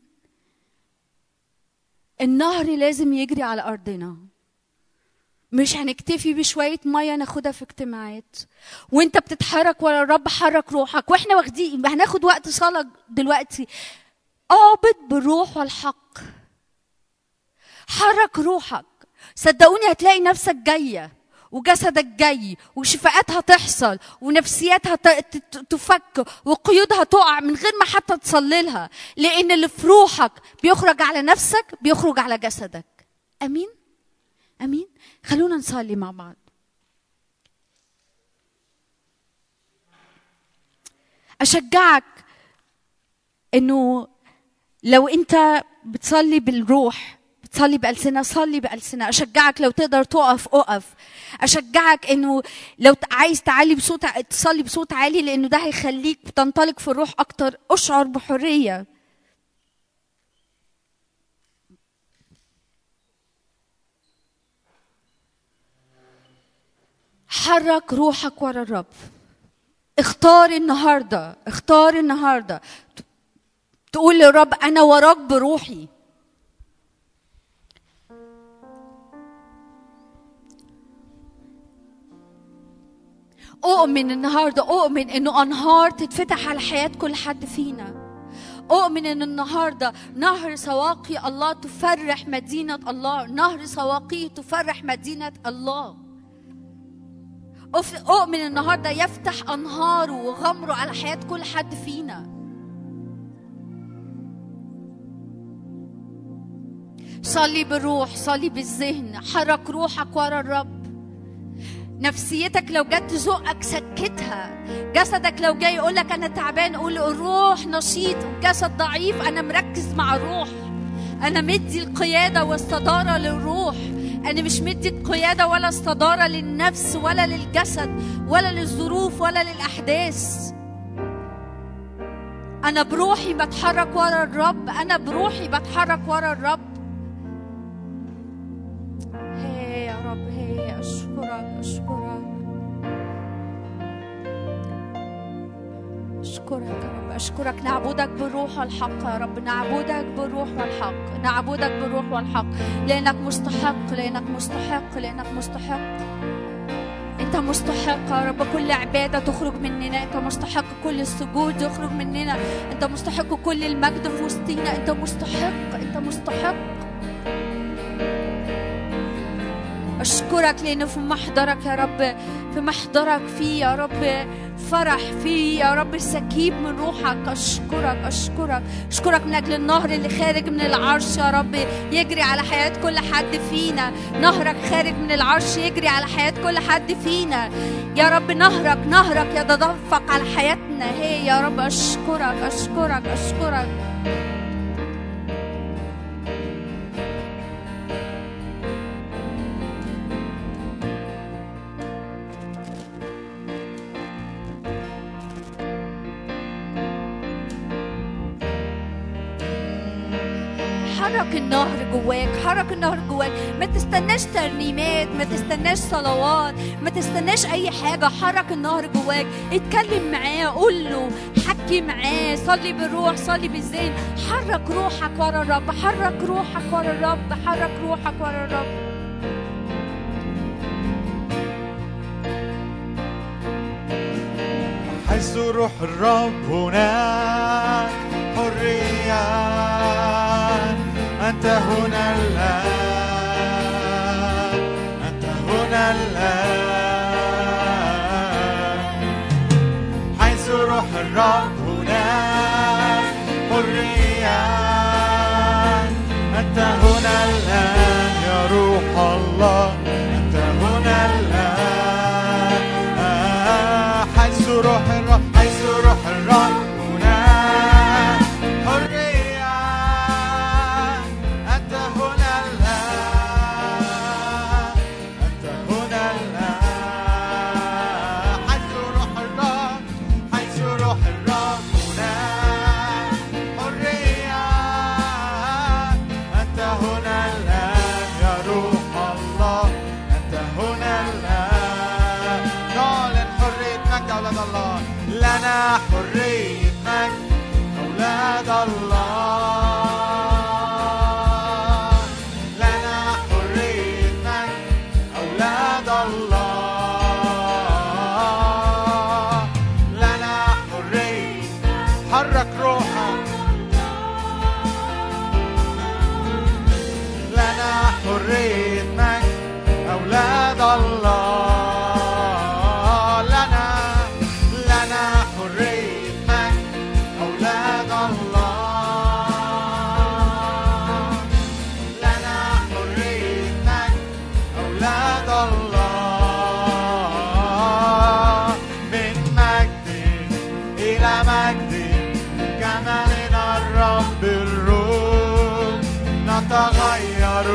النهر لازم يجري على ارضنا مش هنكتفي بشوية مية ناخدها في اجتماعات وانت بتتحرك ورا الرب حرك روحك واحنا واخدين هناخد وقت صلاة دلوقتي اعبد بالروح والحق حرك روحك صدقوني هتلاقي نفسك جايه وجسدك جاي وشفاءات هتحصل ونفسيات هت- ت- تفك وقيود هتقع من غير ما حتى تصلي لها لان اللي في روحك بيخرج على نفسك بيخرج على جسدك امين امين خلونا نصلي مع بعض اشجعك انه لو انت بتصلي بالروح بتصلي بألسنة صلي بألسنة أشجعك لو تقدر تقف أقف أشجعك إنه لو ت- عايز تعلي بصوت ع- تصلي بصوت عالي لأنه ده هيخليك تنطلق في الروح أكتر أشعر بحرية حرك روحك ورا الرب اختار النهارده اختار النهارده ت- تقول للرب انا وراك بروحي اؤمن النهارده اؤمن انه انهار تتفتح على حياه كل حد فينا اؤمن ان النهارده نهر سواقي الله تفرح مدينه الله نهر سواقي تفرح مدينه الله أف- اؤمن النهارده يفتح انهاره وغمره على حياه كل حد فينا صلي بالروح صلي بالذهن حرك روحك ورا الرب نفسيتك لو جت تزقك سكتها جسدك لو جاي يقول لك انا تعبان قول الروح نشيط الجسد ضعيف انا مركز مع الروح انا مدي القياده والصداره للروح انا مش مدي القياده ولا الصداره للنفس ولا للجسد ولا للظروف ولا للاحداث انا بروحي بتحرك ورا الرب انا بروحي بتحرك ورا الرب هي يا رب هي اشكرك اشكرك اشكرك يا رب اشكرك نعبدك بالروح والحق يا رب نعبدك بالروح والحق نعبدك بالروح والحق لانك مستحق لانك مستحق لانك مستحق انت مستحق يا رب كل عباده تخرج مننا انت مستحق كل السجود يخرج مننا انت مستحق كل المجد في وسطينا انت مستحق انت مستحق أشكرك لأنه في محضرك يا رب في محضرك في يا رب فرح في يا رب سكيب من روحك أشكرك أشكرك أشكرك من أجل النهر اللي خارج من العرش يا رب يجري على حياة كل حد فينا نهرك خارج من العرش يجري على حياة كل حد فينا يا رب نهرك نهرك يتدفق على حياتنا هي يا رب أشكرك أشكرك أشكرك حرك النهر جواك حرك النهر جواك ما تستناش ترنيمات ما تستناش صلوات ما تستناش اي حاجه حرك النهر جواك اتكلم معاه قول له حكي معاه صلي بالروح صلي بالذهن حرك روحك ورا الرب حرك روحك ورا الرب حرك روحك ورا الرب حيث روح الرب هناك حرية أنت هنا الآن أنت هنا الآن حيث روح الرب هناك حرية أنت هنا الآن يا روح الله أنت هنا الآن حيث روح الرب حيث روح الرب هناك حرية أنت هنا الآن أنت هنا الآن حيث روح الرب حيث روح الرب هناك حرية أنت هنا الآن يا روح الله أنت هنا الآن نعلن حرية مجد أولاد الله لنا حرية مجد أولاد الله لنا حرية مجد أولاد الله لنا حرية حرك روحك لنا حرية مجد أولاد الله لنا لنا حرية مجد أولاد الله لنا حرية مجد أولاد الله من مجد إلى مجد كما من الرب الروح نتغير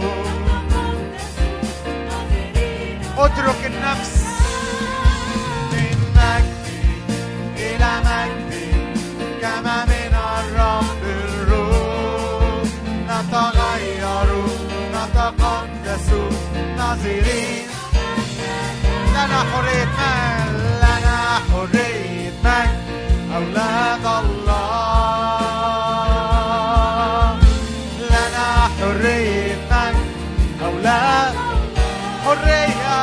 اترك النفس من مجد إلى مجد كما من الرب الروح نتغير نتقدس ناظرين لنا حرية مال لنا حرية مجد أولاد الله لنا حرية مجد أولاد حرية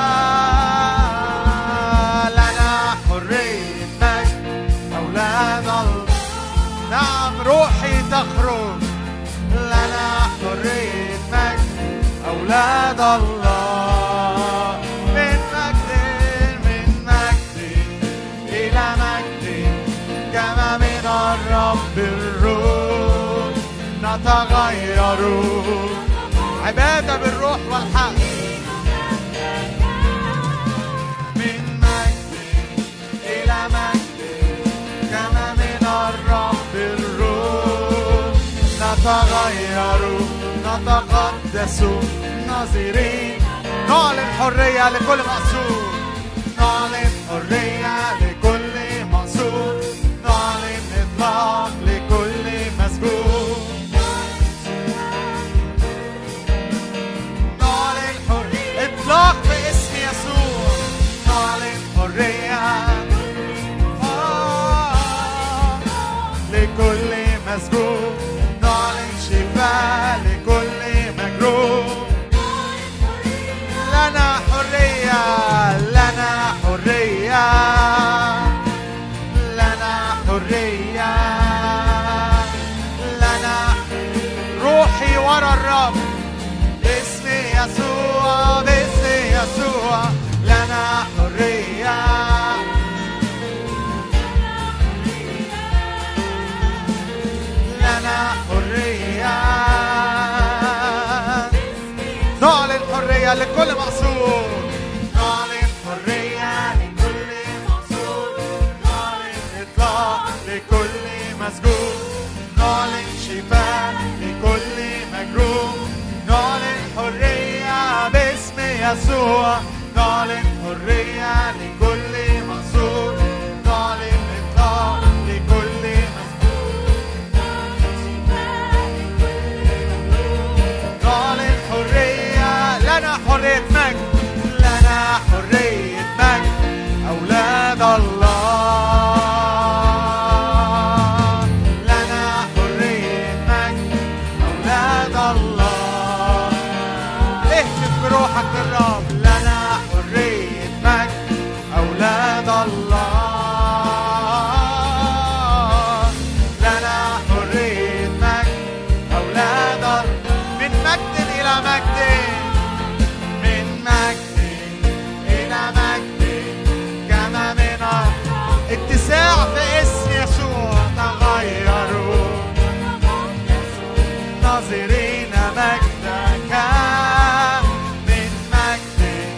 لنا حرية مجد أولاد الله نعم روحي تخرج لنا حرية مجد أولاد الله من مجد من مجد إلى مجد كما من الرب الروح نتغير عبادة بالروح والحق من مجد إلى مجد كما من الرب الروح نتغير نتقدس ناظرين نعلن حرية لكل مقصود نعلن حرية لكل مقصود نعلن إطلاق لكل مسجون نعلن حرية إطلاق باسم يسوع نعلن حرية آه، لكل مسجون نعلن شفاء لكل مجروح لنا حرية لنا حرية لنا حرية لنا روحي ورا الرب باسم يسوع باسم يسوع لنا حرية لنا حرية نعلن حرية لكل مقصود نعلن حرية لكل مقصود نعلن إطلاق لكل مسجون نعلن شفاء لكل مجروح نعلن حرية باسم يسوع نعلن حرية لكل مقصود نعلن إطلاق لكل مسجون حرية مجد لنا حرية مجد أولاد الله لنا حرية مجد أولاد الله اهتف بروحك للرب لنا حرية مجد أولاد الله لنا حرية مجد أولاد الله من مجد إلى مجد من مجد إلى مجد كما من اتساع في اسم يسوع تغيروا ناظرين مجدك من مجد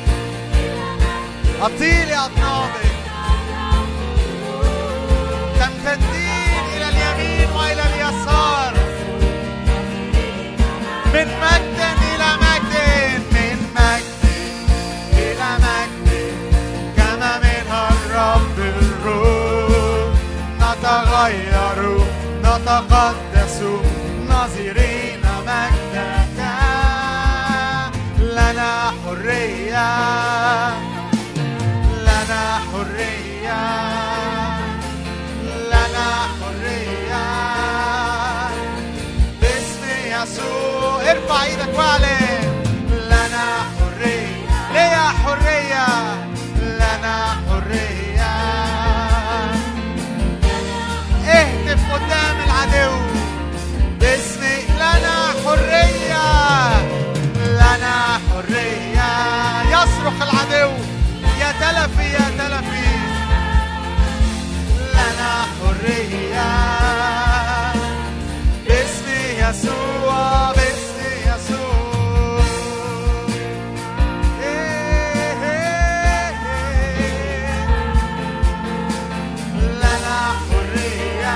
أطيلي أطنابك تمتدين إلى اليمين وإلى اليسار من مجد إلى مجد من مجد إلى مجد كما من الرب الروح نتغير نتقدس ناظرين مجدك لنا حرية لنا حرية لنا حرية باسم يسوع ارفع ايدك واعلن لنا حرية ليا حرية لنا حرية اهتف قدام العدو باسم لنا حرية لنا حرية يصرخ العدو يا تلفي يا تلفي لنا حرية باسم يسوع باسم يسوع إيه إيه إيه. لنا حرية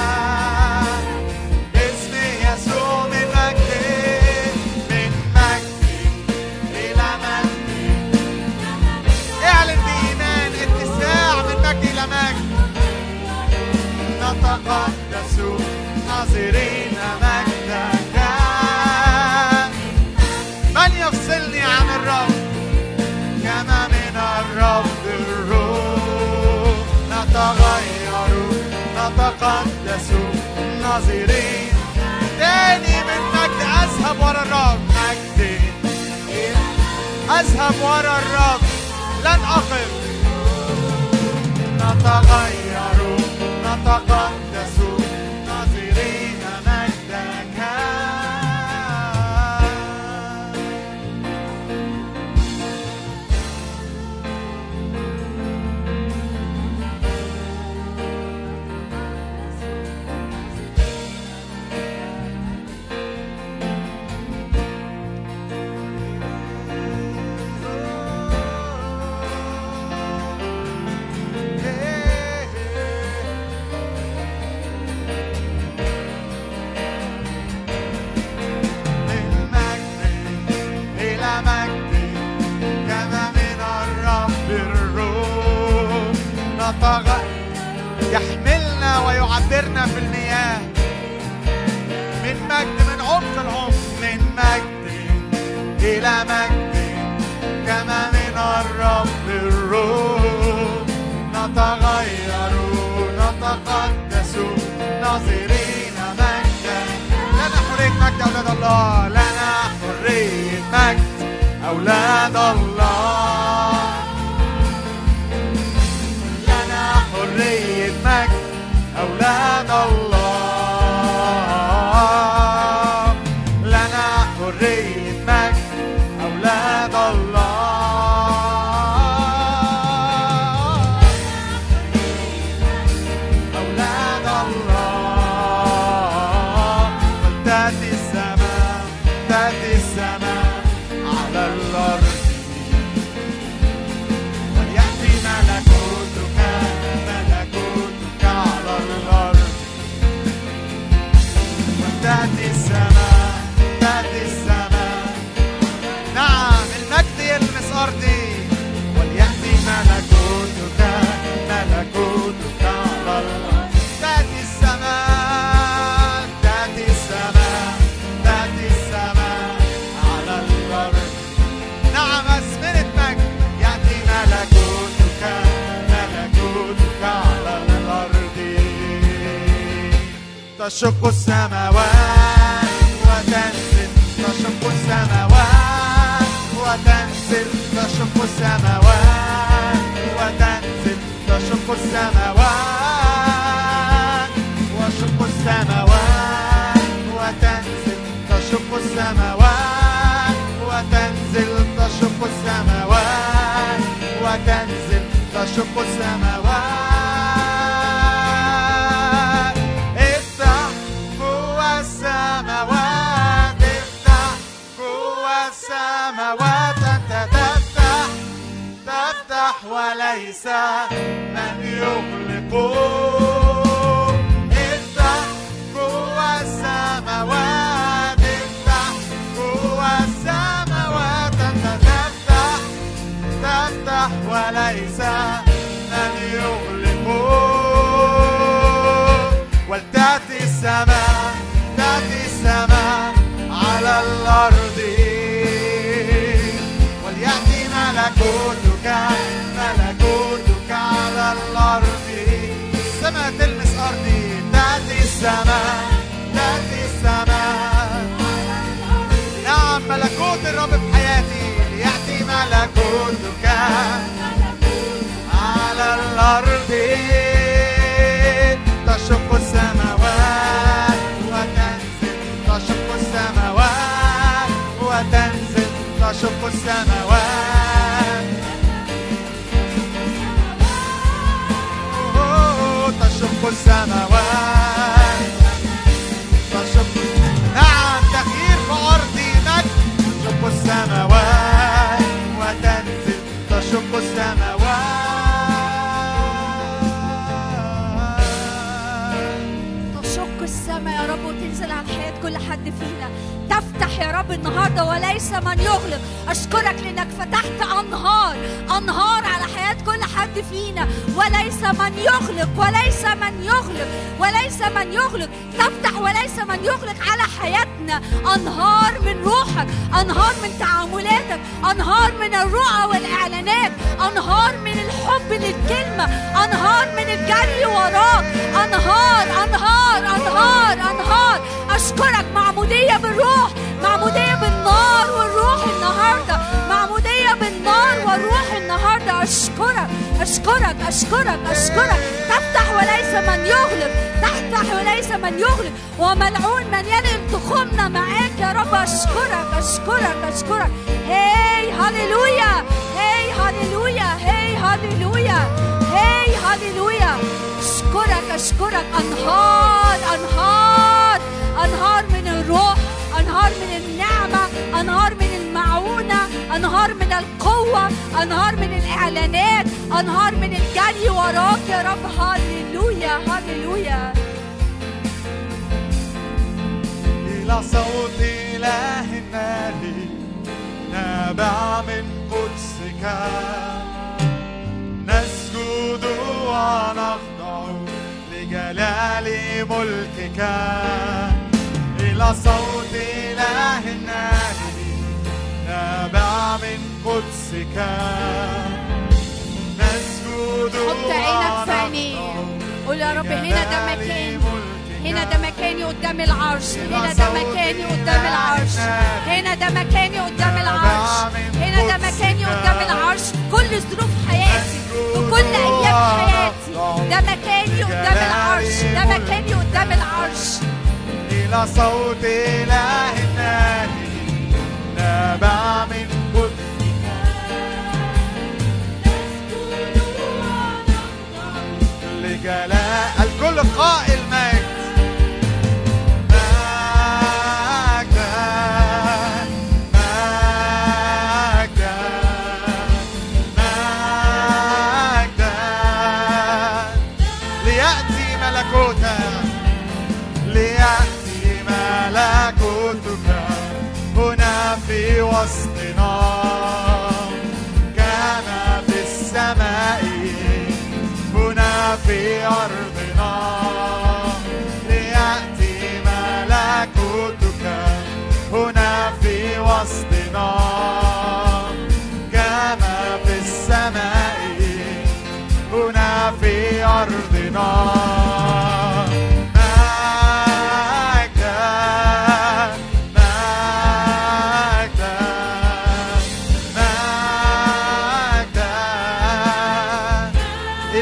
باسم يسوع من مجد من مجد إلى مجد اعلن بإيمان اتساع من مجد إلى مجد نتقدس ناظرين مجدك من يفصلني عن الرب كما من الرب الروح نتغير نتقدس ناظرين تاني من مجد أذهب ورا الرب مجد أذهب ورا الرب لن أقف نتغير نتقدس ناظرين مجدك من مجد إلى مجد كما من الرب الروح نتغ يحملنا ويعبرنا في المياه من مجد من عمق العمق من مجد إلى مجد كما من الرب الروح نتغير نتقدس ناظرين مجدا لنا حرية مجد أولاد الله لنا حرية مجد أولاد الله لنا حرية مجد أولاد الله لنا حرية مجد أولاد الله أولاد الله تأتي السماء تأتي السماء على الأرض تشق السماوات وتنزل تشق السماوات وتنزل تشق السماوات وتنزل تشق السماوات وشق السماوات وتنزل تشق السماوات وتنزل تشق السماوات وتنزل تشق السماوات افتح جوا السماوات افتح جوا السماوات انت تفتح تفتح وليس من يغلق افتح جوا السماوات افتح جوا السماوات انت تفتح تفتح وليس من يغلق ولتأتي السماء تأتي السماء على الأرض وليأتي ملكوتك ملكوتك على الأرض السماء تلمس أرضي تأتي السماء تأتي السماء نعم ملكوت الرب في حياتي ليأتي ملكوتك على الأرض تشق السماوات وتنزل تشق السماوات وتنزل تشق السماوات أوه، تشق السماوات تشق نعم تغيير في أرضي مجد تشق السماوات وتنزل تشق السماوات تشق السماء يا رب وتنزل على حياة كل حد فينا تفتح يا رب النهارده وليس من يغلق اشكرك لانك فتحت انهار انهار على حياة كل حد فينا وليس من يغلق وليس من يغلق وليس من يغلق تفتح وليس من يغلق على حياتنا انهار من روحك انهار من تعاملاتك انهار من الرؤى والاعلانات انهار من الحب للكلمه انهار من الجري وراك انهار انهار انهار انهار اشكرك معموديه بالروح معموديه بالنار والروح النهارده معموديه بالنار والروح النهارده اشكرك اشكرك اشكرك اشكرك تفتح وليس من يغلق تفتح وليس من يغلق وملعون من ينقل تخمنا معاك يا رب اشكرك اشكرك اشكرك هي هللويا هي هللويا هي هللويا هي هللويا اشكرك اشكرك انهار انهار انهار من الروح انهار من النعمه انهار من المعونه انهار من القوه انهار من الاعلانات انهار من الجري وراك يا رب هللويا هللويا إلى صوت إله الناري نابع من قدسك نسجد ونخضع لجلال ملكك إلى صوت إله الناري نابع من قدسك نسجد حط عينك في ونخضع عينيه قول يا رب هنا ده لجلال مكاني ملكك. هنا ده مكاني قدام العرش هنا ده مكاني قدام العرش هنا ده مكاني قدام العرش هنا ده مكاني قدام العرش كل ظروف حياتي وكل ايام حياتي ده مكاني قدام العرش ده مكاني قدام العرش إلى صوت إله النادي نابع من قدسك لجلاء الكل قائل مجد مجدا مجدا مجدا ليأتي ملكوتك ليأتي ملكوتك هنا في وسطنا كما في السماء هنا في أرضنا ليأتي ملكوتك هنا في وسطنا كما في السماء هنا في أرضنا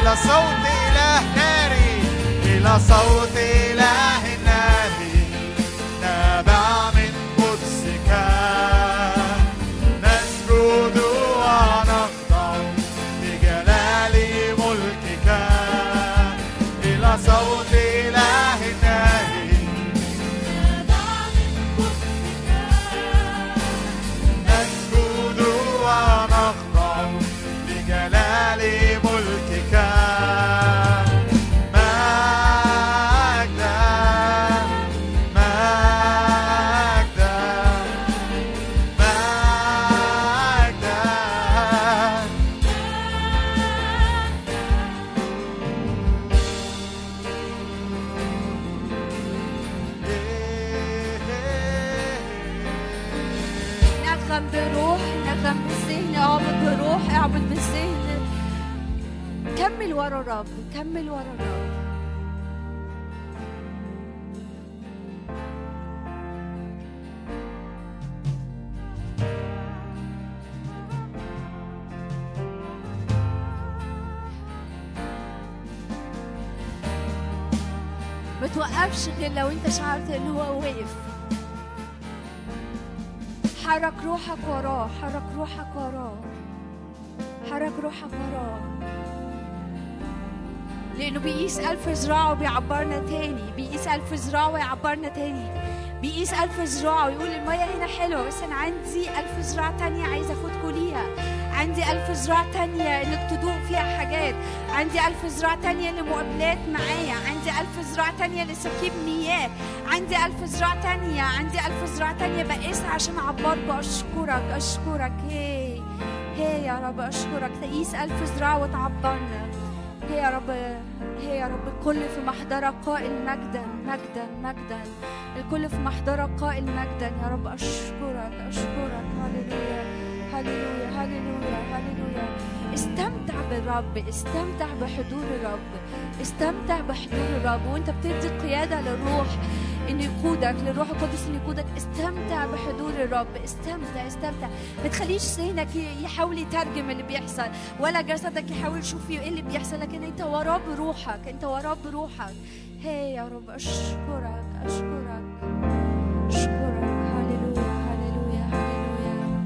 إلى صوت إله ناري إلى صوت إله ناري نابع من قدسك نسجد ونخضع لجلال ملكك إلى صوت إله ناري نسجد ونخضع لجلال ملكك مجدا مجدا مجدا نغم بروح نغم بالذهن اعبد بروح اعبد بالذهن كمل ورا الرب كمل ورا الرب ما توقفش غير لو انت شعرت ان هو واقف حرك روحك وراه حرك روحك وراه حرك روحك وراه لأنه بيقيس ألف ذراع وبيعبرنا تاني بيقيس ألف ذراع ويعبرنا تاني بيقيس ألف ذراع ويقول المية هنا حلوة بس أنا عندي ألف ذراع تانية عايزة أخدكوا ليها عندي ألف ذراع تانية إنك تدوق فيها حاجات عندي ألف ذراع تانية لمقابلات معايا عندي ألف ذراع تانية لسكيب مياه عندي ألف ذراع تانية عندي ألف ذراع تانية بقيسها عشان أعبرك أشكرك أشكرك هي هي يا رب أشكرك تقيس ألف ذراع وتعبرنا هي يا رب هي يا رب الكل في محضرك قائل مجدا مجدا مجدا الكل في محضرك قائل مجدا يا رب أشكرك أشكرك هللويا هللويا هللويا هللويا استمتع بالرب استمتع بحضور الرب استمتع بحضور الرب وانت بتدي قيادة للروح ان يقودك للروح القدس ان يقودك استمتع بحضور الرب استمتع استمتع ما تخليش ذهنك يحاول يترجم اللي بيحصل ولا جسدك يحاول يشوف ايه اللي بيحصل لكن انت وراه بروحك انت وراه بروحك هي يا رب اشكرك اشكرك اشكرك هللويا هللويا هللويا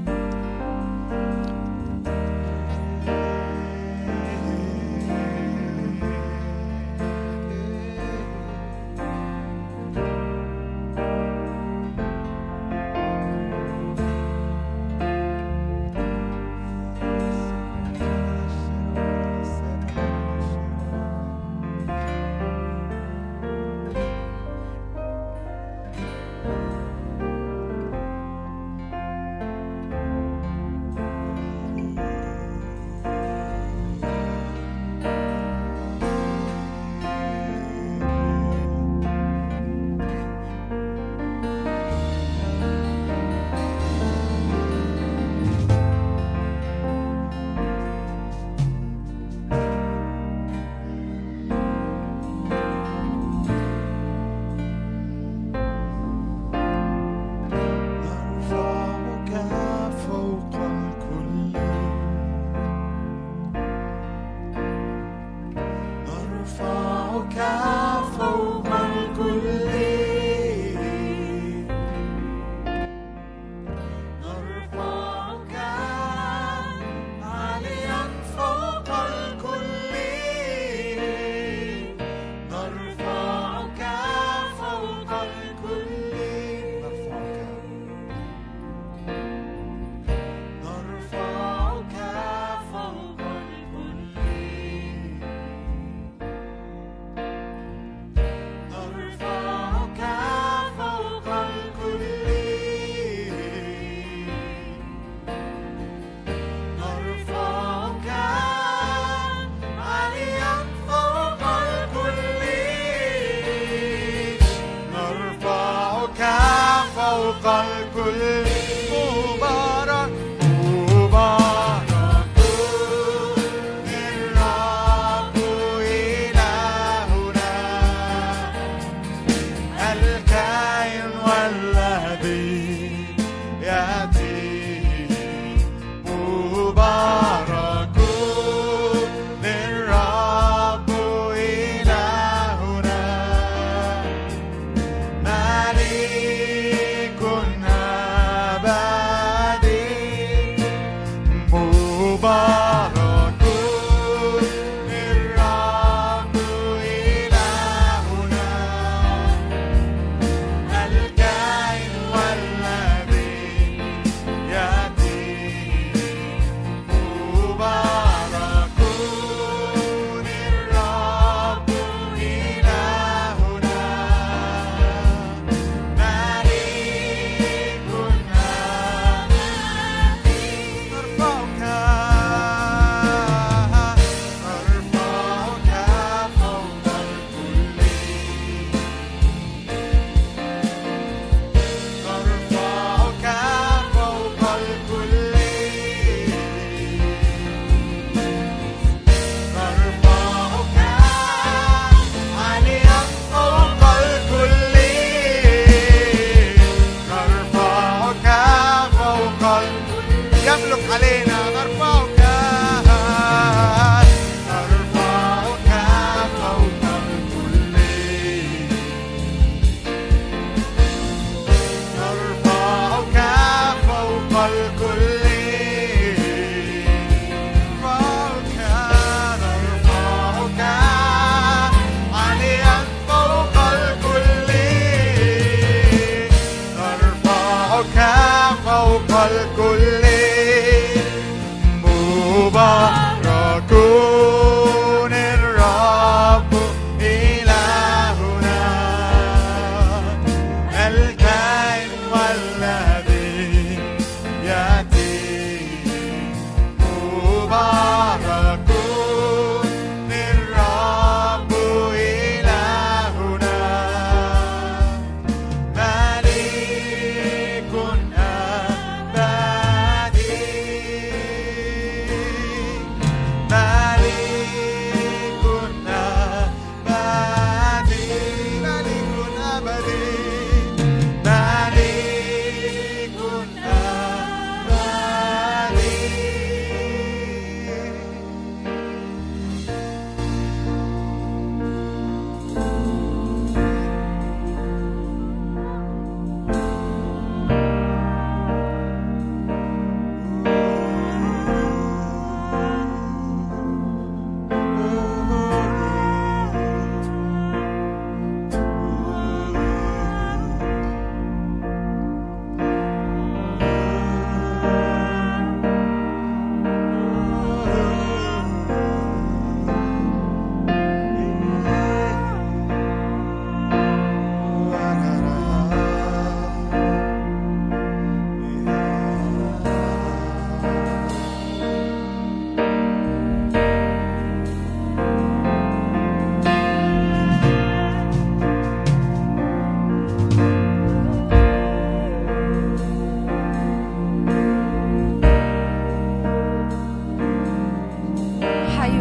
نرفعك فوق الكل نرفعك فوق الكل نرفعك عاليا فوق الكل نرفعك فوق الكل نرفعك نرفعك فوق الكل نرفعك فوق الكل نرفعك عاليا فوق الكل نرفعك فوق الكل مبارك مبارك الرب إلهنا الكائن والذي يأتي مبارك للرب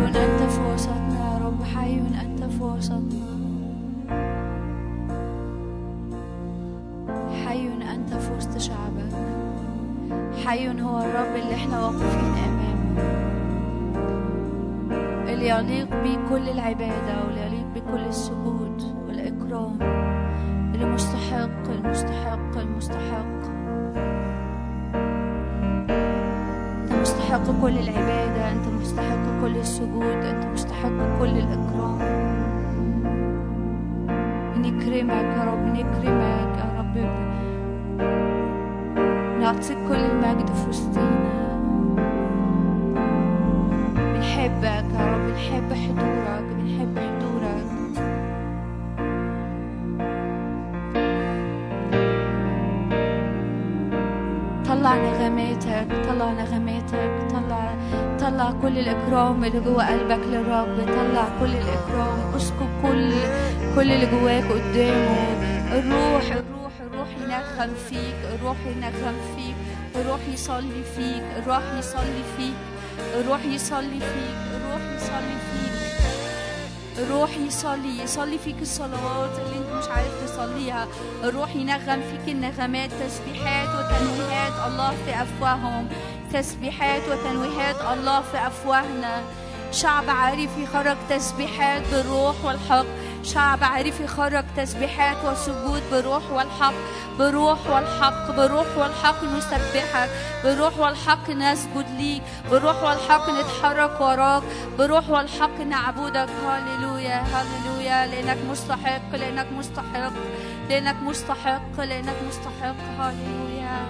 أنت في وسطنا يا رب حي أنت في وسطنا حي أنت في وسط شعبك حي هو الرب اللي احنا واقفين أمامه اللي يليق بيه كل العبادة واللي يليق بكل السجود والإكرام اللي مستحق المستحق المستحق أنت مستحق كل العبادة أنت مستحق كل السجود أنت مستحق كل الإكرام نكرمك يا رب نكرمك يا رب نعطيك كل المجد في وسطينا بنحبك يا رب بنحب حضورك بنحب حضورك طلع نغماتك طلع نغماتك طلع طلع كل الإكرام اللي جوه قلبك للرب طلع كل الإكرام اسكب كل كل اللي جواك قدامه الروح الروح الروح ينغم فيك الروح ينغم فيك الروح يصلي فيك الروح يصلي فيك الروح يصلي فيك الروح يصلي فيك الروح يصلي يصلي فيك الصلوات اللي انت مش عارف تصليها الروح ينغم فيك النغمات تسبيحات وتنويهات الله في افواههم تسبيحات وتنويهات الله في افواهنا شعب عارف يخرج تسبيحات بالروح والحق شعب عارف يخرج تسبيحات وسجود بروح والحق بروح والحق بروح والحق نسبحك بروح والحق نسجد ليك بروح والحق نتحرك وراك بروح والحق نعبدك هللويا هللويا لانك مستحق لانك مستحق لانك مستحق لانك مستحق هللويا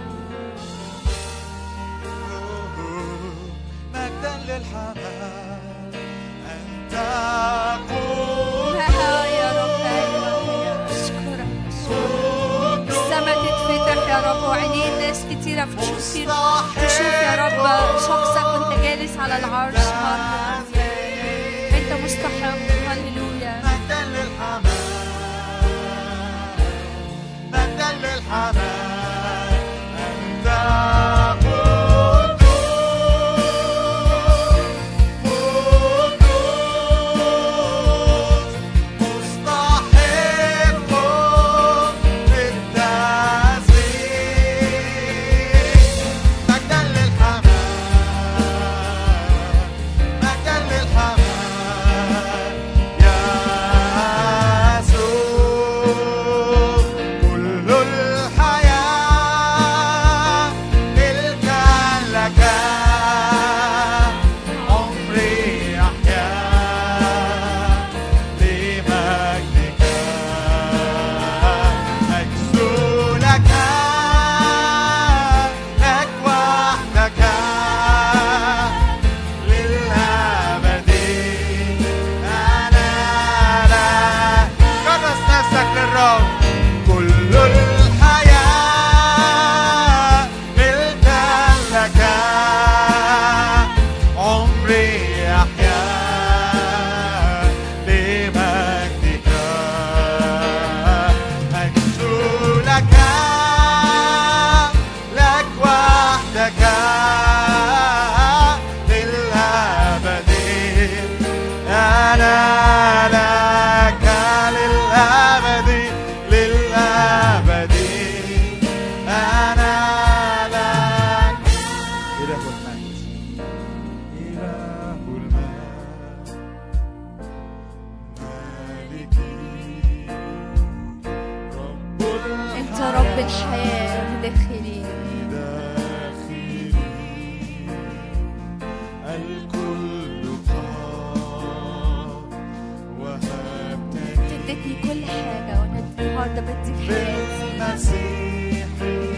مجدا للحمام أنت قوت يا رب أيوة، أشكرك أشكرك السما تتفتح يا رب وعينين ناس كتيرة بتشوف فيك تشوف يا رب شخصك وانت جالس على العرش هللويا انت مستحق هللويا مجدا للحمام مجدا للحمام أنت قدوس قدوس مستحق للتسبيح مجدا للحمام مجدا للحمام يا يسوع كل الحياة ملكا لك عمري أحيا لمجدك أجزو لك لك وحدك للأبد أنا لا كرس نفسك للرب كل الحياة ملكا لك عمري أحيا لمجدك أنجو لك لك وحدك للأبد أنا لك للأبد للأبد أنا لك إله المجد إله المجد مالكي رب انت رب الحياة داخلي داخلي الكل قام وهبتني اديتني كل حاجة وانا النهاردة بديك حياتي بالمسيح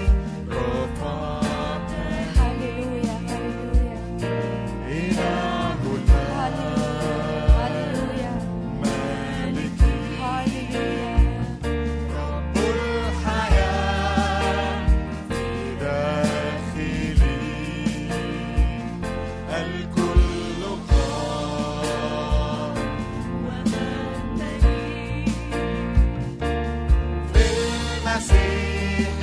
رفعتني هللويا هللويا إله المجد هللويا مالكي هللويا رب الحياة في داخلي الكل قام في المسيح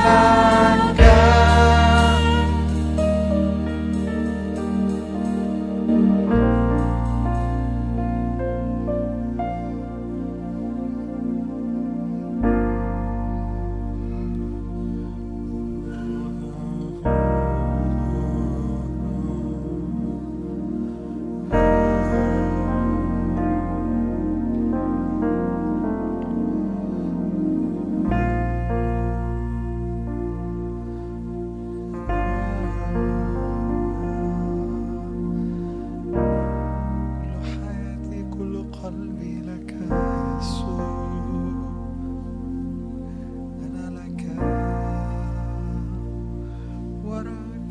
كل حياتي كل قلبي لك يسوع أنا لك وراك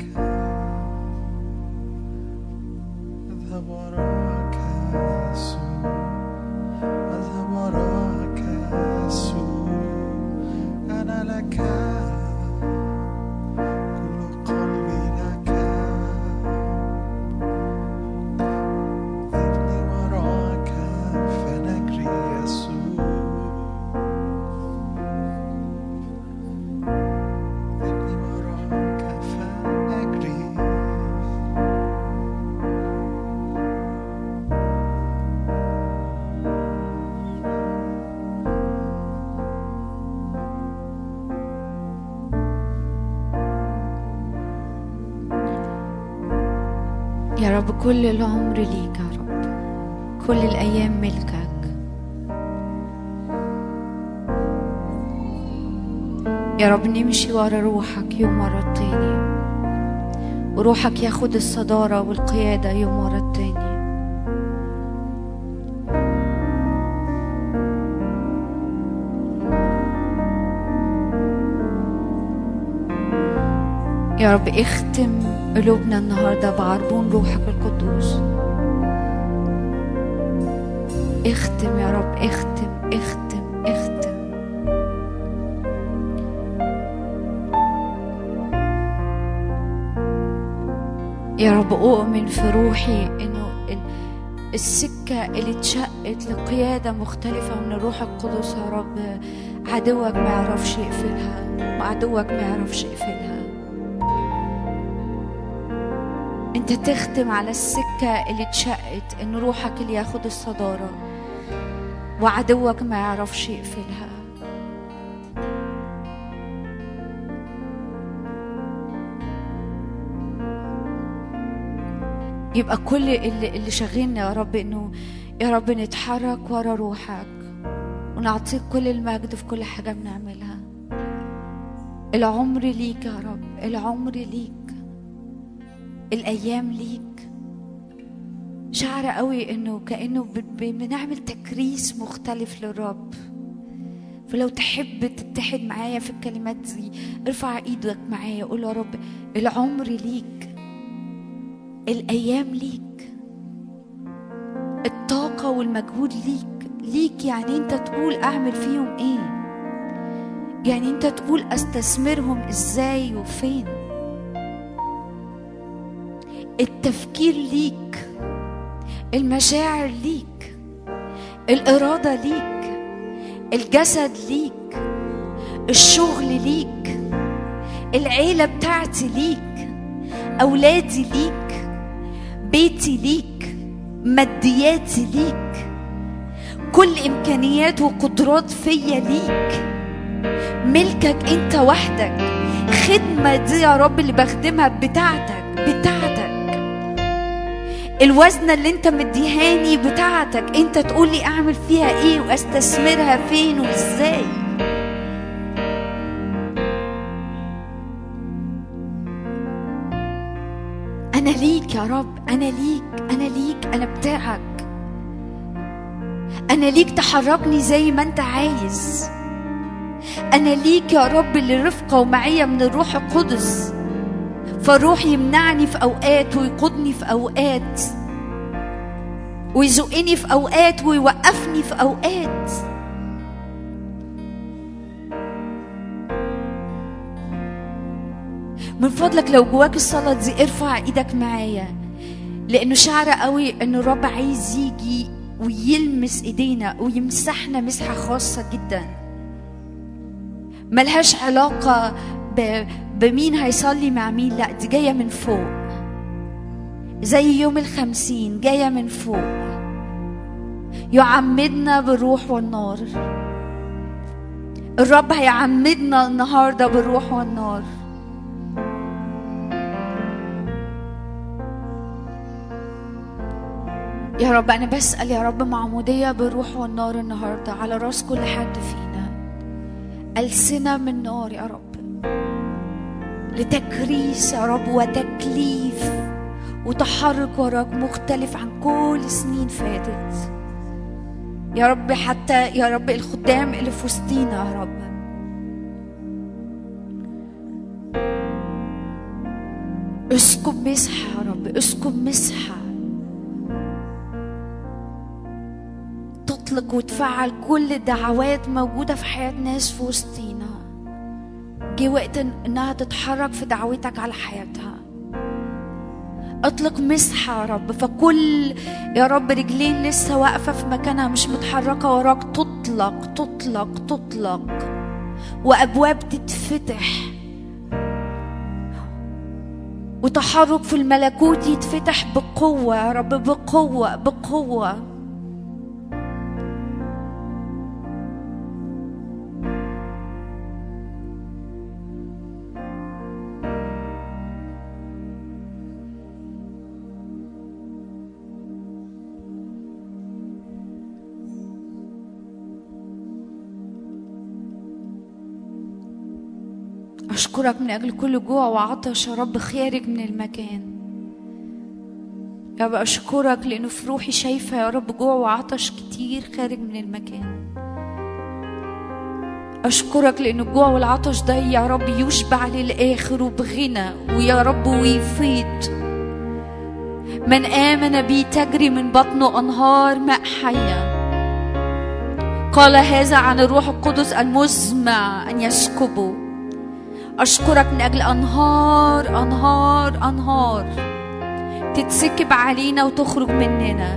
أذهب وراك يسوع أذهب وراك يسوع أنا لك كل قلبي لك ذبني وراك فنجري يسوع ذبني وراك فنجري يا رب كل العمر ليك يا رب كل الأيام ملكك يا رب نمشي ورا روحك يوم ورا التاني وروحك ياخد الصدارة والقيادة يوم ورا التاني يا رب اختم قلوبنا النهارده بعربون روحك القدوس اختم يا رب اختم اختم اختم يا رب أؤمن في روحي إنه ال- السكة اللي اتشقت لقيادة مختلفة من الروح القدس يا رب عدوك ما يعرفش يقفلها وعدوك ما يعرفش يقفلها انت تختم على السكة اللي اتشقت ان روحك اللي ياخد الصدارة وعدوك ما يعرفش يقفلها يبقى كل اللي, اللي شاغلنا يا رب انه يا رب نتحرك ورا روحك ونعطيك كل المجد في كل حاجة بنعملها العمر ليك يا رب العمر ليك الايام ليك شعر قوي انه كانه ب- ب- بنعمل تكريس مختلف للرب فلو تحب تتحد معايا في الكلمات دي ارفع ايدك معايا قول يا رب العمر ليك الايام ليك الطاقه والمجهود ليك ليك يعني انت تقول اعمل فيهم ايه يعني انت تقول استثمرهم ازاي وفين التفكير ليك المشاعر ليك الإرادة ليك الجسد ليك الشغل ليك العيلة بتاعتي ليك أولادي ليك بيتي ليك مادياتي ليك كل إمكانيات وقدرات فيا ليك ملكك أنت وحدك خدمة دي يا رب اللي بخدمها بتاعتك بتاعتك الوزنة اللي انت مديهاني بتاعتك انت تقول لي اعمل فيها ايه واستثمرها فين وازاي انا ليك يا رب انا ليك انا ليك انا بتاعك انا ليك تحركني زي ما انت عايز انا ليك يا رب اللي رفقه ومعيه من الروح القدس فالروح يمنعني في اوقات ويقودني في اوقات ويزقني في اوقات ويوقفني في اوقات من فضلك لو جواك الصلاة دي ارفع ايدك معايا لانه شعر قوي ان الرب عايز يجي ويلمس ايدينا ويمسحنا مسحة خاصة جدا ملهاش علاقة ب... بمين هيصلي مع مين لا دي جاية من فوق زي يوم الخمسين جاية من فوق يعمدنا بالروح والنار الرب هيعمدنا النهاردة بالروح والنار يا رب أنا بسأل يا رب معمودية بالروح والنار النهاردة على راس كل حد فينا ألسنة من نار يا رب لتكريس يا رب وتكليف وتحرك وراك مختلف عن كل سنين فاتت يا رب حتى يا رب الخدام اللي في وسطينا يا رب اسكب مسحة يا رب اسكب مسحة تطلق وتفعل كل الدعوات موجودة في حياة ناس في وسطينا جه وقت إن- انها تتحرك في دعوتك على حياتها اطلق مسحة يا رب فكل يا رب رجلين لسه واقفة في مكانها مش متحركة وراك تطلق تطلق تطلق وأبواب تتفتح وتحرك في الملكوت يتفتح بقوة يا رب بقوة بقوة أشكرك من أجل كل جوع وعطش يا رب خارج من المكان يا رب أشكرك لأنه في روحي شايفة يا رب جوع وعطش كتير خارج من المكان أشكرك لأن الجوع والعطش ده يا رب يشبع للآخر وبغنى ويا رب ويفيض من آمن بي تجري من بطنه أنهار ماء حية قال هذا عن الروح القدس المزمع أن يسكبه أشكرك من أجل أنهار أنهار أنهار تتسكب علينا وتخرج مننا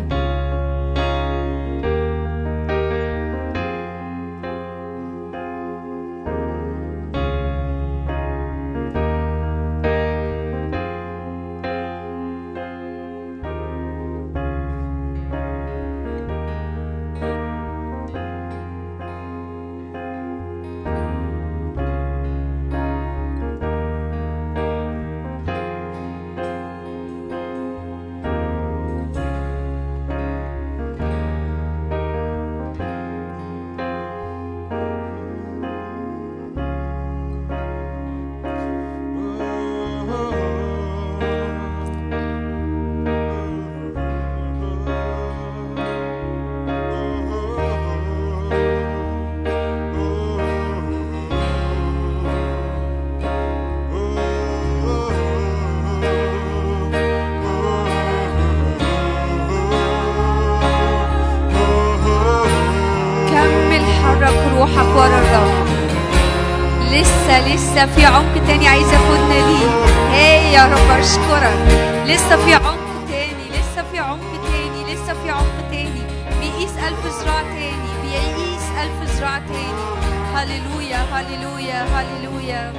كمل حرك روحك ورا الرب لسه لسه في عمق تاني عايز اخدنا ليه هي يا رب اشكرك لسه في عمق تاني لسه في عمق تاني لسه في عمق تاني بيقيس ألف ذراع تاني بيقيس ألف ذراع تاني هللويا هللويا هللويا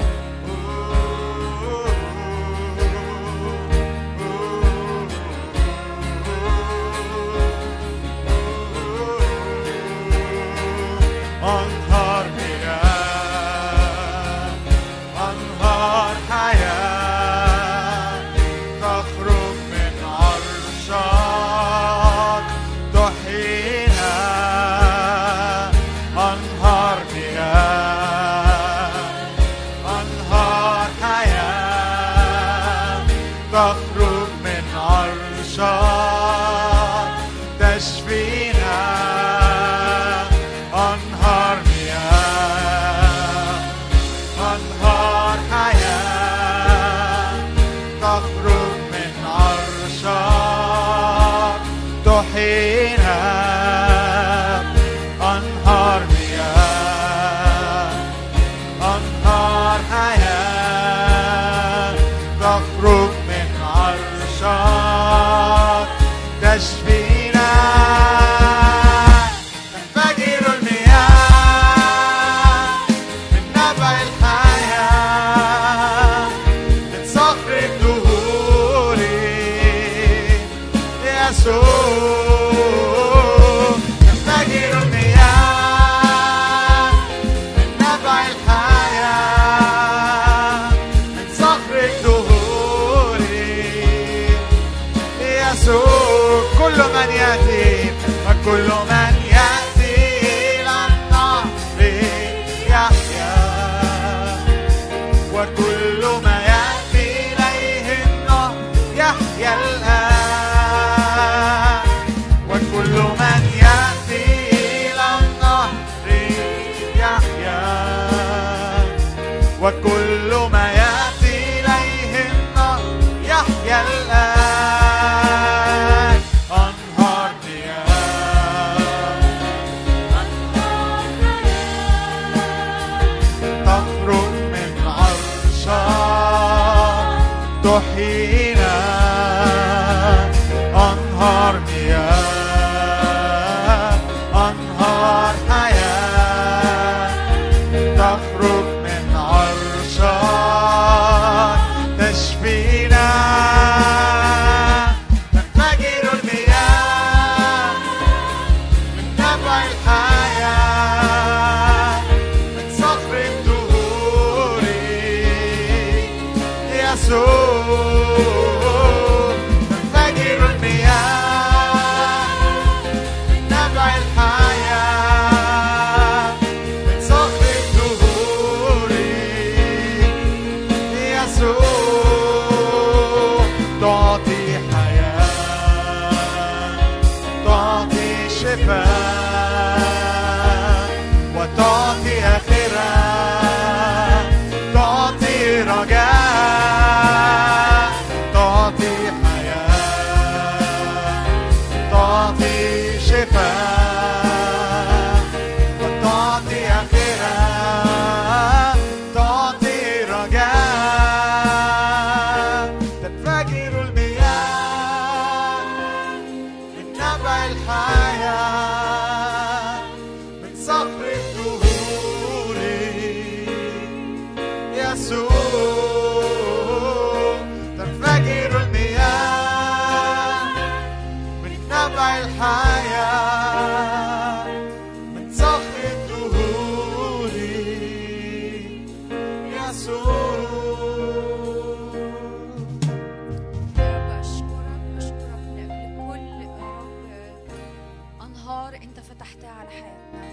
أنهار مياه أنهار حياة تخرج من عرشك تحيينا أنهار مياه وكل من يأتي وكل من يأتي إلى النهر يحيا وكل ما يأتي إليه النهر يحيا الآن وكل من يأتي إلى النهر يحيا وكل ما يأتي إليه النهر يحيا الآن أنهار مياه تخرج من عرشك تحيينا أنهار مياه أنهار حياة تخرج من عرشك تشفينا تنفجر المياه من نبع الحياة من صخر الدهور يسوع تنفجر المياه من نبع الحياة من صخر الدهور يسوع تعطي حياة تعطي شفاء وتعطي آخرة تعطي رجاء تعطي حياة تعطي شفاء وتعطي آخرة تعطي رجاء تنفجر المياه من نبع الحياة من صخر الدهور يسوع تنفجر المياه من نبع الحياة من صخر الدهور يسوع يا رب أشكرك أشكرك لأجل كل يا رب أنهار أنت فتحتها على حياتنا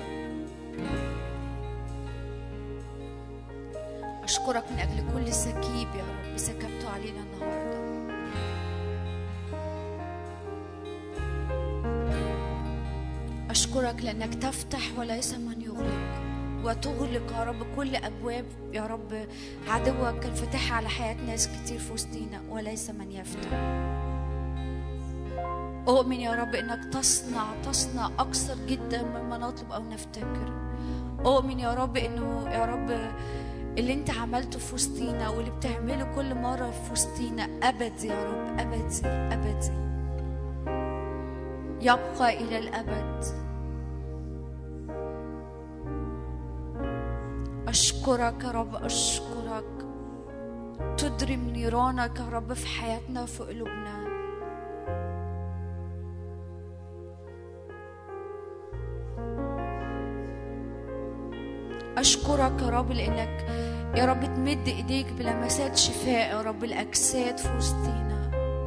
أشكرك من أجل كل سكيب يا رب سكبته علينا النهاردة أشكرك لأنك تفتح وليس من يغلق وتغلق يا رب كل أبواب يا رب عدوك كان فاتحها على حياة ناس كتير في وسطينا وليس من يفتح أؤمن يا رب إنك تصنع تصنع أكثر جدا مما نطلب أو نفتكر أؤمن يا رب إنه يا رب اللي أنت عملته في وسطينا واللي بتعمله كل مرة في وسطينا أبدي يا رب أبدي أبدي يبقى إلى الأبد أشكرك يا رب أشكرك تدرم نيرانك يا رب في حياتنا وفي قلوبنا أشكرك يا رب لأنك يا رب تمد إيديك بلمسات شفاء يا رب الأجساد في وسطينا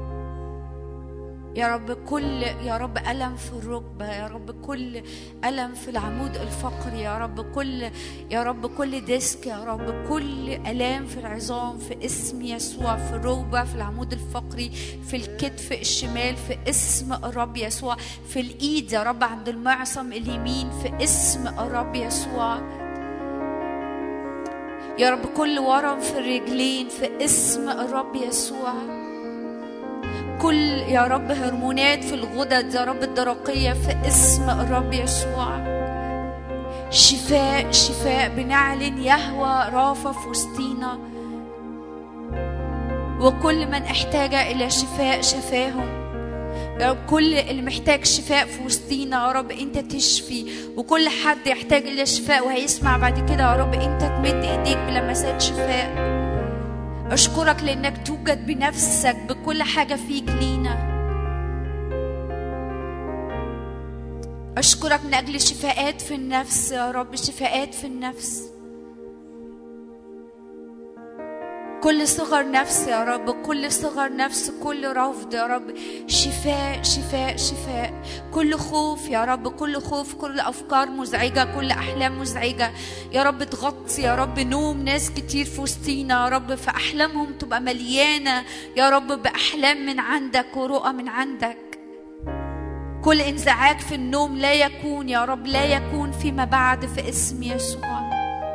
يا رب كل يا رب ألم في الركبة يا رب كل ألم في العمود الفقري يا رب كل يا رب كل ديسك يا رب كل ألام في العظام في اسم يسوع في الركبة في العمود الفقري في الكتف الشمال في اسم الرب يسوع في الإيد يا رب عند المعصم اليمين في اسم الرب يسوع يا رب كل ورم في الرجلين في اسم الرب يسوع كل يا رب هرمونات في الغدد يا رب الدرقية في اسم الرب يسوع شفاء شفاء بنعلن يهوى رافة في وسطينا وكل من احتاج إلى شفاء شفاهم يا رب كل اللي محتاج شفاء في وسطينا يا رب انت تشفي وكل حد يحتاج الى شفاء وهيسمع بعد كده يا رب انت تمد ايديك بلمسات شفاء اشكرك لانك توجد بنفسك بكل حاجه فيك لينا اشكرك من اجل شفاءات في النفس يا رب شفاءات في النفس كل صغر نفس يا رب كل صغر نفس كل رفض يا رب شفاء شفاء شفاء كل خوف يا رب كل خوف كل أفكار مزعجة كل أحلام مزعجة يا رب تغطي يا رب نوم ناس كتير في وسطينا يا رب فأحلامهم تبقى مليانة يا رب بأحلام من عندك ورؤى من عندك كل انزعاج في النوم لا يكون يا رب لا يكون فيما بعد في اسم يسوع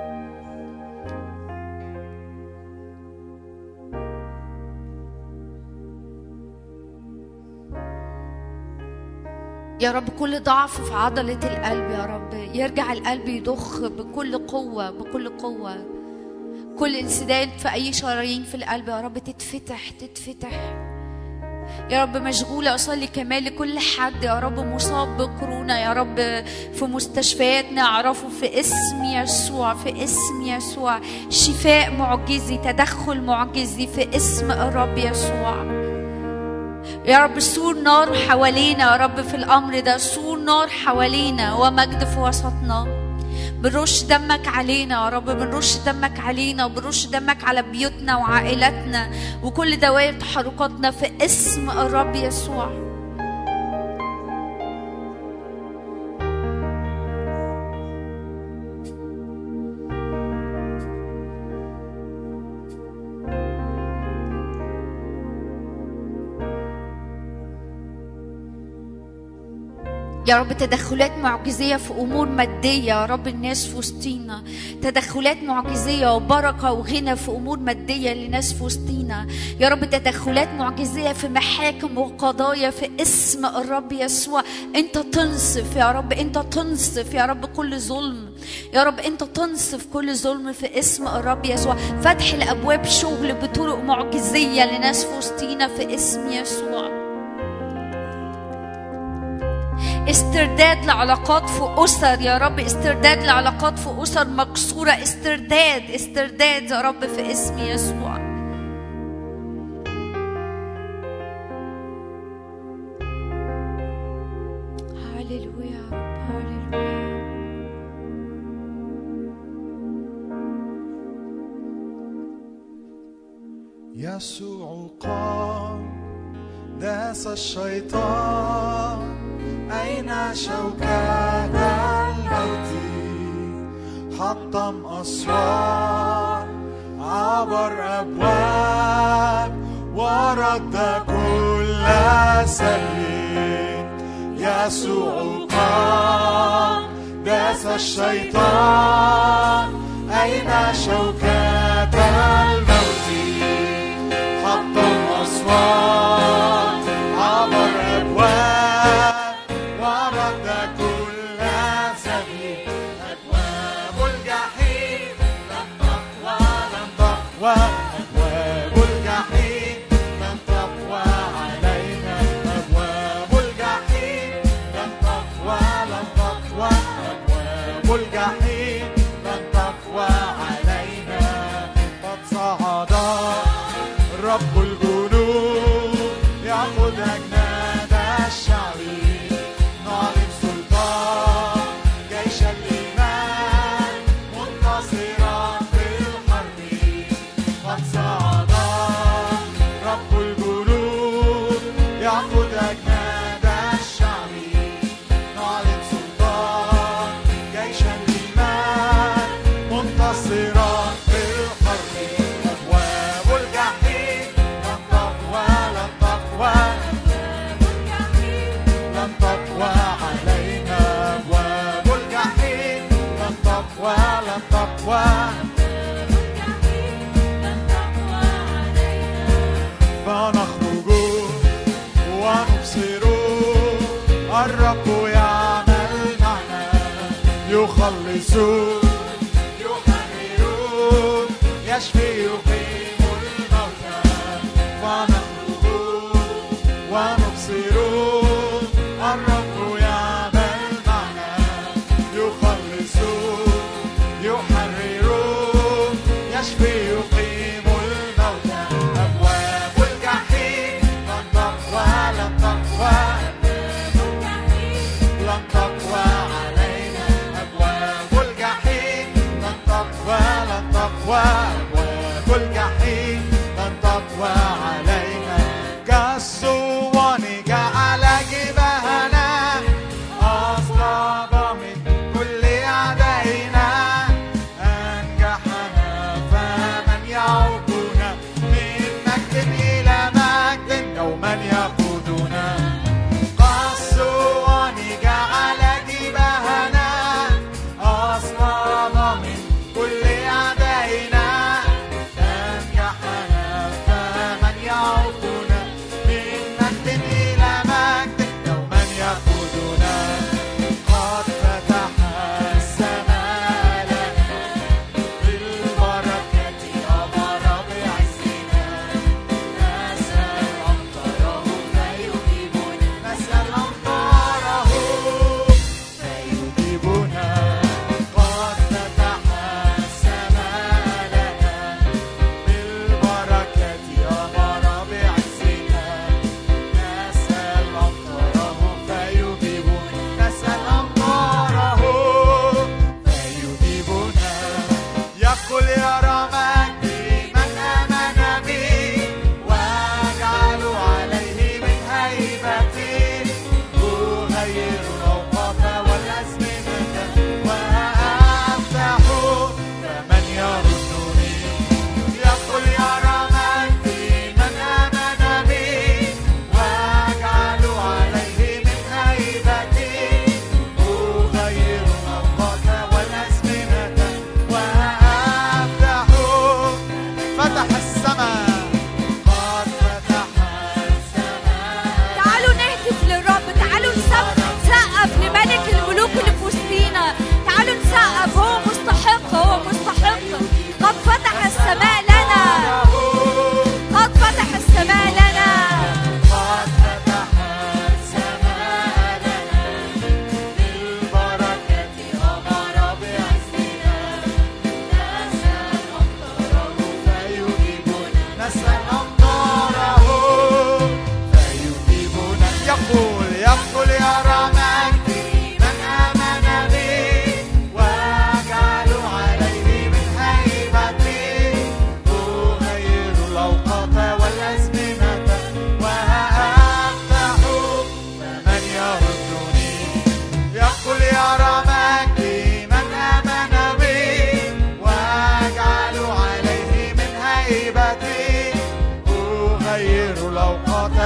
يا رب كل ضعف في عضلة القلب يا رب يرجع القلب يضخ بكل قوة بكل قوة كل انسداد في أي شرايين في القلب يا رب تتفتح تتفتح يا رب مشغولة أصلي كمان لكل حد يا رب مصاب بكورونا يا رب في مستشفيات نعرفه في اسم يسوع في اسم يسوع شفاء معجزي تدخل معجزي في اسم الرب يسوع يا رب سور نار حوالينا يا رب في الأمر ده سور نار حوالينا ومجد في وسطنا بنرش دمك علينا يا رب بنرش دمك علينا وبنرش دمك على بيوتنا وعائلاتنا وكل دوائر تحركاتنا في اسم الرب يسوع يا رب تدخلات معجزية في أمور مادية يا رب الناس في وسطينا تدخلات معجزية وبركة وغنى في أمور مادية لناس في وسطينا يا رب تدخلات معجزية في محاكم وقضايا في اسم الرب يسوع أنت تنصف يا رب أنت تنصف يا رب كل ظلم يا رب أنت تنصف كل ظلم في اسم الرب يسوع فتح الأبواب شغل بطرق معجزية لناس في وسطينا في اسم يسوع استرداد لعلاقات في أسر يا رب استرداد لعلاقات في أسر مكسورة استرداد استرداد يا رب في اسم يسوع هللويا يا رب هللويا يسوع قام داس الشيطان أين شوكة الموت حطم أسوار عبر أبواب ورد كل سبيل يسوع قام داس الشيطان أين شوكة الموت حطم أسوار عبر أبواب ورد كل سبيل أبواب الجحيم لم تقوى لم تقوى أبواب الجحيم لم تقوى علينا أبواب الجحيم لم تقوى لم تقوى أبواب الجحيم لم تقوى علينا قد صعد رب الجنود يأخذ أجناد الشعب نعلن سلطان جيش الإيمان منتصرا في الحرب قد صعد رب الجنود يأخذ أجناد الشعب نعلن سلطان جيش الإيمان منتصرا في الحرب أبواب الجحيم لن تقوى لن تقوى لن تقوى علينا أبواب الجحيم لن تقوى لن تقوى فنخرج ونبصر الرب يعمل معنا يخلص يحرر يشفي يقيم الموتى فنخرج ونبصر الرب يعمل معنا يخلص يحرر يشفي يقيم الموتى أبواب الجحيم لن تقوى لن تقوى لن تقوى علينا أبواب الجحيم لن تقوى لن تقوى أبواب الجحيم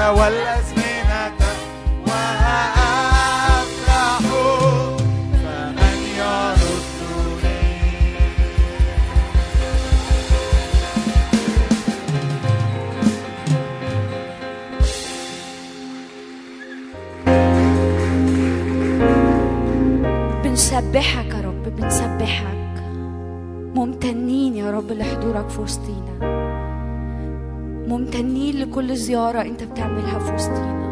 والأزمنة وأفرح فمن يردني بنسبحك يا رب بنسبحك ممتنين يا رب لحضورك في وسطينا ممتنين لكل زيارة انت بتعملها في وسطينا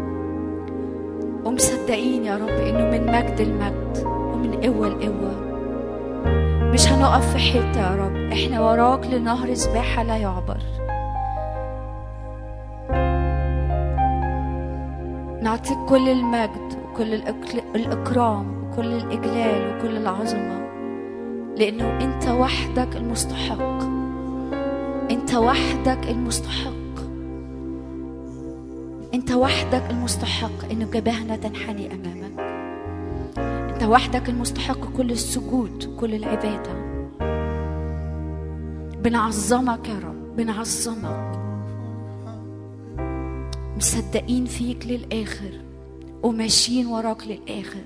ومصدقين يا رب انه من مجد المجد ومن قوة لقوة مش هنقف في حتة يا رب احنا وراك لنهر سباحة لا يعبر نعطيك كل المجد وكل الإك- الإكرام وكل الإجلال وكل العظمة لأنه أنت وحدك المستحق أنت وحدك المستحق أنت وحدك المستحق إنه جبهنا تنحني أمامك أنت وحدك المستحق كل السجود وكل العبادة بنعظمك يا رب بنعظمك مصدقين فيك للآخر وماشيين وراك للآخر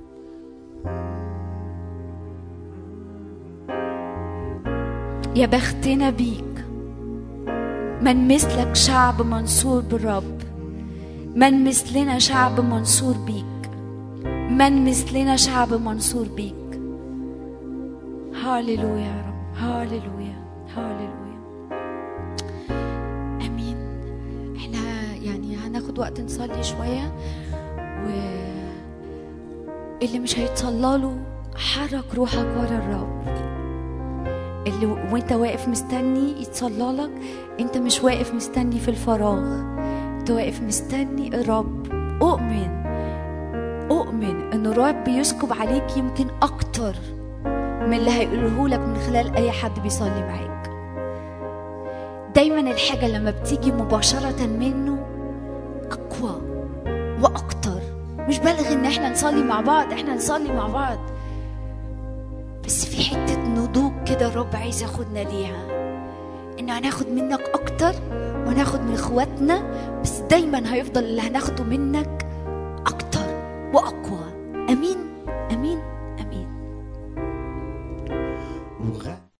يا بختنا بيك من مثلك شعب منصور بالرب من مثلنا شعب منصور بيك من مثلنا شعب منصور بيك هاليلويا يا رب هاليلويا هاليلويا امين احنا يعني هناخد وقت نصلي شويه و اللي مش هيتصلى له حرك روحك ورا الرب اللي وانت واقف مستني يتصلى لك انت مش واقف مستني في الفراغ انت واقف مستني الرب اؤمن اؤمن ان الرب بيسكب عليك يمكن اكتر من اللي هيقوله لك من خلال اي حد بيصلي معاك دايما الحاجة لما بتيجي مباشرة منه أقوى وأكتر مش بلغ إن إحنا نصلي مع بعض إحنا نصلي مع بعض بس في حتة نضوج كده الرب عايز ياخدنا ليها إن هناخد منك أكتر وناخد من إخواتنا بس دايما هيفضل اللي هناخده منك أكتر وأقوى أمين أمين أمين وغ-